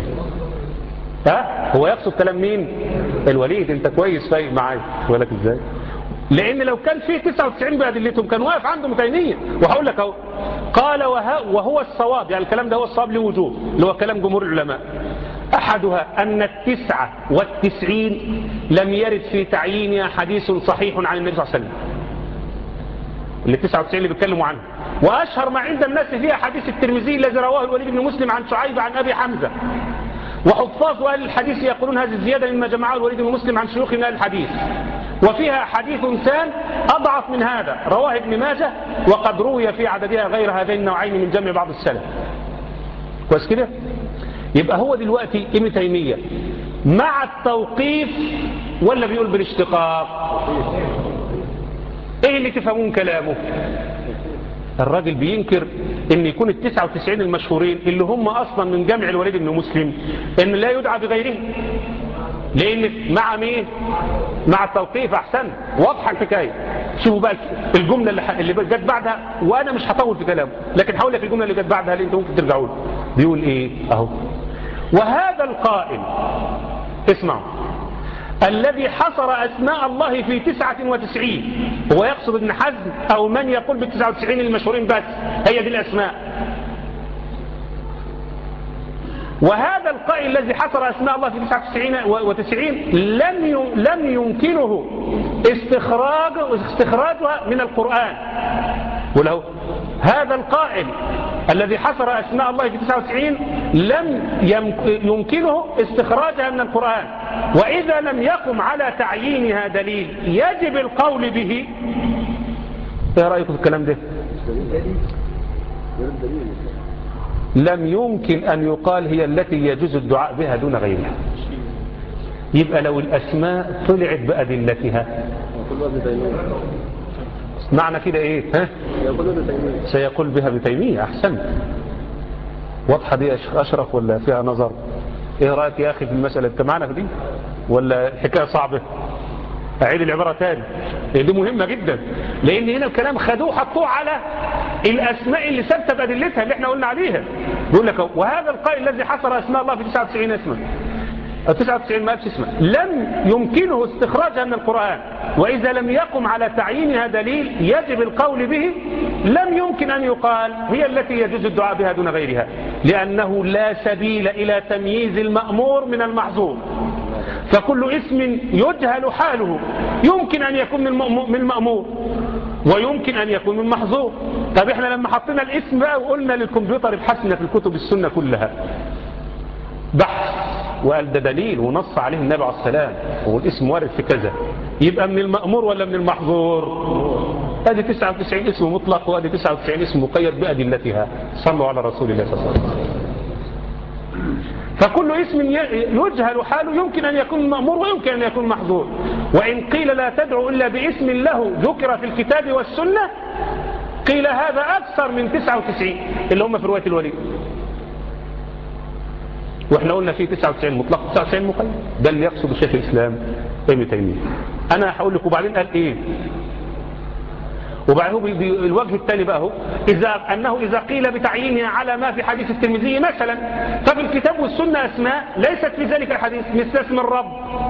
ها هو يقصد كلام مين الوليد انت كويس فايق معايا ولك ازاي لان لو كان فيه 99 بأدلتهم كان واقف عنده متينية وهقول لك اهو قال وهو الصواب يعني الكلام ده هو الصواب لوجوه اللي هو كلام جمهور العلماء أحدها أن التسعة والتسعين لم يرد في تعيينها حديث صحيح عن النبي صلى الله عليه وسلم اللي 99 اللي بيتكلموا عنه وأشهر ما عند الناس فيها حديث الترمذي الذي رواه الوليد بن مسلم عن شعيب عن أبي حمزة وحفاظ أهل الحديث يقولون هذه الزيادة مما جمعه الوليد بن مسلم عن شيوخ من أهل الحديث وفيها حديث ثان أضعف من هذا رواه ابن ماجه وقد روي في عددها غير هذين النوعين من جمع بعض السلف كويس كده يبقى هو دلوقتي ابن تيمية مع التوقيف ولا بيقول بالاشتقاق ايه اللي تفهمون كلامه الراجل بينكر ان يكون التسعة وتسعين المشهورين اللي هم اصلا من جمع الوليد بن مسلم ان لا يدعى بغيره لان مع مين مع التوقيف احسن واضحه الحكايه شوفوا بقى الجمله اللي, اللي جت بعدها وانا مش هطول في كلامه لكن هقول لك الجمله اللي جت بعدها اللي انت ممكن ترجعوا له بيقول ايه اهو وهذا القائل اسمعوا الذي حصر أسماء الله في تسعة وتسعين هو يقصد ابن حزم أو من يقول بالتسعة وتسعين المشهورين بس هي دي الأسماء وهذا القائل الذي حصر أسماء الله في 99 وتسعين لم لم يمكنه استخراج استخراجها من القرآن وله هذا القائل الذي حصر أسماء الله في 99 لم يمكنه استخراجها من القرآن وإذا لم يقم على تعيينها دليل يجب القول به ايه رأيكم في الكلام ده لم يمكن أن يقال هي التي يجوز الدعاء بها دون غيرها يبقى لو الأسماء طلعت بأدلتها معنى كده ايه ها؟ سيقول بها بتيمية احسن واضحة دي اشرف ولا فيها نظر ايه رأيك يا اخي في المسألة انت معنا في دي ولا الحكاية صعبة اعيد العبارة تاني دي مهمة جدا لان هنا الكلام خدوه حطوه على الاسماء اللي ثابته بادلتها اللي احنا قلنا عليها بيقول لك وهذا القائل الذي حصر اسماء الله في 99 اسما 99 ما اسمه لم يمكنه استخراجها من القرآن وإذا لم يقم على تعيينها دليل يجب القول به لم يمكن أن يقال هي التي يجوز الدعاء بها دون غيرها لأنه لا سبيل إلى تمييز المأمور من المحظور فكل اسم يجهل حاله يمكن أن يكون من المأمور ويمكن أن يكون من محظور طب احنا لما حطينا الاسم بقى وقلنا للكمبيوتر ابحثنا في الكتب السنة كلها بحث وقال ده دليل ونص عليه النبي عليه السلام والاسم وارد في كذا يبقى من المأمور ولا من المحظور ادي 99 اسم مطلق وادي 99 اسم مقيد بأدلتها صلوا على رسول الله صلى الله عليه وسلم فكل اسم يجهل حاله يمكن أن يكون مأمور ويمكن أن يكون محظور وإن قيل لا تدعو إلا باسم له ذكر في الكتاب والسنة قيل هذا أكثر من 99 اللي هم في رواية الوليد واحنا قلنا فيه 99 مطلق 99 مقيد ده اللي يقصد الشيخ الإسلام ابن تيمية أنا هقول لك وبعدين قال إيه وبعدين الوجه الثاني بقى هو إذا أنه إذا قيل بتعيينها على ما في حديث الترمذي مثلا ففي الكتاب والسنة أسماء ليست في ذلك الحديث مثل اسم الرب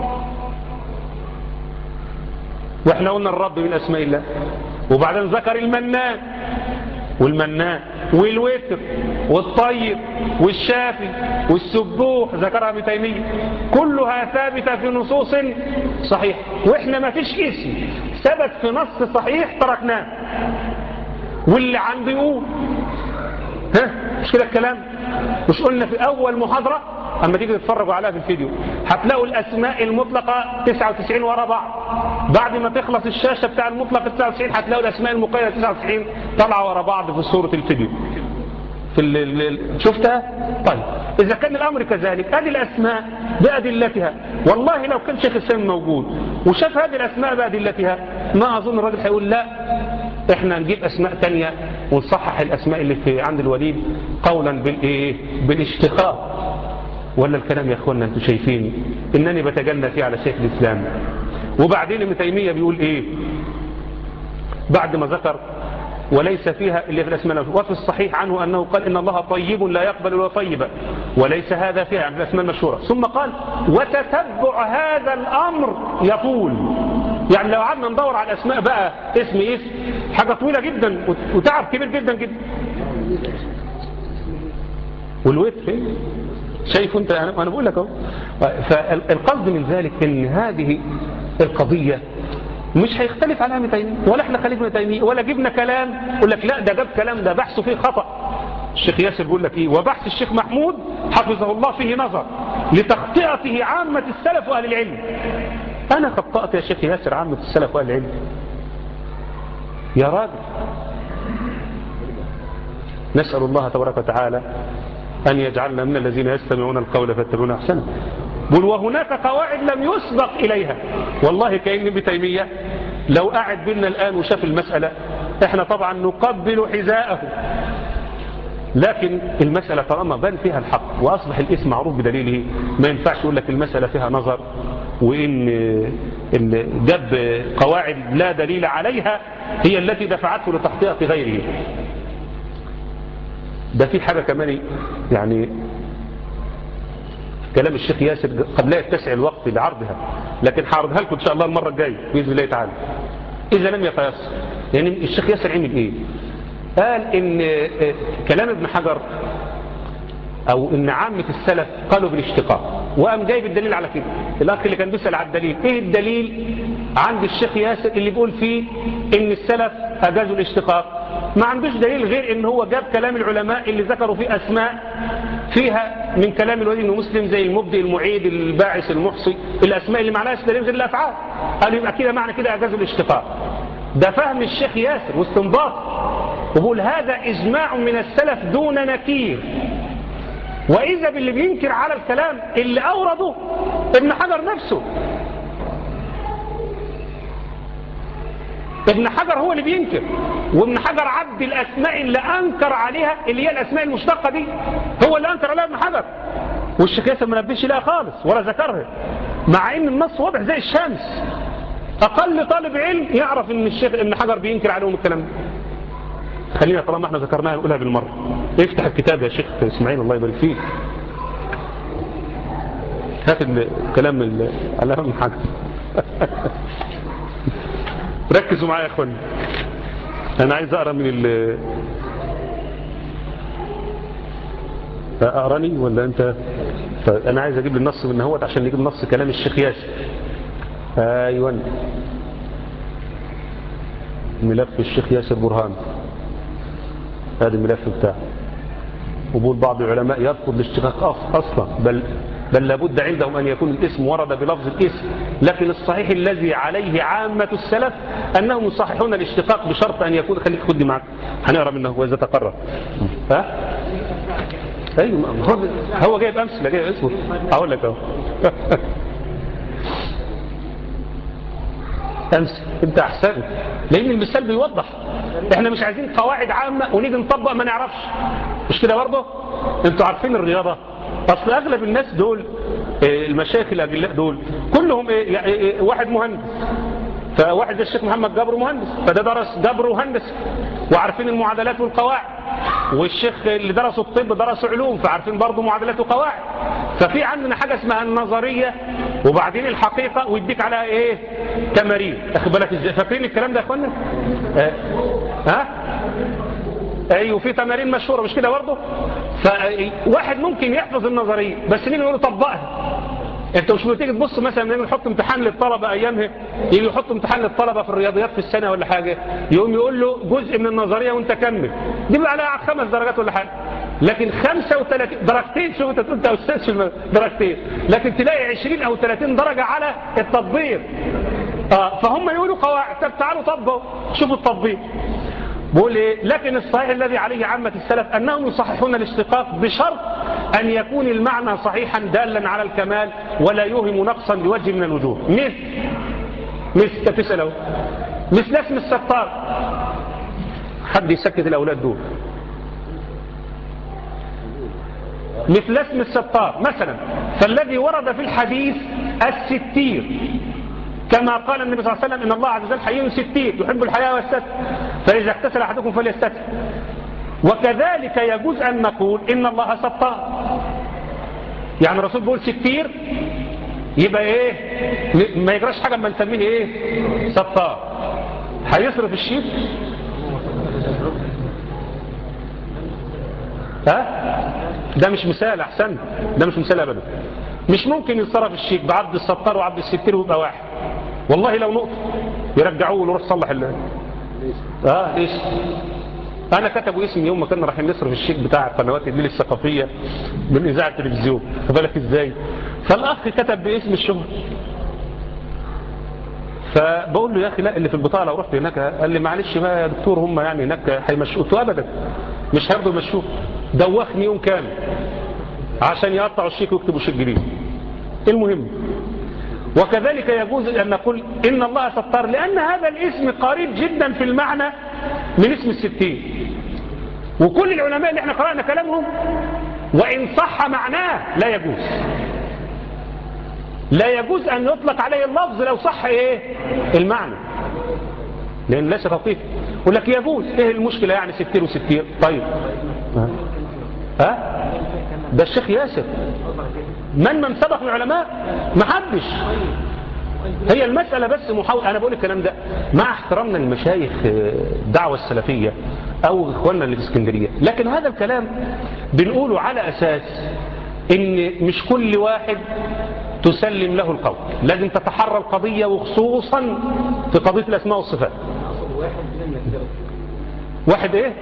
واحنا قلنا الرب من أسماء الله وبعدين ذكر المنان والمنان والوتر والطيب والشافي والسبوح ذكرها ابن تيمية كلها ثابتة في نصوص صحيح واحنا ما فيش اسم ثبت في نص صحيح تركناه واللي عنده يقول ها مش كده الكلام مش قلنا في اول محاضرة اما تيجي تتفرجوا عليها في الفيديو هتلاقوا الاسماء المطلقة 99 ورا بعض بعد ما تخلص الشاشة بتاع المطلق 99 هتلاقوا الاسماء المقيدة 99 طالعة ورا بعض في صورة الفيديو في ال ال شفتها طيب إذا كان الأمر كذلك هذه الأسماء بأدلتها والله لو كان شيخ السلام موجود وشاف هذه الأسماء بأدلتها ما أظن الراجل هيقول لا احنا نجيب أسماء تانية ونصحح الأسماء اللي في عند الوليد قولا بالإيه بالاشتقاق ولا الكلام يا أخوانا أنتم شايفين إنني بتجنى فيه على شيخ الإسلام وبعدين ابن تيمية بيقول إيه بعد ما ذكر وليس فيها إلا في الأسماء وفي الصحيح عنه أنه قال إن الله طيب لا يقبل إلا طيبا وليس هذا فيها يعني في الأسماء المشهورة ثم قال وتتبع هذا الأمر يطول يعني لو قعدنا ندور على الأسماء بقى اسم اسم حاجة طويلة جدا وتعب كبير جدا جدا والوتر شايف انت انا بقول لك اهو فالقصد من ذلك ان هذه القضيه مش هيختلف عليها ابن تيميه ولا احنا خليفه ابن تيميه ولا جبنا كلام يقول لك لا ده جاب كلام ده بحثه فيه خطا الشيخ ياسر بيقول لك ايه وبحث الشيخ محمود حفظه الله فيه نظر لتخطئته عامه السلف واهل العلم انا خطأت يا شيخ ياسر عامه السلف واهل العلم يا راجل نسأل الله تبارك وتعالى أن يجعلنا من الذين يستمعون القول فاتبعون أحسنه بل وهناك قواعد لم يسبق إليها والله كأن ابن تيمية لو قعد بينا الآن وشاف المسألة احنا طبعا نقبل حذاءه لكن المسألة طالما بان فيها الحق وأصبح الاسم معروف بدليله ما ينفعش يقول لك المسألة فيها نظر وإن جاب قواعد لا دليل عليها هي التي دفعته لتخطئة غيره ده في حاجة كمان يعني كلام الشيخ ياسر قد لا يتسع الوقت لعرضها لكن هعرضها لكم ان شاء الله المرة الجاية بإذن الله تعالى إذا لم يتيسر يعني الشيخ ياسر عمل إيه قال إن كلام ابن حجر أو إن عامة السلف قالوا بالاشتقاق وقام جايب الدليل على كده الأخ اللي كان بيسأل على الدليل إيه الدليل عند الشيخ ياسر اللي بيقول فيه إن السلف أجازوا الاشتقاق ما عندوش دليل غير إن هو جاب كلام العلماء اللي ذكروا فيه أسماء فيها من كلام الوليد بن مسلم زي المبدئ المعيد الباعث المحصي الأسماء اللي معناها دليل غير الأفعال قالوا يبقى كده معنى كده أجازوا الاشتقاق ده فهم الشيخ ياسر واستنباط وبقول هذا إجماع من السلف دون نكير وإذا باللي بينكر على الكلام اللي أورده ابن حجر نفسه ابن حجر هو اللي بينكر وابن حجر عبد الأسماء اللي أنكر عليها اللي هي الأسماء المشتقة دي هو اللي أنكر عليها ابن حجر والشيخ ياسر ما نبهش لها خالص ولا ذكرها مع ان النص واضح زي الشمس أقل طالب علم يعرف ان الشيخ ابن حجر بينكر عليهم الكلام ده خلينا طالما احنا ذكرناها نقولها بالمرة افتح الكتاب يا شيخ اسماعيل الله يبارك فيك هات الكلام على ابن حجر ركزوا معايا يا اخواني انا عايز اقرا من ال اقراني ولا انت طيب انا عايز اجيب النص من هوت عشان نجيب نص كلام الشيخ ياسر ايوه ملف الشيخ ياسر برهان هذا الملف بتاعه وبول بعض العلماء يرفض الاشتقاق اصلا بل بل لابد عندهم أن يكون الاسم ورد بلفظ الاسم لكن الصحيح الذي عليه عامة السلف أنهم يصححون الاشتقاق بشرط أن يكون خليك خدي معك هنقرأ منه وإذا تقرر ها ايوه هو, هو جايب امثله جايب اسمه اقول لك اهو امثله انت احسن لان المثال بيوضح احنا مش عايزين قواعد عامه ونيجي نطبق ما نعرفش مش كده برضه انتوا عارفين الرياضه اصل اغلب الناس دول المشايخ الاجلاء دول كلهم ايه يعني واحد مهندس فواحد زي الشيخ محمد جبر مهندس فده درس جبر وهندسه وعارفين المعادلات والقواعد والشيخ اللي درسوا الطب درسوا علوم فعارفين برضه معادلات وقواعد ففي عندنا حاجه اسمها النظريه وبعدين الحقيقه ويديك عليها ايه تمارين اخد بالك ازاي فاكرين الكلام ده يا اخوانا اه. ها ايوه في تمارين مشهوره مش كده برضه فواحد ممكن يحفظ النظريه بس نيجي نقول له طبقها انت مش بتيجي تبص مثلا لما يحط امتحان للطلبه ايامها يجي يحط امتحان للطلبه في الرياضيات في السنه ولا حاجه يقوم يقول له جزء من النظريه وانت كمل دي بقى عليها خمس درجات ولا حاجه لكن 35 درجتين شوف انت انت استاذ في درجتين لكن تلاقي 20 او 30 درجه على التطبيق اه فهم يقولوا قواعد طب تعالوا طبقوا شوفوا التطبيق بقول ايه لكن الصحيح الذي عليه عامة السلف أنهم يصححون الاشتقاق بشرط أن يكون المعنى صحيحا دالا على الكمال ولا يوهم نقصا بوجه من الوجوه مثل مثل تسأله مثل اسم الستار حد يسكت الأولاد دول مثل اسم الستار مثلا فالذي ورد في الحديث الستير كما قال النبي صلى الله عليه وسلم إن الله عز وجل حي ستير يحب الحياة والستر فإذا اغتسل أحدكم فليستتر وكذلك يجوز أن نقول إن الله ستار يعني الرسول بيقول ستير يبقى إيه ما يجراش حاجة ما نسميه إيه ستار هيصرف الشيك ها ده مش مثال أحسن ده مش مثال أبدا مش ممكن يتصرف الشيك بعبد الستار وعبد الستير ويبقى واحد والله لو نقطة يرجعوه له روح صلح الله اه ليش انا كتبوا اسمي يوم ما كنا رايحين نصرف الشيك بتاع قنوات النيل الثقافيه من اذاعه التلفزيون بالك ازاي فالاخ كتب باسم الشهر فبقول له يا اخي لا اللي في البطاقه لو رحت هناك قال لي معلش بقى يا دكتور هم يعني هناك هيمشوه قلت له ابدا مش هيرضوا يمشوه دوخني يوم كامل عشان يقطعوا الشيك ويكتبوا شيك جديد المهم وكذلك يجوز أن نقول إن الله ستار لأن هذا الاسم قريب جدا في المعنى من اسم الستين وكل العلماء اللي احنا قرأنا كلامهم وإن صح معناه لا يجوز لا يجوز أن يطلق عليه اللفظ لو صح إيه المعنى لأن ليس توقيف يقول لك يجوز إيه المشكلة يعني ستير وستير طيب ها ده الشيخ ياسر من من سبق من العلماء ما حدش هي المسألة بس محاول أنا بقول الكلام ده مع احترامنا للمشايخ الدعوة السلفية أو إخواننا اللي في اسكندرية لكن هذا الكلام بنقوله على أساس إن مش كل واحد تسلم له القول لازم تتحرى القضية وخصوصا في قضية الأسماء والصفات واحد ايه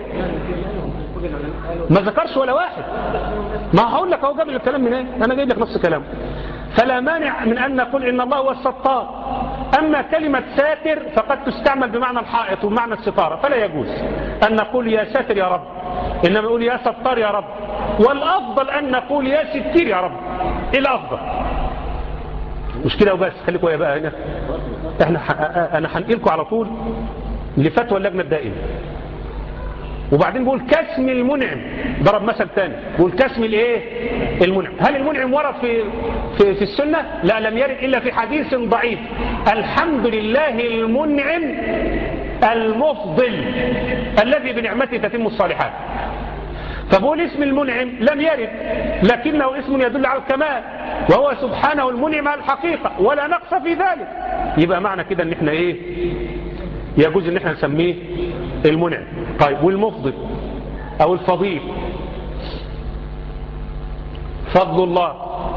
ما ذكرش ولا واحد ما هقول لك اهو جاب الكلام من ايه انا جايب لك نفس الكلام فلا مانع من ان نقول ان الله هو الستار اما كلمة ساتر فقد تستعمل بمعنى الحائط ومعنى الستارة فلا يجوز ان نقول يا ساتر يا رب انما نقول يا ستار يا رب والافضل ان نقول يا ستير يا رب ايه الافضل مش كده وبس خليكم يا بقى هنا احنا انا هنقلكم على طول لفتوى اللجنة الدائمة وبعدين بيقول كاسم المنعم ضرب مثل ثاني بيقول كاسم الايه المنعم هل المنعم ورد في في, في السنة لا لم يرد إلا في حديث ضعيف الحمد لله المنعم المفضل الذي بنعمته تتم الصالحات فبقول اسم المنعم لم يرد لكنه اسم يدل على الكمال وهو سبحانه المنعم الحقيقة ولا نقص في ذلك يبقى معنى كده ان احنا ايه يجوز ان احنا نسميه المنعم طيب والمفضل او الفضيل فضل الله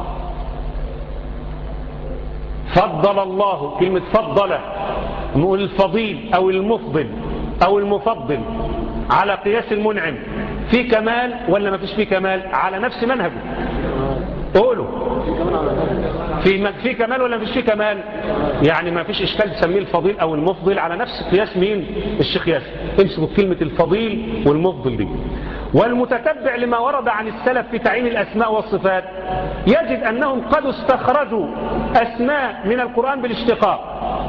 فضل الله كلمة فضل نقول الفضيل او المفضل او المفضل على قياس المنعم في كمال ولا ما فيش فيه كمال على نفس منهجه قولوا في في كمال ولا مفيش في كمال يعني ما فيش اشكال تسميه الفضيل او المفضل على نفس قياس مين الشيخ ياسر امسكوا كلمه الفضيل والمفضل دي والمتتبع لما ورد عن السلف في تعيين الاسماء والصفات يجد انهم قد استخرجوا اسماء من القران بالاشتقاق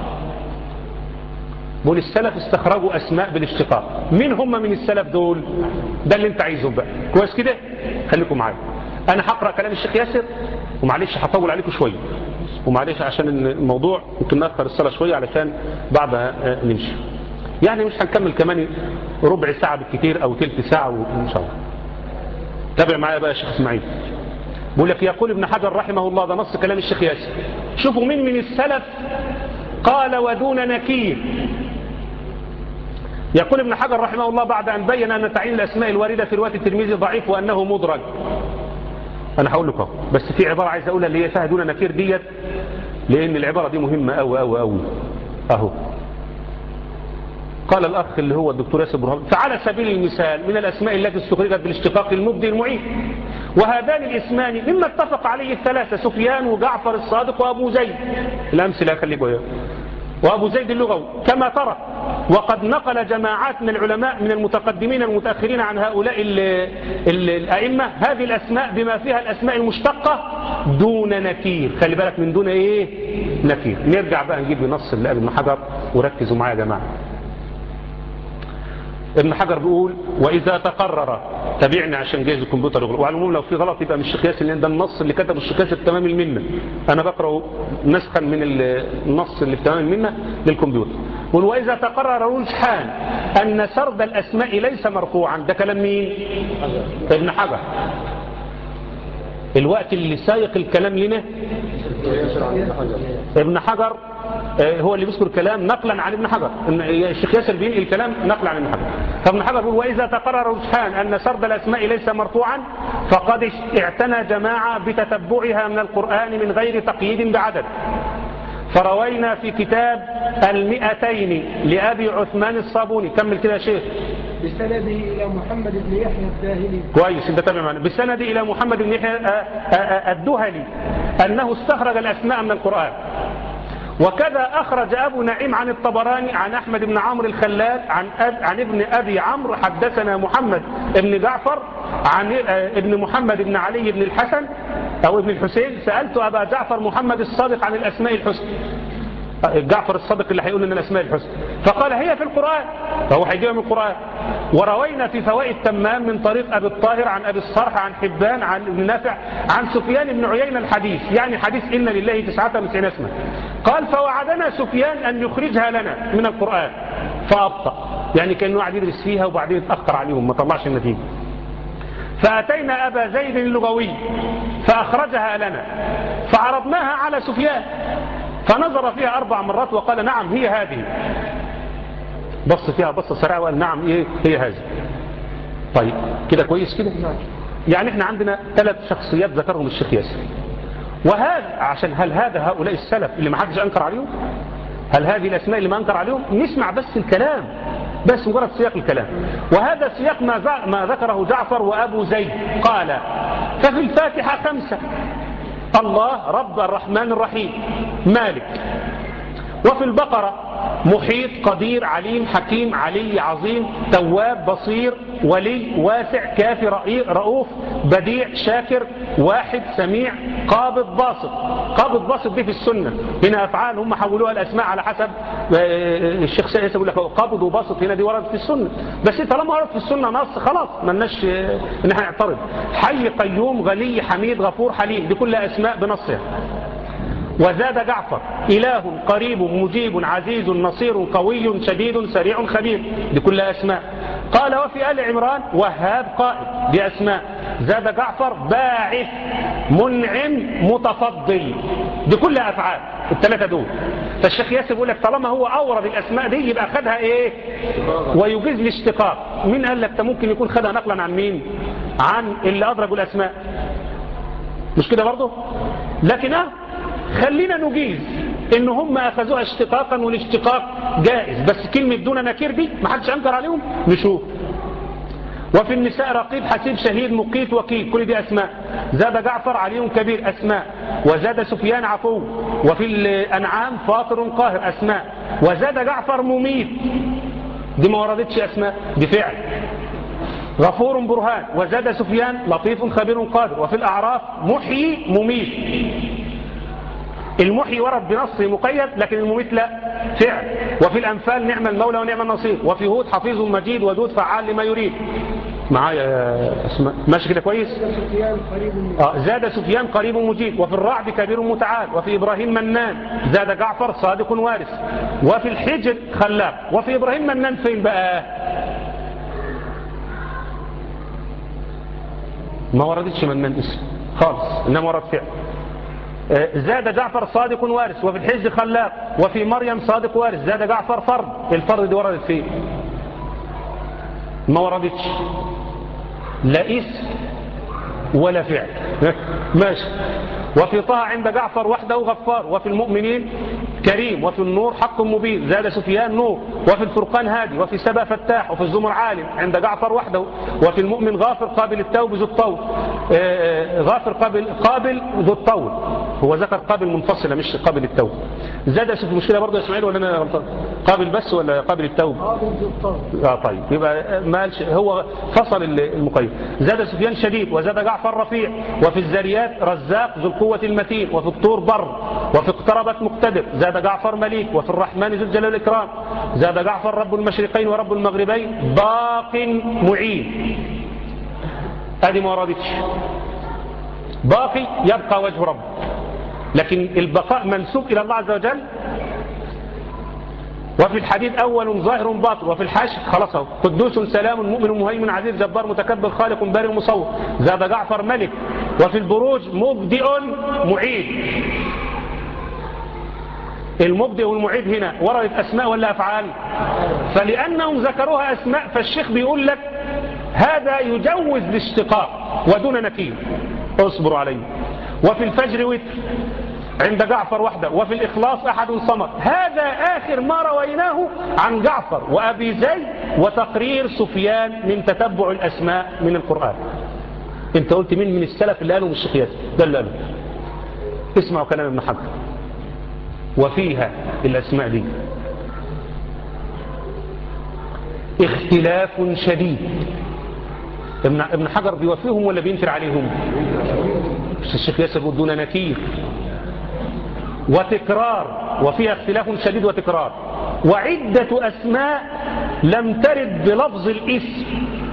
بقول السلف استخرجوا اسماء بالاشتقاق مين هم من السلف دول ده اللي انت عايزهم بقى كويس كده خليكم معايا انا هقرا كلام الشيخ ياسر ومعلش هطول عليكم شويه ومعلش عشان الموضوع ممكن ناخر الصلاه شويه علشان بعدها نمشي يعني مش هنكمل كمان ربع ساعه بالكثير او ثلث ساعه ان شاء الله تابع معايا بقى يا شيخ اسماعيل بيقول لك يقول ابن حجر رحمه الله ده نص كلام الشيخ ياسر شوفوا مين من السلف قال ودون نكير يقول ابن حجر رحمه الله بعد أن بين أن تعيين الأسماء الواردة في رواية الترمذي ضعيف وأنه مدرج أنا هقول لكم بس في عبارة عايز أقولها اللي هي فيها دون نكير ديت لأن العبارة دي مهمة أوي أوي أوي أهو قال الأخ اللي هو الدكتور ياسر برهان فعلى سبيل المثال من الأسماء التي استخرجت بالاشتقاق المبدي المعين وهذان الاسمان مما اتفق عليه الثلاثة سفيان وجعفر الصادق وأبو زيد الأمثلة خليكم إياها وأبو زيد اللغوي كما ترى وقد نقل جماعات من العلماء من المتقدمين المتأخرين عن هؤلاء ال ال الأئمة هذه الأسماء بما فيها الأسماء المشتقة دون نكير خلي بالك من دون إيه نكير نرجع بقى نجيب نص اللي قال ابن حجر وركزوا معايا يا جماعة ابن حجر بيقول وإذا تقرر تابعني عشان جايز الكمبيوتر يغلق وعلى العموم لو في غلط يبقى مش قياس لان ده النص اللي كتبه الشيخ ياسر تمام المنه انا بقرا نسخا من النص اللي في تمام المنه للكمبيوتر بيقول واذا تقرر رجحان ان سرد الاسماء ليس مرفوعا ده كلام مين ابن حجر الوقت اللي سايق الكلام لنا ابن حجر هو اللي بيذكر كلام نقلا عن ابن حجر الشيخ ياسر بينقل الكلام نقلا عن ابن حجر فابن حجر بيقول واذا تقرر رجحان ان سرد الاسماء ليس مرفوعا فقد اعتنى جماعه بتتبعها من القران من غير تقييد بعدد فروينا في كتاب المئتين لأبي عثمان الصابوني كمل كده يا شيخ بسنده إلى محمد بن يحيى الداهلي كويس انت تابع معنا بسنده إلى محمد بن يحيى الدهلي أنه استخرج الأسماء من القرآن وكذا أخرج أبو نعيم عن الطبراني عن أحمد بن عمرو الخلال عن, أب عن ابن أبي عمرو حدثنا محمد بن جعفر عن ابن محمد بن علي بن الحسن أو ابن الحسين سألت أبا جعفر محمد الصادق عن الأسماء الحسنى جعفر الصادق اللي هيقول لنا الأسماء الحسنى فقال هي في القرآن فهو هيجيبها من القرآن وروينا في فوائد تمام من طريق أبي الطاهر عن أبي الصرح عن حبان عن ابن نافع عن سفيان بن عيينة الحديث يعني حديث إن لله تسعة وتسعين اسما قال فوعدنا سفيان أن يخرجها لنا من القرآن فأبطأ يعني كأنه قاعد يدرس فيها وبعدين اتأخر عليهم ما طلعش النتيجة فأتينا أبا زيد اللغوي فأخرجها لنا فعرضناها على سفيان فنظر فيها أربع مرات وقال نعم هي هذه بص فيها بص سريعة وقال نعم إيه هي هذه طيب كده كويس كده يعني احنا عندنا ثلاث شخصيات ذكرهم الشيخ ياسر وهذا عشان هل هذا هؤلاء السلف اللي ما حدش أنكر عليهم هل هذه الأسماء اللي ما أنكر عليهم نسمع بس الكلام بس مجرد سياق الكلام وهذا سياق ما, ما ذكره جعفر وأبو زيد قال ففي الفاتحة خمسة الله رب الرحمن الرحيم مالك وفي البقرة محيط قدير عليم حكيم علي عظيم تواب بصير ولي واسع كافي رؤوف بديع شاكر واحد سميع قابض باسط قابض باسط دي في السنة هنا أفعال هم حولوها الأسماء على حسب الشيخ سيد يقول لك قابض وباسط هنا دي وردت في السنة بس طالما وردت في السنة نص خلاص ملناش ان احنا نعترض حي قيوم غني حميد غفور حليم دي كلها أسماء بنصها وزاد جعفر إله قريب مجيب عزيز نصير قوي شديد سريع خبير دي كلها أسماء قال وفي آل عمران وهاب قائد دي أسماء زاد جعفر باعث منعم متفضل دي كلها أفعال الثلاثة دول فالشيخ ياسر بيقول لك طالما هو أورد الأسماء دي يبقى خدها إيه ويجيز الاشتقاق مين قال لك ممكن يكون خدها نقلا عن مين عن اللي أدرجوا الأسماء مش كده برضه لكن اه خلينا نجيز ان هم اخذوها اشتقاقا والاشتقاق جائز بس كلمة دون نكير دي ما حدش انكر عليهم نشوف وفي النساء رقيب حسيب شهيد مقيت وكيل كل دي أسماء زاد جعفر علي كبير أسماء وزاد سفيان عفو وفي الأنعام فاطر قاهر أسماء وزاد جعفر مميت دي ما وردتش أسماء دي فعل غفور برهان وزاد سفيان لطيف خبير قادر وفي الأعراف محيي مميت المحيي ورد بنص مقيد لكن المميت لا فعل وفي الأنفال نعم المولى ونعم النصير وفي هود حفيظ مجيد ودود فعال لما يريد معايا يا اسماء ماشي كده كويس سفيان قريب من آه زاد سفيان قريب مجيد وفي الرعد كبير متعال وفي إبراهيم منان زاد جعفر صادق وارث وفي الحجر خلاق وفي إبراهيم منان فين بقى ما وردتش منان اسم خالص إنما ورد فعل آه، زاد جعفر صادق وارث وفي الحج خلاق وفي مريم صادق وارث زاد جعفر فرد الفرد دي وردت فين ما وردتش لا اسم ولا فعل ماشي وفي طه عند جعفر وحده غفار وفي المؤمنين كريم وفي النور حق مبين زاد سفيان نور وفي الفرقان هادي وفي سبا فتاح وفي الزمر عالم عند جعفر وحده وفي المؤمن غافر قابل التوب ذو الطول آه، غافر قابل قابل ذو الطول هو ذكر قابل منفصلة مش قابل التوب زاد في المشكلة برضه يا اسماعيل ولا انا غلطان قابل بس ولا قابل التوب قابل ذو الطول اه طيب يبقى ما قالش هو فصل المقيد زاد سفيان شديد وزاد جعفر رفيع وفي الزريات رزاق ذو القوة المتين وفي الطور بر وفي اقتربت مقتدر زاد جعفر مليك وفي الرحمن ذو الجلال والإكرام زاد جعفر رب المشرقين ورب المغربين باق معين هذه ما وردتش باقي يبقى وجه رب لكن البقاء منسوب إلى الله عز وجل وفي الحديد أول ظاهر باطن وفي الحاشر خلاص اهو قدوس سلام مؤمن مهيمن عزيز جبار متكبر خالق بارئ مصور زاد جعفر ملك وفي البروج مبدئ معيد المبدئ والمعيد هنا وردت أسماء ولا أفعال فلأنهم ذكروها أسماء فالشيخ بيقول لك هذا يجوز الاشتقاق ودون نكير اصبروا عليه وفي الفجر وتر عند جعفر وحده وفي الإخلاص أحد صمد هذا آخر ما رويناه عن جعفر وأبي زيد وتقرير سفيان من تتبع الأسماء من القرآن انت قلت مين من السلف اللي قالوا من الشيخ ياسر ده اللي قالوا اسمعوا كلام ابن حجر وفيها الأسماء دي اختلاف شديد ابن ابن حجر بيوفيهم ولا بينكر عليهم الشيخ ياسر بيقول دون نكير وتكرار وفيها اختلاف شديد وتكرار وعدة أسماء لم ترد بلفظ الاسم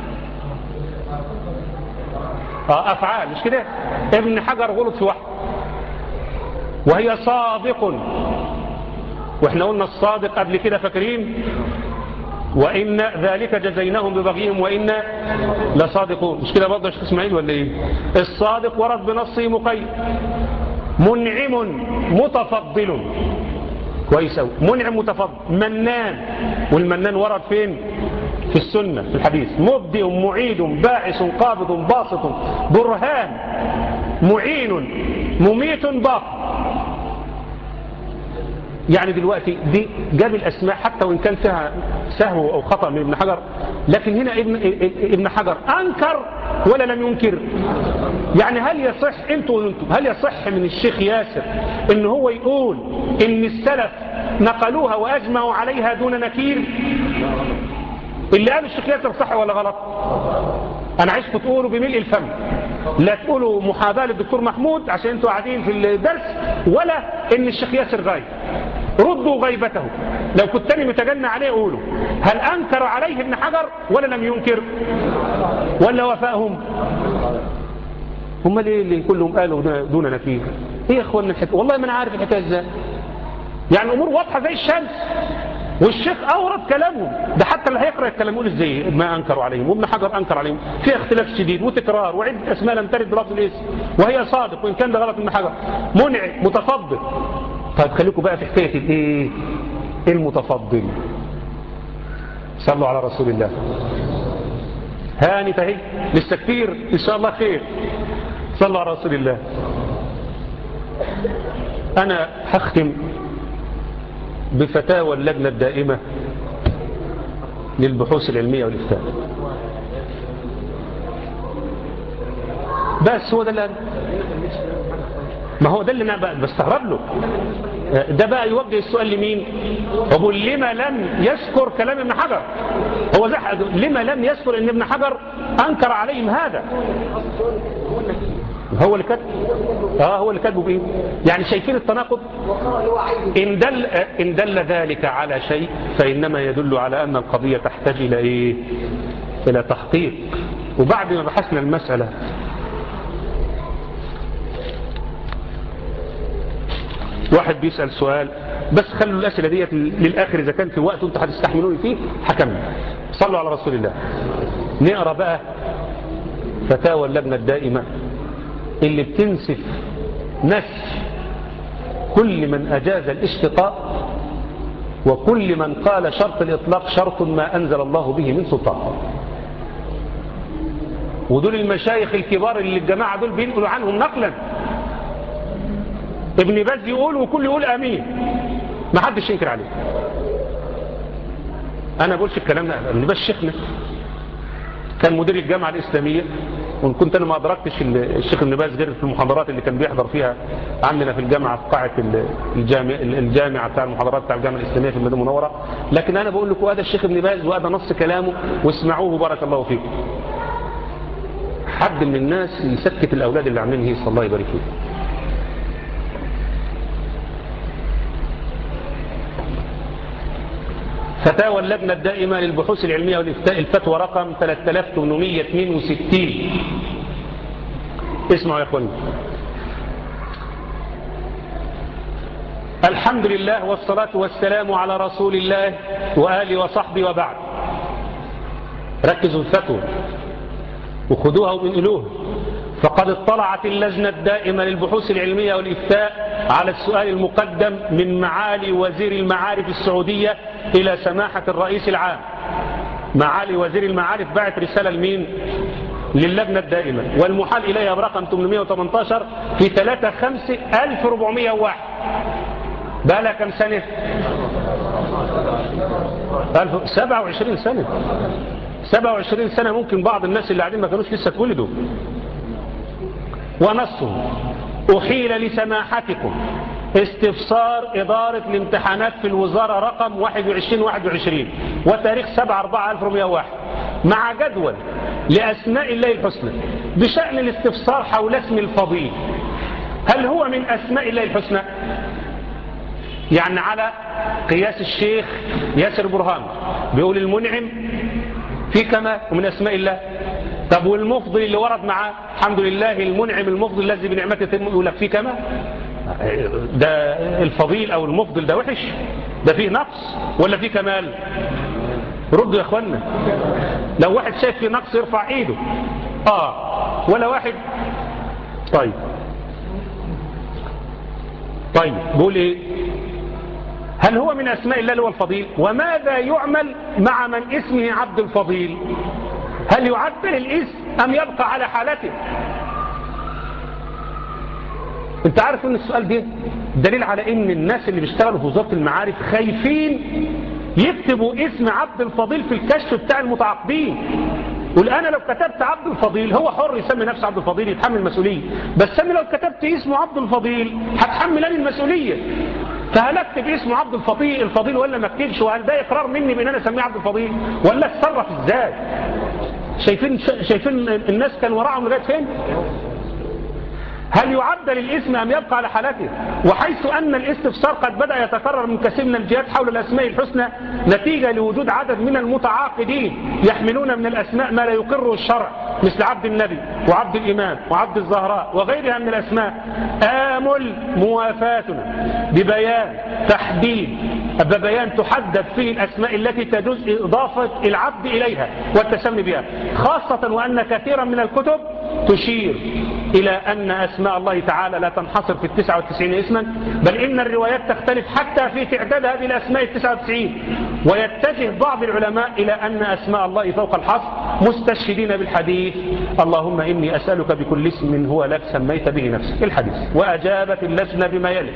آه أفعال مش كده ابن حجر غلط في واحد وهي صادق واحنا قلنا الصادق قبل كده فاكرين وإن ذلك جزيناهم ببغيهم وإنا لصادقون مش كده برضه يا شيخ اسماعيل ولا ايه الصادق ورد بنصه مقيد منعم متفضل كويس قوي منعم متفضل منان والمنان ورد فين في السنة في الحديث مبدئ معيد باعث قابض باسط برهان معين مميت باق يعني دلوقتي دي جاب الأسماء حتى وإن كان فيها سهو أو خطأ من ابن حجر لكن هنا ابن, ابن حجر أنكر ولا لم ينكر يعني هل يصح انتوا وانتوا هل يصح من الشيخ ياسر ان هو يقول ان السلف نقلوها واجمعوا عليها دون نكير اللي قال الشيخ ياسر صح ولا غلط انا عايزكم تقولوا بملء الفم لا تقولوا محاباة للدكتور محمود عشان انتوا قاعدين في الدرس ولا ان الشيخ ياسر غايب ردوا غيبته لو كنت انا متجنى عليه قولوا هل انكر عليه ابن حجر ولا لم ينكر ولا وفاهم هم ليه اللي كلهم قالوا دون نكير ايه يا اخوانا الحكايه والله ما انا عارف الحكايه ازاي يعني الامور واضحه زي الشمس والشيخ اورد كلامهم ده حتى اللي هيقرا الكلام يقول ازاي ما انكروا عليهم وابن حجر انكر عليهم في اختلاف شديد وتكرار وعده اسماء لم ترد بلفظ الاسم وهي صادق وان كان ده غلط ابن حجر منع متفضل طيب خليكم بقى في حكايه الايه المتفضل صلوا على رسول الله هاني فهي لسه كتير ان شاء الله خير صلوا على رسول الله انا هختم بفتاوى اللجنة الدائمة للبحوث العلمية والإفتاء بس هو ده اللي ما هو ده اللي انا بقى بستغرب له ده بقى يوجه السؤال لمين أبو لما لم يذكر كلام ابن حجر هو زح لما لم يذكر ان ابن حجر انكر عليهم هذا هو اللي كاتب اه هو اللي كاتبه بايه يعني شايفين التناقض ان دل ان دل ذلك على شيء فانما يدل على ان القضيه تحتاج الى ايه الى تحقيق وبعد ما بحثنا المساله واحد بيسأل سؤال بس خلوا الأسئلة ديت للآخر إذا كان في وقت أنتوا هتستحملوني فيه هكمل صلوا على رسول الله نقرأ بقى فتاوى اللجنة الدائمة اللي بتنسف نسف كل من أجاز الاشتقاء وكل من قال شرط الإطلاق شرط ما أنزل الله به من سلطان ودول المشايخ الكبار اللي الجماعة دول بينقلوا عنهم نقلا ابن باز يقول وكل يقول امين ما حدش ينكر عليه انا بقولش الكلام ده ابن باز شيخنا كان مدير الجامعة الإسلامية وإن كنت أنا ما أدركتش الشيخ ابن باز غير في المحاضرات اللي كان بيحضر فيها عندنا في الجامعة في قاعة الجامعة, الجامعة بتاع المحاضرات بتاع الجامعة الإسلامية في المدينة المنورة لكن أنا بقول لكم هذا الشيخ ابن باز وهذا نص كلامه واسمعوه بارك الله فيكم حد من الناس يسكت الأولاد اللي عاملين هيص الله يبارك فيهم فتاوى اللجنة الدائمة للبحوث العلمية والإفتاء الفتوى رقم 3862 اسمعوا يا أخواني الحمد لله والصلاة والسلام على رسول الله وآله وصحبه وبعد ركزوا الفتوى وخذوها وانقلوها فقد اطلعت اللجنة الدائمة للبحوث العلمية والإفتاء على السؤال المقدم من معالي وزير المعارف السعودية إلى سماحة الرئيس العام معالي وزير المعارف بعت رسالة لمين للجنة الدائمة والمحال إليها برقم 818 في 3 5 1401 بقى لها كم سنة 27 سنة 27 سنة ممكن بعض الناس اللي قاعدين ما كانوش لسه اتولدوا ونص أحيل لسماحتكم استفسار إدارة الامتحانات في الوزارة رقم 21-21 وتاريخ 7-4-1101 مع جدول لأسماء الله الحسنى بشأن الاستفسار حول اسم الفضيل هل هو من أسماء الله الحسنى يعني على قياس الشيخ ياسر برهان بيقول المنعم في كما ومن أسماء الله طب والمفضل اللي ورد معاه الحمد لله المنعم المفضل الذي بنعمته تتم يقول لك في كما ده الفضيل او المفضل ده وحش ده فيه نقص ولا فيه كمال ردوا يا اخوانا لو واحد شايف فيه نقص يرفع ايده اه ولا واحد طيب طيب بقول ايه هل هو من اسماء الله اللي هو الفضيل وماذا يعمل مع من اسمه عبد الفضيل هل يعدل الاسم ام يبقى على حالته انت عارف ان السؤال ده دليل على ان الناس اللي بيشتغلوا في وزارة المعارف خايفين يكتبوا اسم عبد الفضيل في الكشف بتاع المتعاقبين قول انا لو كتبت عبد الفضيل هو حر يسمي نفسه عبد الفضيل يتحمل المسؤولية بس انا لو كتبت اسمه عبد الفضيل هتحمل انا المسؤولية فهل اكتب اسمه عبد الفضيل الفضيل ولا ما اكتبش وهل ده اقرار مني بان انا اسميه عبد الفضيل ولا اتصرف ازاي شايفين شايفين الناس كان وراهم لغايه فين هل يعدل الاسم أم يبقى على حالته وحيث أن الاستفسار قد بدأ يتكرر من كثير من الجهات حول الأسماء الحسنى نتيجة لوجود عدد من المتعاقدين يحملون من الأسماء ما لا يقره الشرع مثل عبد النبي وعبد الإمام وعبد الزهراء وغيرها من الأسماء آمل موافاتنا ببيان تحديد ببيان تحدد فيه الأسماء التي تجوز إضافة العبد إليها والتسمي بها خاصة وأن كثيرا من الكتب تشير إلى أن أسماء الله تعالى لا تنحصر في التسعة والتسعين اسما بل إن الروايات تختلف حتى في تعداد هذه الأسماء التسعة والتسعين ويتجه بعض العلماء إلى أن أسماء الله فوق الحصر مستشهدين بالحديث اللهم إني أسألك بكل اسم هو لك سميت به نفسك الحديث وأجابت اللجنة بما يلي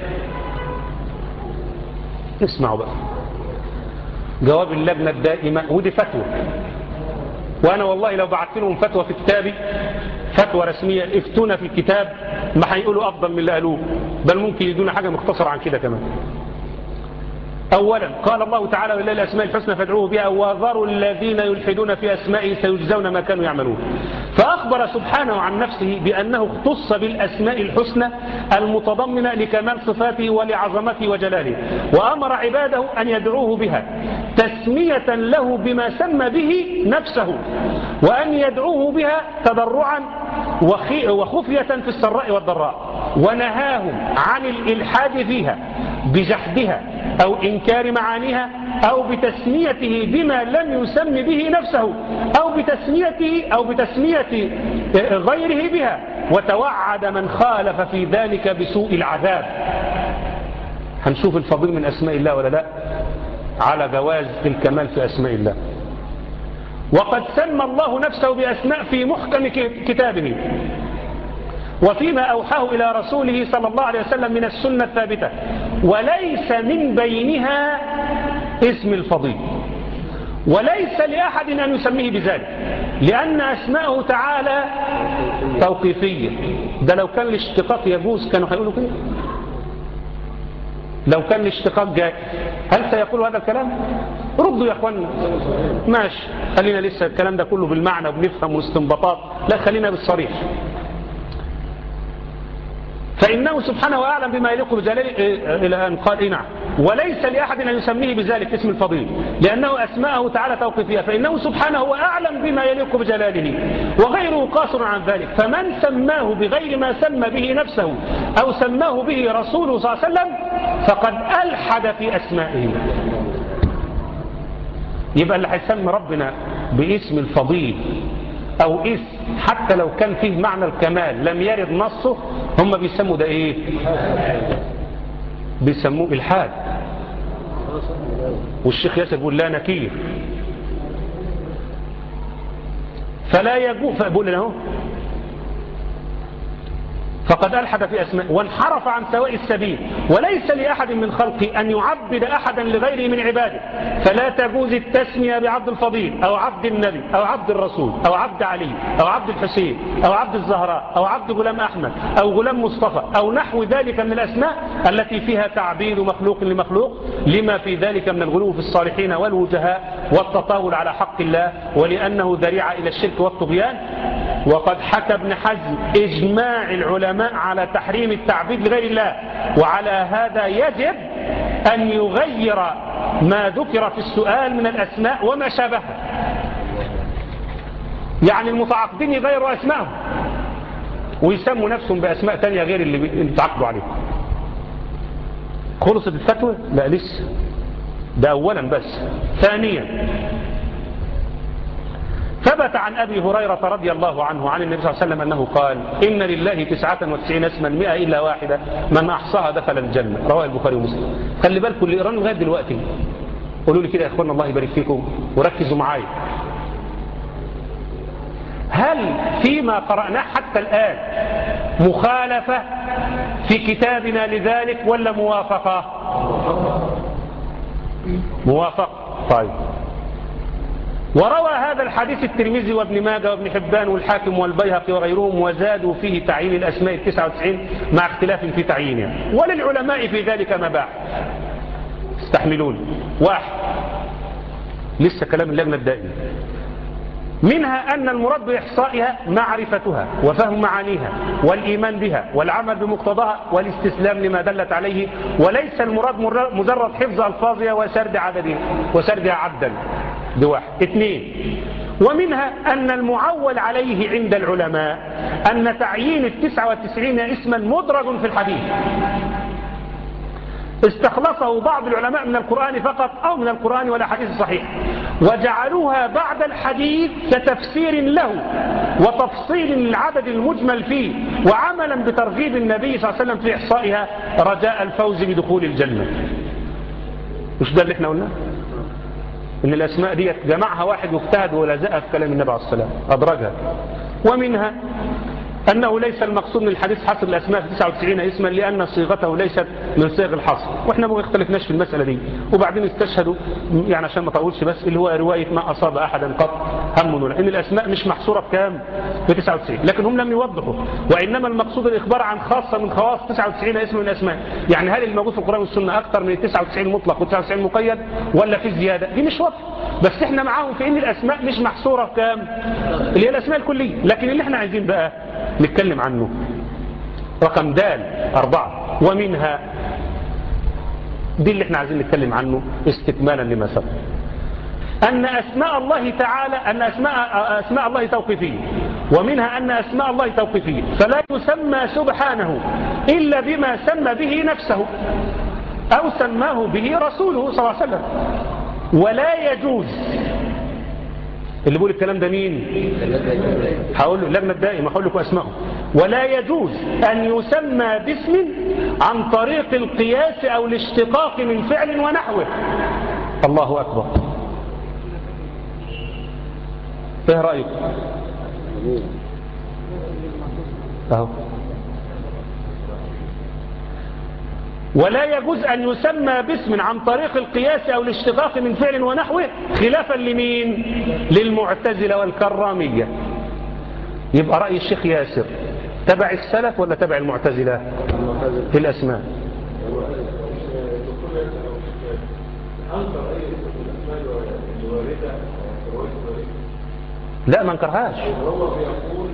اسمعوا بقى جواب اللجنة الدائمة ودي فتوى وأنا والله لو بعت لهم فتوى في كتابي فتوى رسمية افتونا في الكتاب ما هيقولوا أفضل من اللي قالوه بل ممكن يدونا حاجة مختصرة عن كده كمان أولا قال الله تعالى ولله الأسماء الحسنى فادعوه بها وذروا الذين يلحدون في أسمائه سيجزون ما كانوا يعملون فأخبر سبحانه عن نفسه بأنه اختص بالأسماء الحسنى المتضمنة لكمال صفاته ولعظمته وجلاله وأمر عباده أن يدعوه بها تسمية له بما سمى به نفسه وأن يدعوه بها تضرعا وخي- وخفية في السراء والضراء ونهاهم عن الإلحاد فيها بجحدها أو إنكار معانيها أو بتسميته بما لم يسم به نفسه أو بتسميته أو بتسمية غيره بها وتوعد من خالف في ذلك بسوء العذاب هنشوف الفضيل من أسماء الله ولا لا على جواز الكمال في أسماء الله وقد سمى الله نفسه بأسماء في محكم كتابه وفيما أوحاه إلى رسوله صلى الله عليه وسلم من السنة الثابتة وليس من بينها اسم الفضيل وليس لأحد أن يسميه بذلك لأن أسماءه تعالى توقيفية ده لو كان الاشتقاق يجوز كانوا هيقولوا كده لو كان الاشتقاق جائز هل سيقول هذا الكلام ردوا يا اخوانا ماشي خلينا لسه الكلام ده كله بالمعنى وبنفهم واستنباطات لا خلينا بالصريح فإنه سبحانه أعلم بما يليق بجلاله إلى أن قال إيه نعم وليس لأحد أن يسميه بذلك اسم الفضيل لأنه أسماءه تعالى توقيفية فإنه سبحانه هو أعلم بما يليق بجلاله وغيره قاصر عن ذلك فمن سماه بغير ما سمى به نفسه أو سماه به رسوله صلى الله عليه وسلم فقد ألحد في أسمائه يبقى اللي هيسمي ربنا باسم الفضيل او اسم حتى لو كان فيه معنى الكمال لم يرد نصه هم بيسموا ده ايه بيسموه الحاد والشيخ ياسر بيقول لا نكير فلا يجوز فبقول له فقد ألحد في أسماء وانحرف عن سواء السبيل وليس لأحد من خلقه أن يعبد أحدا لغيره من عباده فلا تجوز التسمية بعبد الفضيل أو عبد النبي أو عبد الرسول أو عبد علي أو عبد الحسين أو عبد الزهراء أو عبد غلام أحمد أو غلام مصطفى أو نحو ذلك من الأسماء التي فيها تعبير مخلوق لمخلوق لما في ذلك من الغلو في الصالحين والوجهاء والتطاول على حق الله ولأنه ذريعة إلى الشرك والطغيان وقد حكى ابن حزم إجماع العلماء على تحريم التعبيد لغير الله وعلى هذا يجب أن يغير ما ذكر في السؤال من الأسماء وما شابهها يعني المتعاقدين يغيروا أسمائهم ويسموا نفسهم بأسماء تانية غير اللي تعاقدوا عليه خلصت الفتوى؟ لا لسه ده أولا بس ثانيا ثبت عن أبي هريرة رضي الله عنه عن النبي صلى الله عليه وسلم أنه قال إن لله تسعة وتسعين اسما مئة إلا واحدة من أحصاها دخل الجنة رواه البخاري ومسلم خلي بالكم اللي إيران لغاية دلوقتي قولوا لي كده يا إخوانا الله يبارك فيكم وركزوا معايا هل فيما قرأناه حتى الآن مخالفة في كتابنا لذلك ولا موافقة موافقة طيب وروى هذا الحديث الترمذي وابن ماجه وابن حبان والحاكم والبيهقي وغيرهم وزادوا فيه تعيين الأسماء التسعة وتسعين مع اختلاف في تعيينها وللعلماء في ذلك مباح استحملون واحد لسه كلام اللجنة الدائمة منها أن المراد بإحصائها معرفتها وفهم معانيها والإيمان بها والعمل بمقتضاها والاستسلام لما دلت عليه وليس المراد مجرد حفظ ألفاظها وسرد عددها وسردها عدا دي واحد اثنين ومنها أن المعول عليه عند العلماء أن تعيين التسعة والتسعين اسما مدرج في الحديث استخلصه بعض العلماء من القرآن فقط أو من القرآن ولا حديث صحيح وجعلوها بعد الحديث كتفسير له وتفصيل للعدد المجمل فيه وعملا بترغيب النبي صلى الله عليه وسلم في إحصائها رجاء الفوز بدخول الجنة مش ده اللي احنا قلناه ان الاسماء دي جمعها واحد واجتهد ولزقها في كلام النبي عليه الصلاه والسلام ادرجها ومنها أنه ليس المقصود من الحديث حصر الأسماء في 99 اسما لأن صيغته ليست من صيغ الحصر وإحنا ما اختلفناش في المسألة دي وبعدين استشهدوا يعني عشان ما طولش بس اللي هو رواية ما أصاب أحدا قط هم ولا إن الأسماء مش محصورة بكام في 99 لكن هم لم يوضحوا وإنما المقصود الإخبار عن خاصة من خواص 99 اسم من الأسماء يعني هل الموجود في القرآن والسنة أكثر من 99 مطلق و99 مقيد ولا في زيادة دي مش واضحة بس احنا معاهم في ان الاسماء مش محصورة في كام اللي هي الاسماء الكلية لكن اللي احنا عايزين بقى نتكلم عنه رقم دال أربعة ومنها دي اللي احنا عايزين نتكلم عنه استكمالا لما سبق أن أسماء الله تعالى أن أسماء, أسماء الله توقيفية ومنها أن أسماء الله توقيفية فلا يسمى سبحانه إلا بما سمى به نفسه أو سماه به رسوله صلى الله عليه وسلم ولا يجوز اللي بيقول الكلام ده مين هقول له اللجنة الدائمة هقول لكم أسمائه ولا يجوز أن يسمى باسم عن طريق القياس أو الاشتقاق من فعل ونحوه الله أكبر ايه رأيك اهو ولا يجوز أن يسمى باسم عن طريق القياس أو الاشتقاق من فعل ونحوه خلافا لمين للمعتزلة والكرامية يبقى رأي الشيخ ياسر تبع السلف ولا تبع المعتزلة في الأسماء لا ما انكرهاش هو بيقول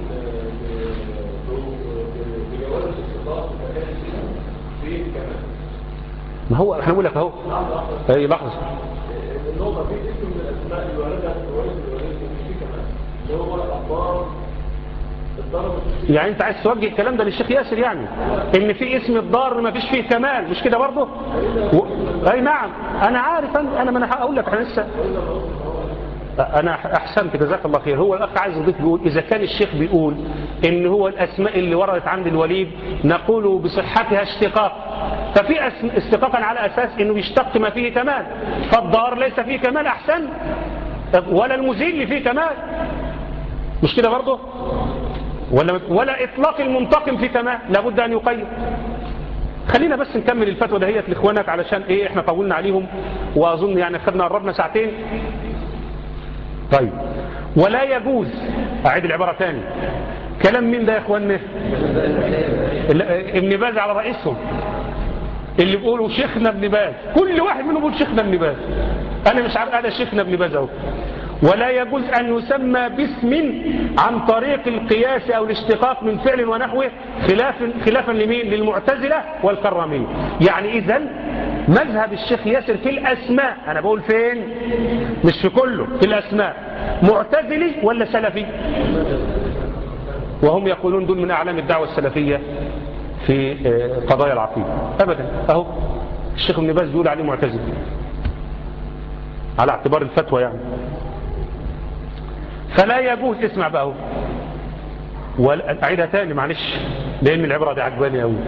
بجواز الاستضافه مكان في كمان ما هو احنا بنقول لك اهو اي لحظه النقطه في اسم من الاسماء اللي واردها في الروايه الروايه في كمان اللي هو الاخبار الضرب يعني انت عايز توجه الكلام ده للشيخ ياسر يعني ان في اسم الضار ما فيش فيه كمال مش كده برضه و... اي نعم انا عارف انا انا ما انا هقول لك احنا لسه انا احسنت جزاك الله خير هو الاخ عايز يضيف بيقول اذا كان الشيخ بيقول ان هو الاسماء اللي وردت عند الوليد نقول بصحتها اشتقاق ففي أس- استقاقا على اساس انه يشتق ما فيه كمال فالضار ليس فيه كمال احسن ولا المزيل فيه كمال مش كده برضه ولا ولا اطلاق المنتقم في كمال لابد ان يقيد خلينا بس نكمل الفتوى دهيت لاخوانك علشان ايه احنا طولنا عليهم واظن يعني خدنا قربنا ساعتين طيب ولا يجوز اعيد العباره ثاني كلام مين ده يا اخواننا ال- ابن باز على رئيسهم اللي بيقولوا شيخنا ابن باز كل واحد منهم بيقول شيخنا ابن باز انا مش عارف هذا شيخنا ابن باز اهو ولا يجوز أن يسمى باسم عن طريق القياس أو الاشتقاق من فعل ونحوه خلاف خلافا لمين للمعتزلة والكرامية يعني إذا مذهب الشيخ ياسر في الأسماء أنا بقول فين مش في كله في الأسماء معتزلي ولا سلفي وهم يقولون دول من أعلام الدعوة السلفية في آه، قضايا العقيدة أبدا أهو الشيخ ابن باز بيقول عليه معتزلي على اعتبار الفتوى يعني فلا يجوز اسمع بقى اهو ولا- اعيدها تاني معلش لان العبره دي عجباني قوي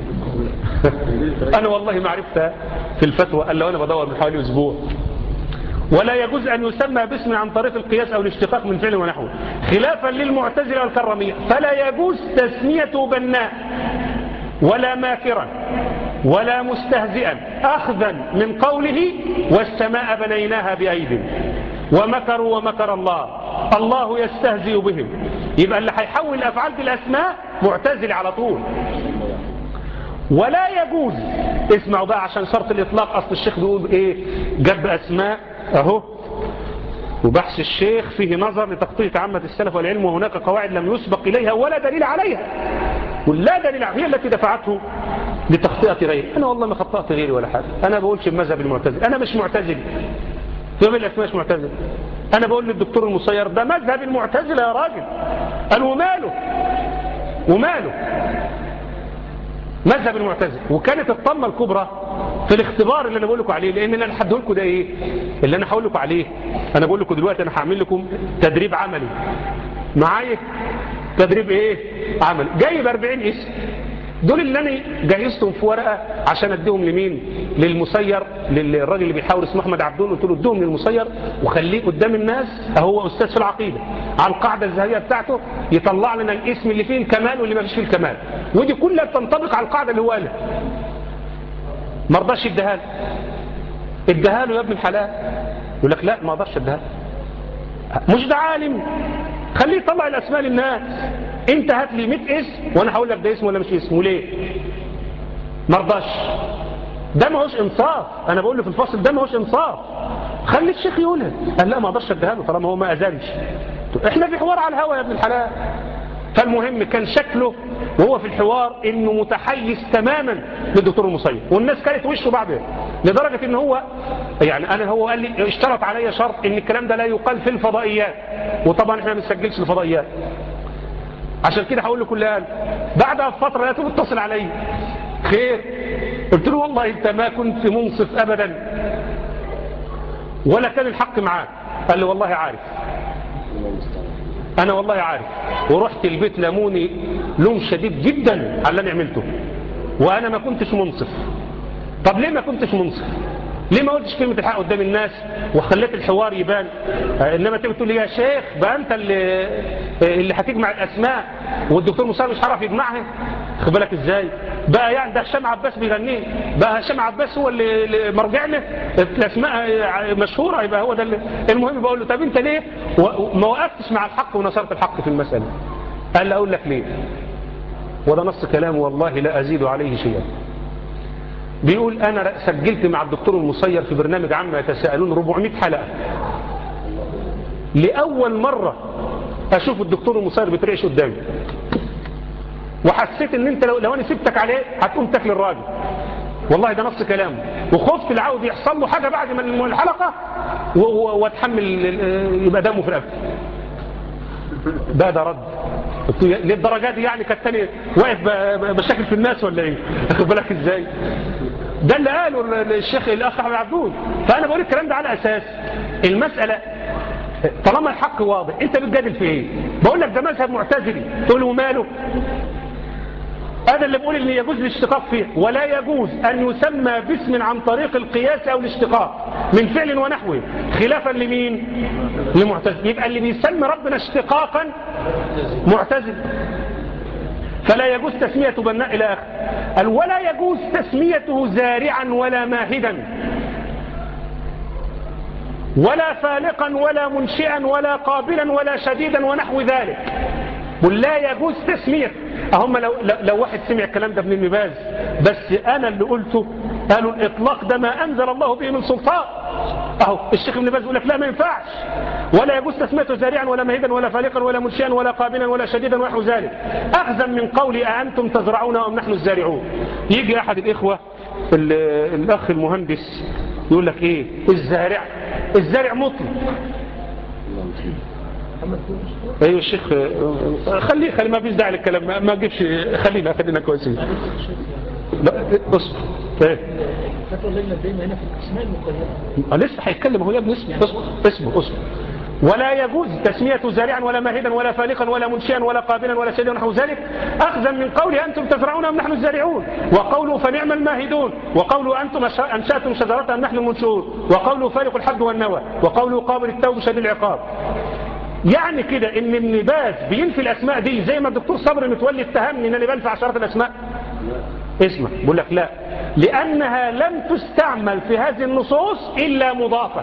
انا والله ما عرفتها في الفتوى الا وانا بدور من حوالي اسبوع ولا يجوز ان يسمى باسم عن طريق القياس او الاشتقاق من فعل ونحوه خلافا للمعتزله والكراميه فلا يجوز تسميته بناء ولا ماكرا ولا مستهزئا أخذا من قوله والسماء بنيناها بأيد ومكروا ومكر الله الله يستهزئ بهم يبقى اللي هيحول الأفعال بالأسماء معتزل على طول ولا يجوز اسمعوا بقى عشان شرط الإطلاق أصل الشيخ بيقول إيه جاب أسماء أهو وبحث الشيخ فيه نظر لتخطيط عامة السلف والعلم وهناك قواعد لم يسبق إليها ولا دليل عليها ولا دليل عليها هي التي دفعته لتخطئة غيري أنا والله ما خطأت غيري ولا حاجة أنا بقولش بمذهب المعتزل أنا مش معتزل يوم الأسماء مش معتزل أنا بقول للدكتور المسير ده مذهب المعتزلة يا راجل قال وماله وماله مذهب المعتزل وكانت الطمة الكبرى في الاختبار اللي انا بقول لكم عليه لان انا لحد لكم ده ايه اللي انا هقول لكم عليه انا بقول لكم دلوقتي انا هعمل لكم تدريب عملي معايا تدريب ايه عمل جايب 40 اسم دول اللي انا جهزتهم في ورقه عشان اديهم لمين للمسير للراجل اللي بيحاول اسمه احمد عبدون قلت له اديهم للمسير وخليه قدام الناس هو استاذ في العقيده على القاعده الذهبيه بتاعته يطلع لنا الاسم اللي فيه الكمال واللي ما فيش فيه الكمال ودي كلها بتنطبق على القاعده اللي هو قالها ما رضاش يديها له اديها له يا ابن الحلال يقول لك لا ما اقدرش اديها له مش ده عالم خليه يطلع الاسماء للناس انت هات لي 100 اسم وانا هقول لك ده اسم ولا مش اسم وليه ما رضاش ده ما هوش انصاف انا بقول له في الفصل ده ما هوش انصاف خلي الشيخ يقولها قال لا ما اقدرش اديها له طالما هو ما اذنش احنا في حوار على الهوا يا ابن الحلال فالمهم كان شكله وهو في الحوار انه متحيز تماما للدكتور المصيب والناس كانت وشه بعده لدرجة ان هو يعني انا هو قال لي اشترط علي شرط ان الكلام ده لا يقال في الفضائيات وطبعا احنا ما بنسجلش الفضائيات عشان كده هقول له كل قال بعدها بفترة لا تتصل علي خير قلت له والله انت ما كنت منصف ابدا ولا كان الحق معاك قال لي والله عارف انا والله عارف ورحت البيت لموني لوم شديد جدا على اللي انا عملته وانا ما كنتش منصف طب ليه ما كنتش منصف ليه ما قلتش كلمة الحق قدام الناس وخليت الحوار يبان آه انما تيجي تقول لي يا شيخ بقى انت اللي اللي هتجمع الاسماء والدكتور موسى مش عارف يجمعها خد بالك ازاي بقى يعني ده هشام عباس بيغنيه بقى هشام عباس هو اللي اللي مرجعنا الاسماء مشهوره يبقى هو ده اللي المهم بقول له طب انت ليه ما وقفتش مع الحق ونصرت الحق في المساله قال لي اقول لك ليه وده نص كلامه والله لا ازيد عليه شيئا بيقول انا سجلت مع الدكتور المصير في برنامج عما يتساءلون 400 حلقه لاول مره اشوف الدكتور المصير بترعش قدامي وحسيت ان انت لو, لو انا سبتك عليه هتقوم تاكل الراجل والله ده نص كلامه وخفت العود يحصل له حاجه بعد من الحلقه واتحمل يبقى دمه في رقبتي ده ده رد للدرجات دي يعني كانت تاني واقف بشكل في الناس ولا ايه واخد بالك ازاي ده اللي قاله الشيخ الاخ احمد عبدون فانا بقول الكلام ده على اساس المساله طالما الحق واضح انت بتجادل في ايه بقول لك ده مذهب معتزلي تقول له ماله هذا اللي بيقول ان يجوز الاشتقاق فيه ولا يجوز ان يسمى باسم عن طريق القياس او الاشتقاق من فعل ونحوه خلافا لمين لمعتزل يبقى اللي بيسمي ربنا اشتقاقا معتزل فلا يجوز تسمية بناء إلى آخر قال ولا يجوز تسميته زارعا ولا ماهدا ولا فالقا ولا منشئا ولا قابلا ولا شديدا ونحو ذلك قل لا يجوز تسمية هم لو, لو واحد سمع الكلام ده ابن ابن باز بس انا اللي قلته قالوا الاطلاق ده ما انزل الله به من سلطان اهو الشيخ ابن باز يقول لك لا ما ينفعش ولا يجوز تسميته زارعا ولا مهيدا ولا فالقا ولا منشئا ولا قابلا ولا شديدا ونحو ذلك اخذا من قول أأنتم تزرعون ام نحن الزارعون يجي احد الاخوه الاخ المهندس يقول لك ايه الزارع الزارع مطلق ايوه الشيخ خليه خلي ما فيش داعي للكلام ما, ما تجيبش خلينا خلينا كويسين لا اصبر ايه فتوى اللجنه الدائمه هنا في الاسماء المقيده لسه هيتكلم هو يا ابني اصبر اصبر اصبر اصبر ولا يجوز تسمية زارعا ولا ماهدا ولا فالقا ولا منشئا ولا قابلا ولا شيئا نحو ذلك أخذا من قول أنتم تزرعون أم نحن الزارعون وقولوا فنعم الماهدون وقولوا أنتم أنشأتم شجرة أم نحن المنشؤون وقولوا فالق الحب والنوى وقولوا قابل التوب شديد العقاب يعني كده ان ابن باز بينفي الاسماء دي زي ما الدكتور صبري متولي اتهمني ان انا بنفي عشرات الاسماء اسمع بقول لك لا لانها لم تستعمل في هذه النصوص الا مضافه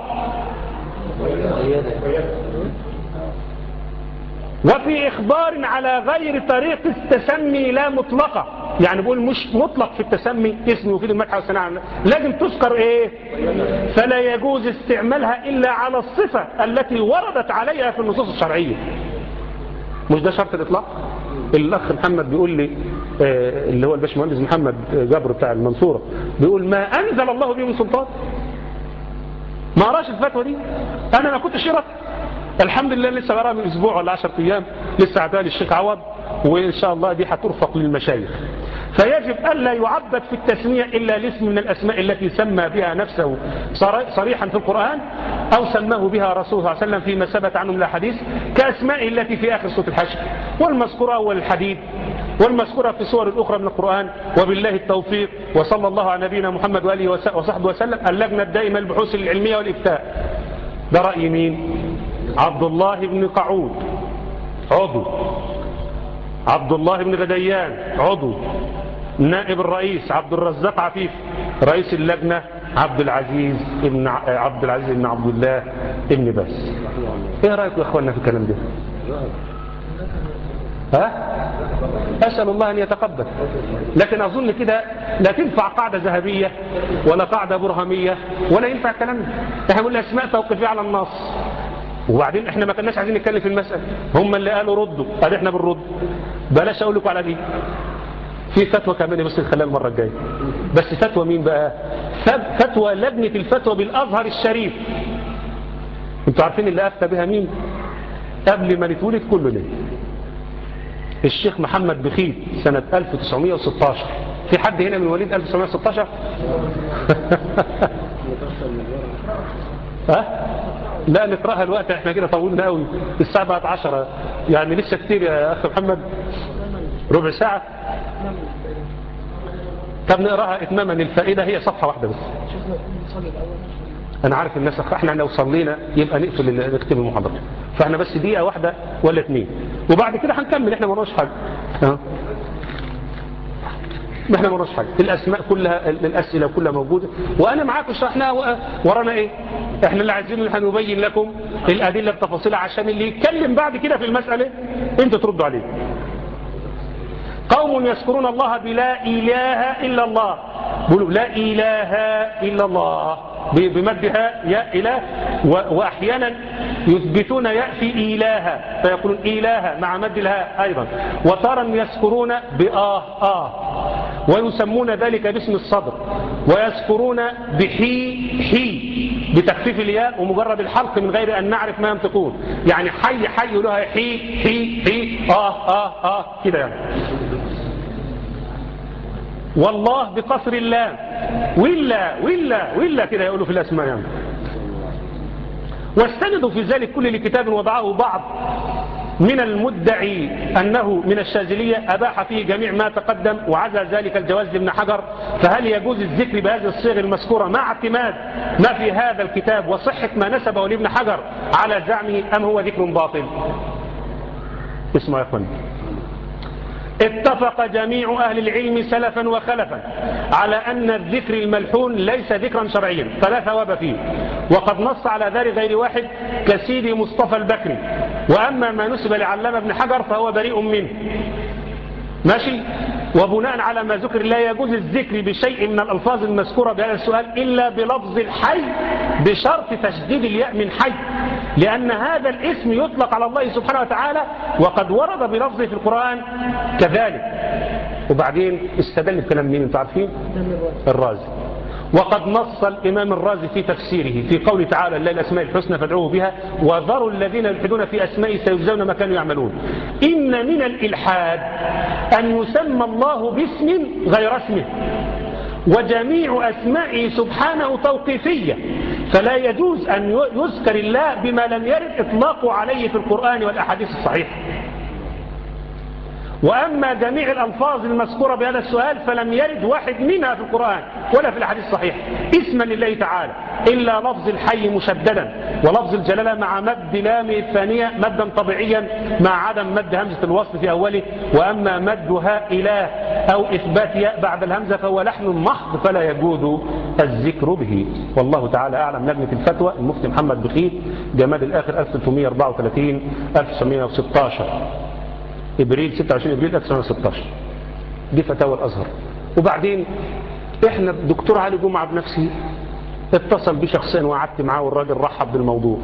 وفي إخبار على غير طريق التسمي لا مطلقة يعني بقول مش مطلق في التسمي اسم يفيد المدح والثناء لازم تذكر ايه فلا يجوز استعمالها إلا على الصفة التي وردت عليها في النصوص الشرعية مش ده شرط الإطلاق الأخ محمد بيقول لي آه اللي هو الباشمهندس محمد جبر بتاع المنصورة بيقول ما أنزل الله به من سلطان ما قراش الفتوى دي أنا ما كنتش شرط الحمد لله لسه بقراها من اسبوع ولا 10 ايام لسه عتالي الشيخ عوض وان شاء الله دي هترفق للمشايخ فيجب الا يعبد في التسميه الا الاسم من الاسماء التي سمى بها نفسه صريحا في القران او سماه بها رسول صلى الله عليه وسلم فيما ثبت عنه من الاحاديث كاسماء التي في اخر سوره الحشر والمذكوره والحديد والمذكورة في سور الأخرى من القرآن وبالله التوفيق وصلى الله على نبينا محمد وآله وس- وصحبه وسلم اللجنة الدائمة للبحوث العلمية والإفتاء ده رأي مين عبد الله بن قعود عضو عبد الله بن غديان عضو نائب الرئيس عبد الرزاق عفيف رئيس اللجنة عبد العزيز ابن ع- عبد العزيز بن عبد الله ابن باز ايه رايكم يا اخواننا في الكلام ده ها اسال الله ان يتقبل لكن اظن كده لا تنفع قاعده ذهبيه ولا قاعده برهميه ولا ينفع الكلام ده احنا بنقول اسماء توقيفيه على النص وبعدين احنا ما كناش عايزين نتكلم في المساله هم اللي قالوا ردوا ادي احنا بنرد بلاش اقول لكم على دي في فتوى كمان بس نخليها المره الجايه بس فتوى مين بقى فت- فتوى لجنه الفتوى بالازهر الشريف انتوا عارفين اللي افتى بها مين قبل ما نتولد كلنا الشيخ محمد بخيت سنة 1916 في حد هنا من وليد 1916 ها لا نقراها الوقت احنا كده طولنا قوي الساعة بقت 10 يعني لسه كتير يا اخي محمد ربع ساعة طب نقراها اتماما الفائدة هي صفحة واحدة بس شوفنا نصلي الأول انا عارف الناس احنا لو صلينا يبقى نقفل ال- نختم المحاضرة فاحنا بس دقيقة واحدة ولا اتنين وبعد كده هنكمل احنا ما حاجة ها؟ ما احنا ما حاجة الاسماء كلها ال- الاسئلة كلها موجودة وانا معاكم شرحناها و- ورانا ايه احنا اللي عايزين ان احنا نبين لكم الادلة بتفاصيلها عشان اللي يتكلم بعد كده في المسألة انتوا تردوا عليه قوم يذكرون الله بلا إله إلا الله بيقولوا لا إله إلا الله ب- بمدها يا إله و- وأحيانا يثبتون ياء في إله فيقولون إله مع مد الهاء أيضا وتارا يذكرون بآه آه ويسمون ذلك باسم الصدر ويذكرون بحي حي بتخفيف الياء ومجرد الحلق من غير أن نعرف ما ينطقون يعني حي حي لها حي حي حي آه آه آه كده يعني والله بقصر الله ولا ولا ولا كده يقولوا في الأسماء يعني واستندوا في ذلك كل لكتاب وضعه بعض من المدعي أنه من الشاذلية أباح فيه جميع ما تقدم وعزى ذلك الجواز لابن حجر فهل يجوز الذكر بهذه الصيغ المذكورة مع اعتماد ما في هذا الكتاب وصحة ما نسبه لابن حجر على زعمه أم هو ذكر باطل اسمعوا يا أخواني اتفق جميع أهل العلم سلفا وخلفا على أن الذكر الملحون ليس ذكرا شرعيا فلا ثواب فيه وقد نص على ذلك غير واحد كسيدي مصطفى البكري وأما ما نسب لعلامة بن حجر فهو بريء منه ماشي وبناء على ما ذكر لا يجوز الذكر بشيء من الألفاظ المذكورة بهذا السؤال إلا بلفظ الحي بشرط تشديد الياء من حي لأن هذا الاسم يطلق على الله سبحانه وتعالى وقد ورد بلفظه في القرآن كذلك وبعدين استدل بكلام مين انتوا عارفين الرازي وقد نص الإمام الرازي في تفسيره في قول تعالى الله الأسماء الحسنى فادعوه بها وذروا الذين يلحدون في أسمائه سيجزون ما كانوا يعملون إن من الإلحاد أن يسمى الله باسم غير اسمه وجميع أسمائه سبحانه توقيفية فلا يجوز أن يذكر الله بما لم يرد إطلاقه عليه في القرآن والأحاديث الصحيحة وأما جميع الألفاظ المذكورة بهذا السؤال فلم يرد واحد منها في القرآن ولا في الحديث الصحيح اسما لله تعالى إلا لفظ الحي مشددا ولفظ الجلالة مع مد لام الثانية مدا طبيعيا مع عدم مد همزة الوصل في أوله وأما مدها إله أو إثبات ياء بعد الهمزة فهو لحن محض فلا يجوز الذكر به والله تعالى أعلم لجنة الفتوى المفتي محمد بخيت جماد الآخر 1334 1916 ابريل 26 ابريل 1916 دي فتاوى الازهر وبعدين احنا الدكتور علي جمعه بنفسه اتصل بي شخصيا وقعدت معاه والراجل رحب بالموضوع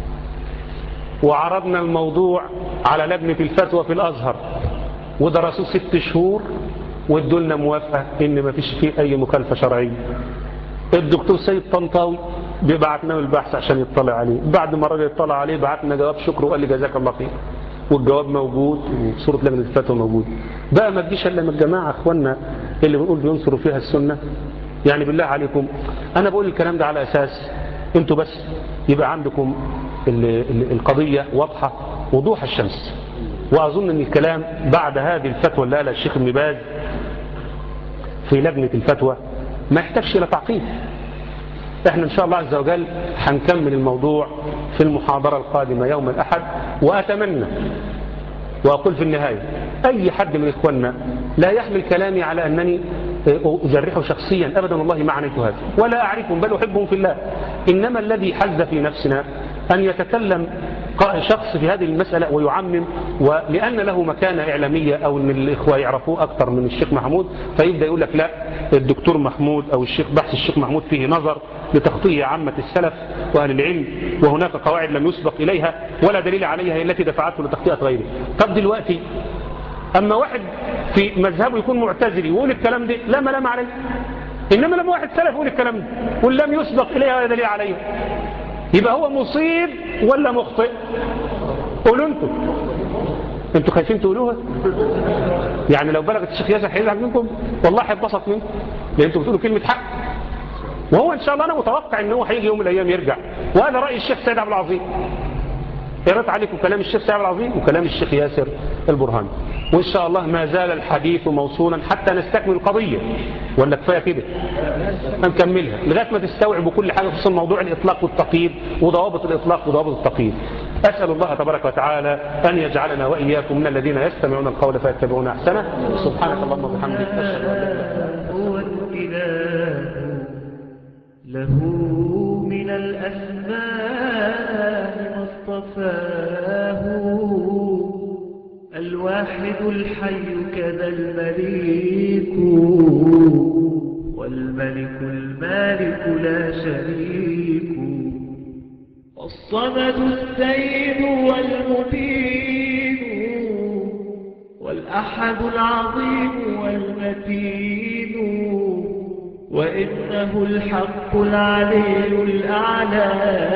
وعرضنا الموضوع على لجنه الفتوى في الازهر ودرسوه ست شهور وادوا لنا موافقه ان ما فيش فيه اي مخالفه شرعيه الدكتور سيد طنطاوي بعتنا له البحث عشان يطلع عليه بعد ما الراجل يطلع عليه بعتنا جواب شكر وقال لي جزاك الله خير والجواب موجود وصورة لجنة الفتوى موجود بقى ما تجيش الا من الجماعة اخواننا اللي بنقول بينصروا فيها السنة يعني بالله عليكم انا بقول الكلام ده على اساس انتوا بس يبقى عندكم ال ال القضية واضحة وضوح الشمس وأظن أن الكلام بعد هذه الفتوى اللي قالها الشيخ ابن باز في لجنة الفتوى ما يحتاجش إلى تعقيد احنا ان شاء الله عز وجل هنكمل الموضوع في المحاضرة القادمة يوم الأحد وأتمنى وأقول في النهاية أي حد من إخواننا لا يحمل كلامي على أنني أجرحه شخصيا أبدا والله ما عنيت هذا ولا أعرفهم بل أحبهم في الله إنما الذي حز في نفسنا أن يتكلم شخص في هذه المسألة ويعمم ولأن له مكانة إعلامية أو أن الإخوة يعرفوه أكثر من الشيخ محمود فيبدأ يقول لك لا الدكتور محمود أو الشيخ بحث الشيخ محمود فيه نظر لتغطية عامة السلف وأهل العلم وهناك قواعد لم يسبق إليها ولا دليل عليها هي التي دفعته لتغطية غيره طب دلوقتي أما واحد في مذهبه يكون معتزلي ويقول الكلام ده لا ملام عليه إنما لما واحد سلف يقول الكلام ده قل لم يسبق إليها ولا دليل عليها يبقى هو مصيب ولا مخطئ قولوا انتم انتوا خايفين تقولوها يعني لو بلغت الشيخ ياسر هيزعل منكم والله هيتبسط منكم لان انتوا بتقولوا كلمه حق وهو ان شاء الله انا متوقع ان هو هيجي يوم من الايام يرجع وهذا راي الشيخ سيد عبد العظيم قرأت عليكم كلام الشيخ سيد عبد العظيم وكلام الشيخ ياسر البرهاني وإن شاء الله ما زال الحديث موصولا حتى نستكمل القضية ولا كفاية كده هنكملها لغاية ما تستوعبوا كل حاجة خصوصا موضوع الإطلاق والتقييد وضوابط الإطلاق وضوابط التقييد أسأل الله تبارك وتعالى أن يجعلنا وإياكم من الذين يستمعون القول فيتبعون أحسنه سبحانك اللهم وبحمدك أشهد أن لا إله إلا أنت هو الإله له من الأسماء ما اصطفاه الواحد الحي كذا المليك والملك المالك لا شريك الصمد السيد والمبين والأحد العظيم والمتين وإنه الحق العلي الأعلى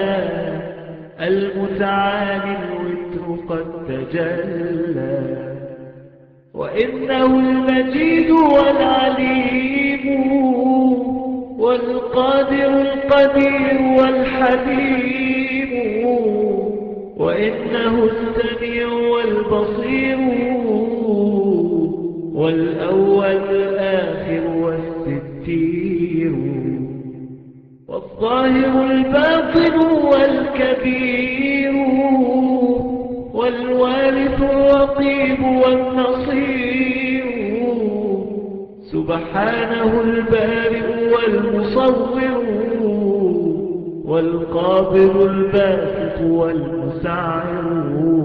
المتعالي الوتر قد تجلى وإنه المجيد والعليم والقادر القدير والحليم وإنه السميع والبصير والأول الآخر والستير والظاهر الباطن والكبير والوارث الرقيب والنصير سبحانه البارئ والمصور والقابض الباسط والمسعر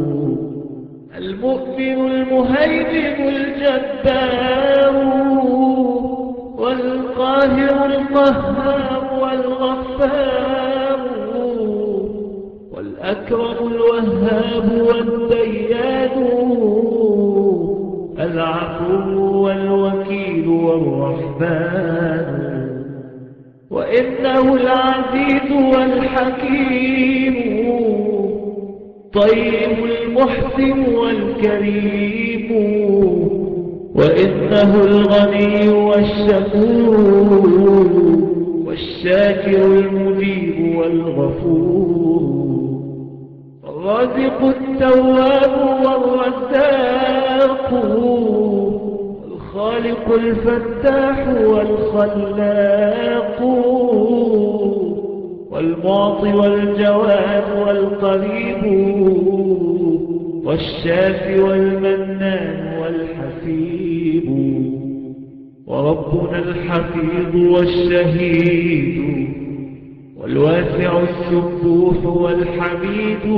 المؤمن المهيمن الجبار والقاهر القهار والغفار والأكرم الوهاب والديان العفو والوكيل والرحمن وإنه العزيز والحكيم طيب المحسن والكريم وإنه الغني والشكور والشاكر المجيب والغفور الرازق التواب والرزاق الخالق الفتاح والخلاق والمعطي والجواد والقريب والشافي والمنان والحسيب وربنا الحفيظ والشهيد والواسع السبوح والحميد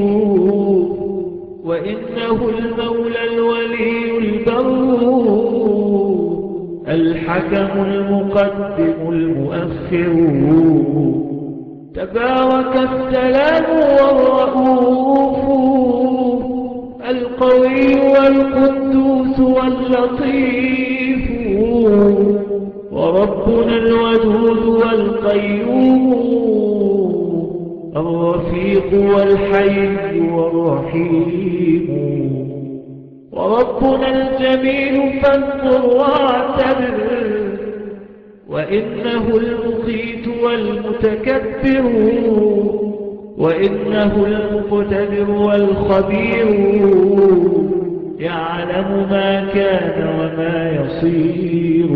وإنه المولى الولي البر الحكم المقدم المؤخر تبارك السلام والرؤوف القوي والقدوس واللطيف وربنا الودود والقيوم الرفيق والحي والرحيم وربنا الجميل فانظر واعتبر وإنه المقيت والمتكبر وإنه المقتدر والخبير يعلم ما كان وما يصير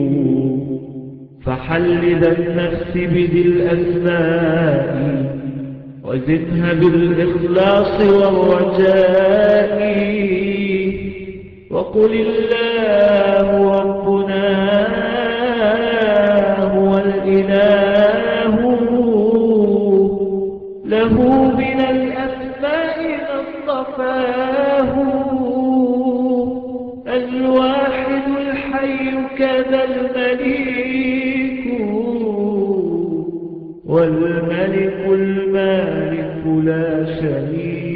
فحلل النفس بذي الأسماء وزدها بالإخلاص والرجاء وقل الله ربنا هو الإله له من الأسماء ما اصطفاه الواحد الحي كذا المليك والملك المالك لا شريك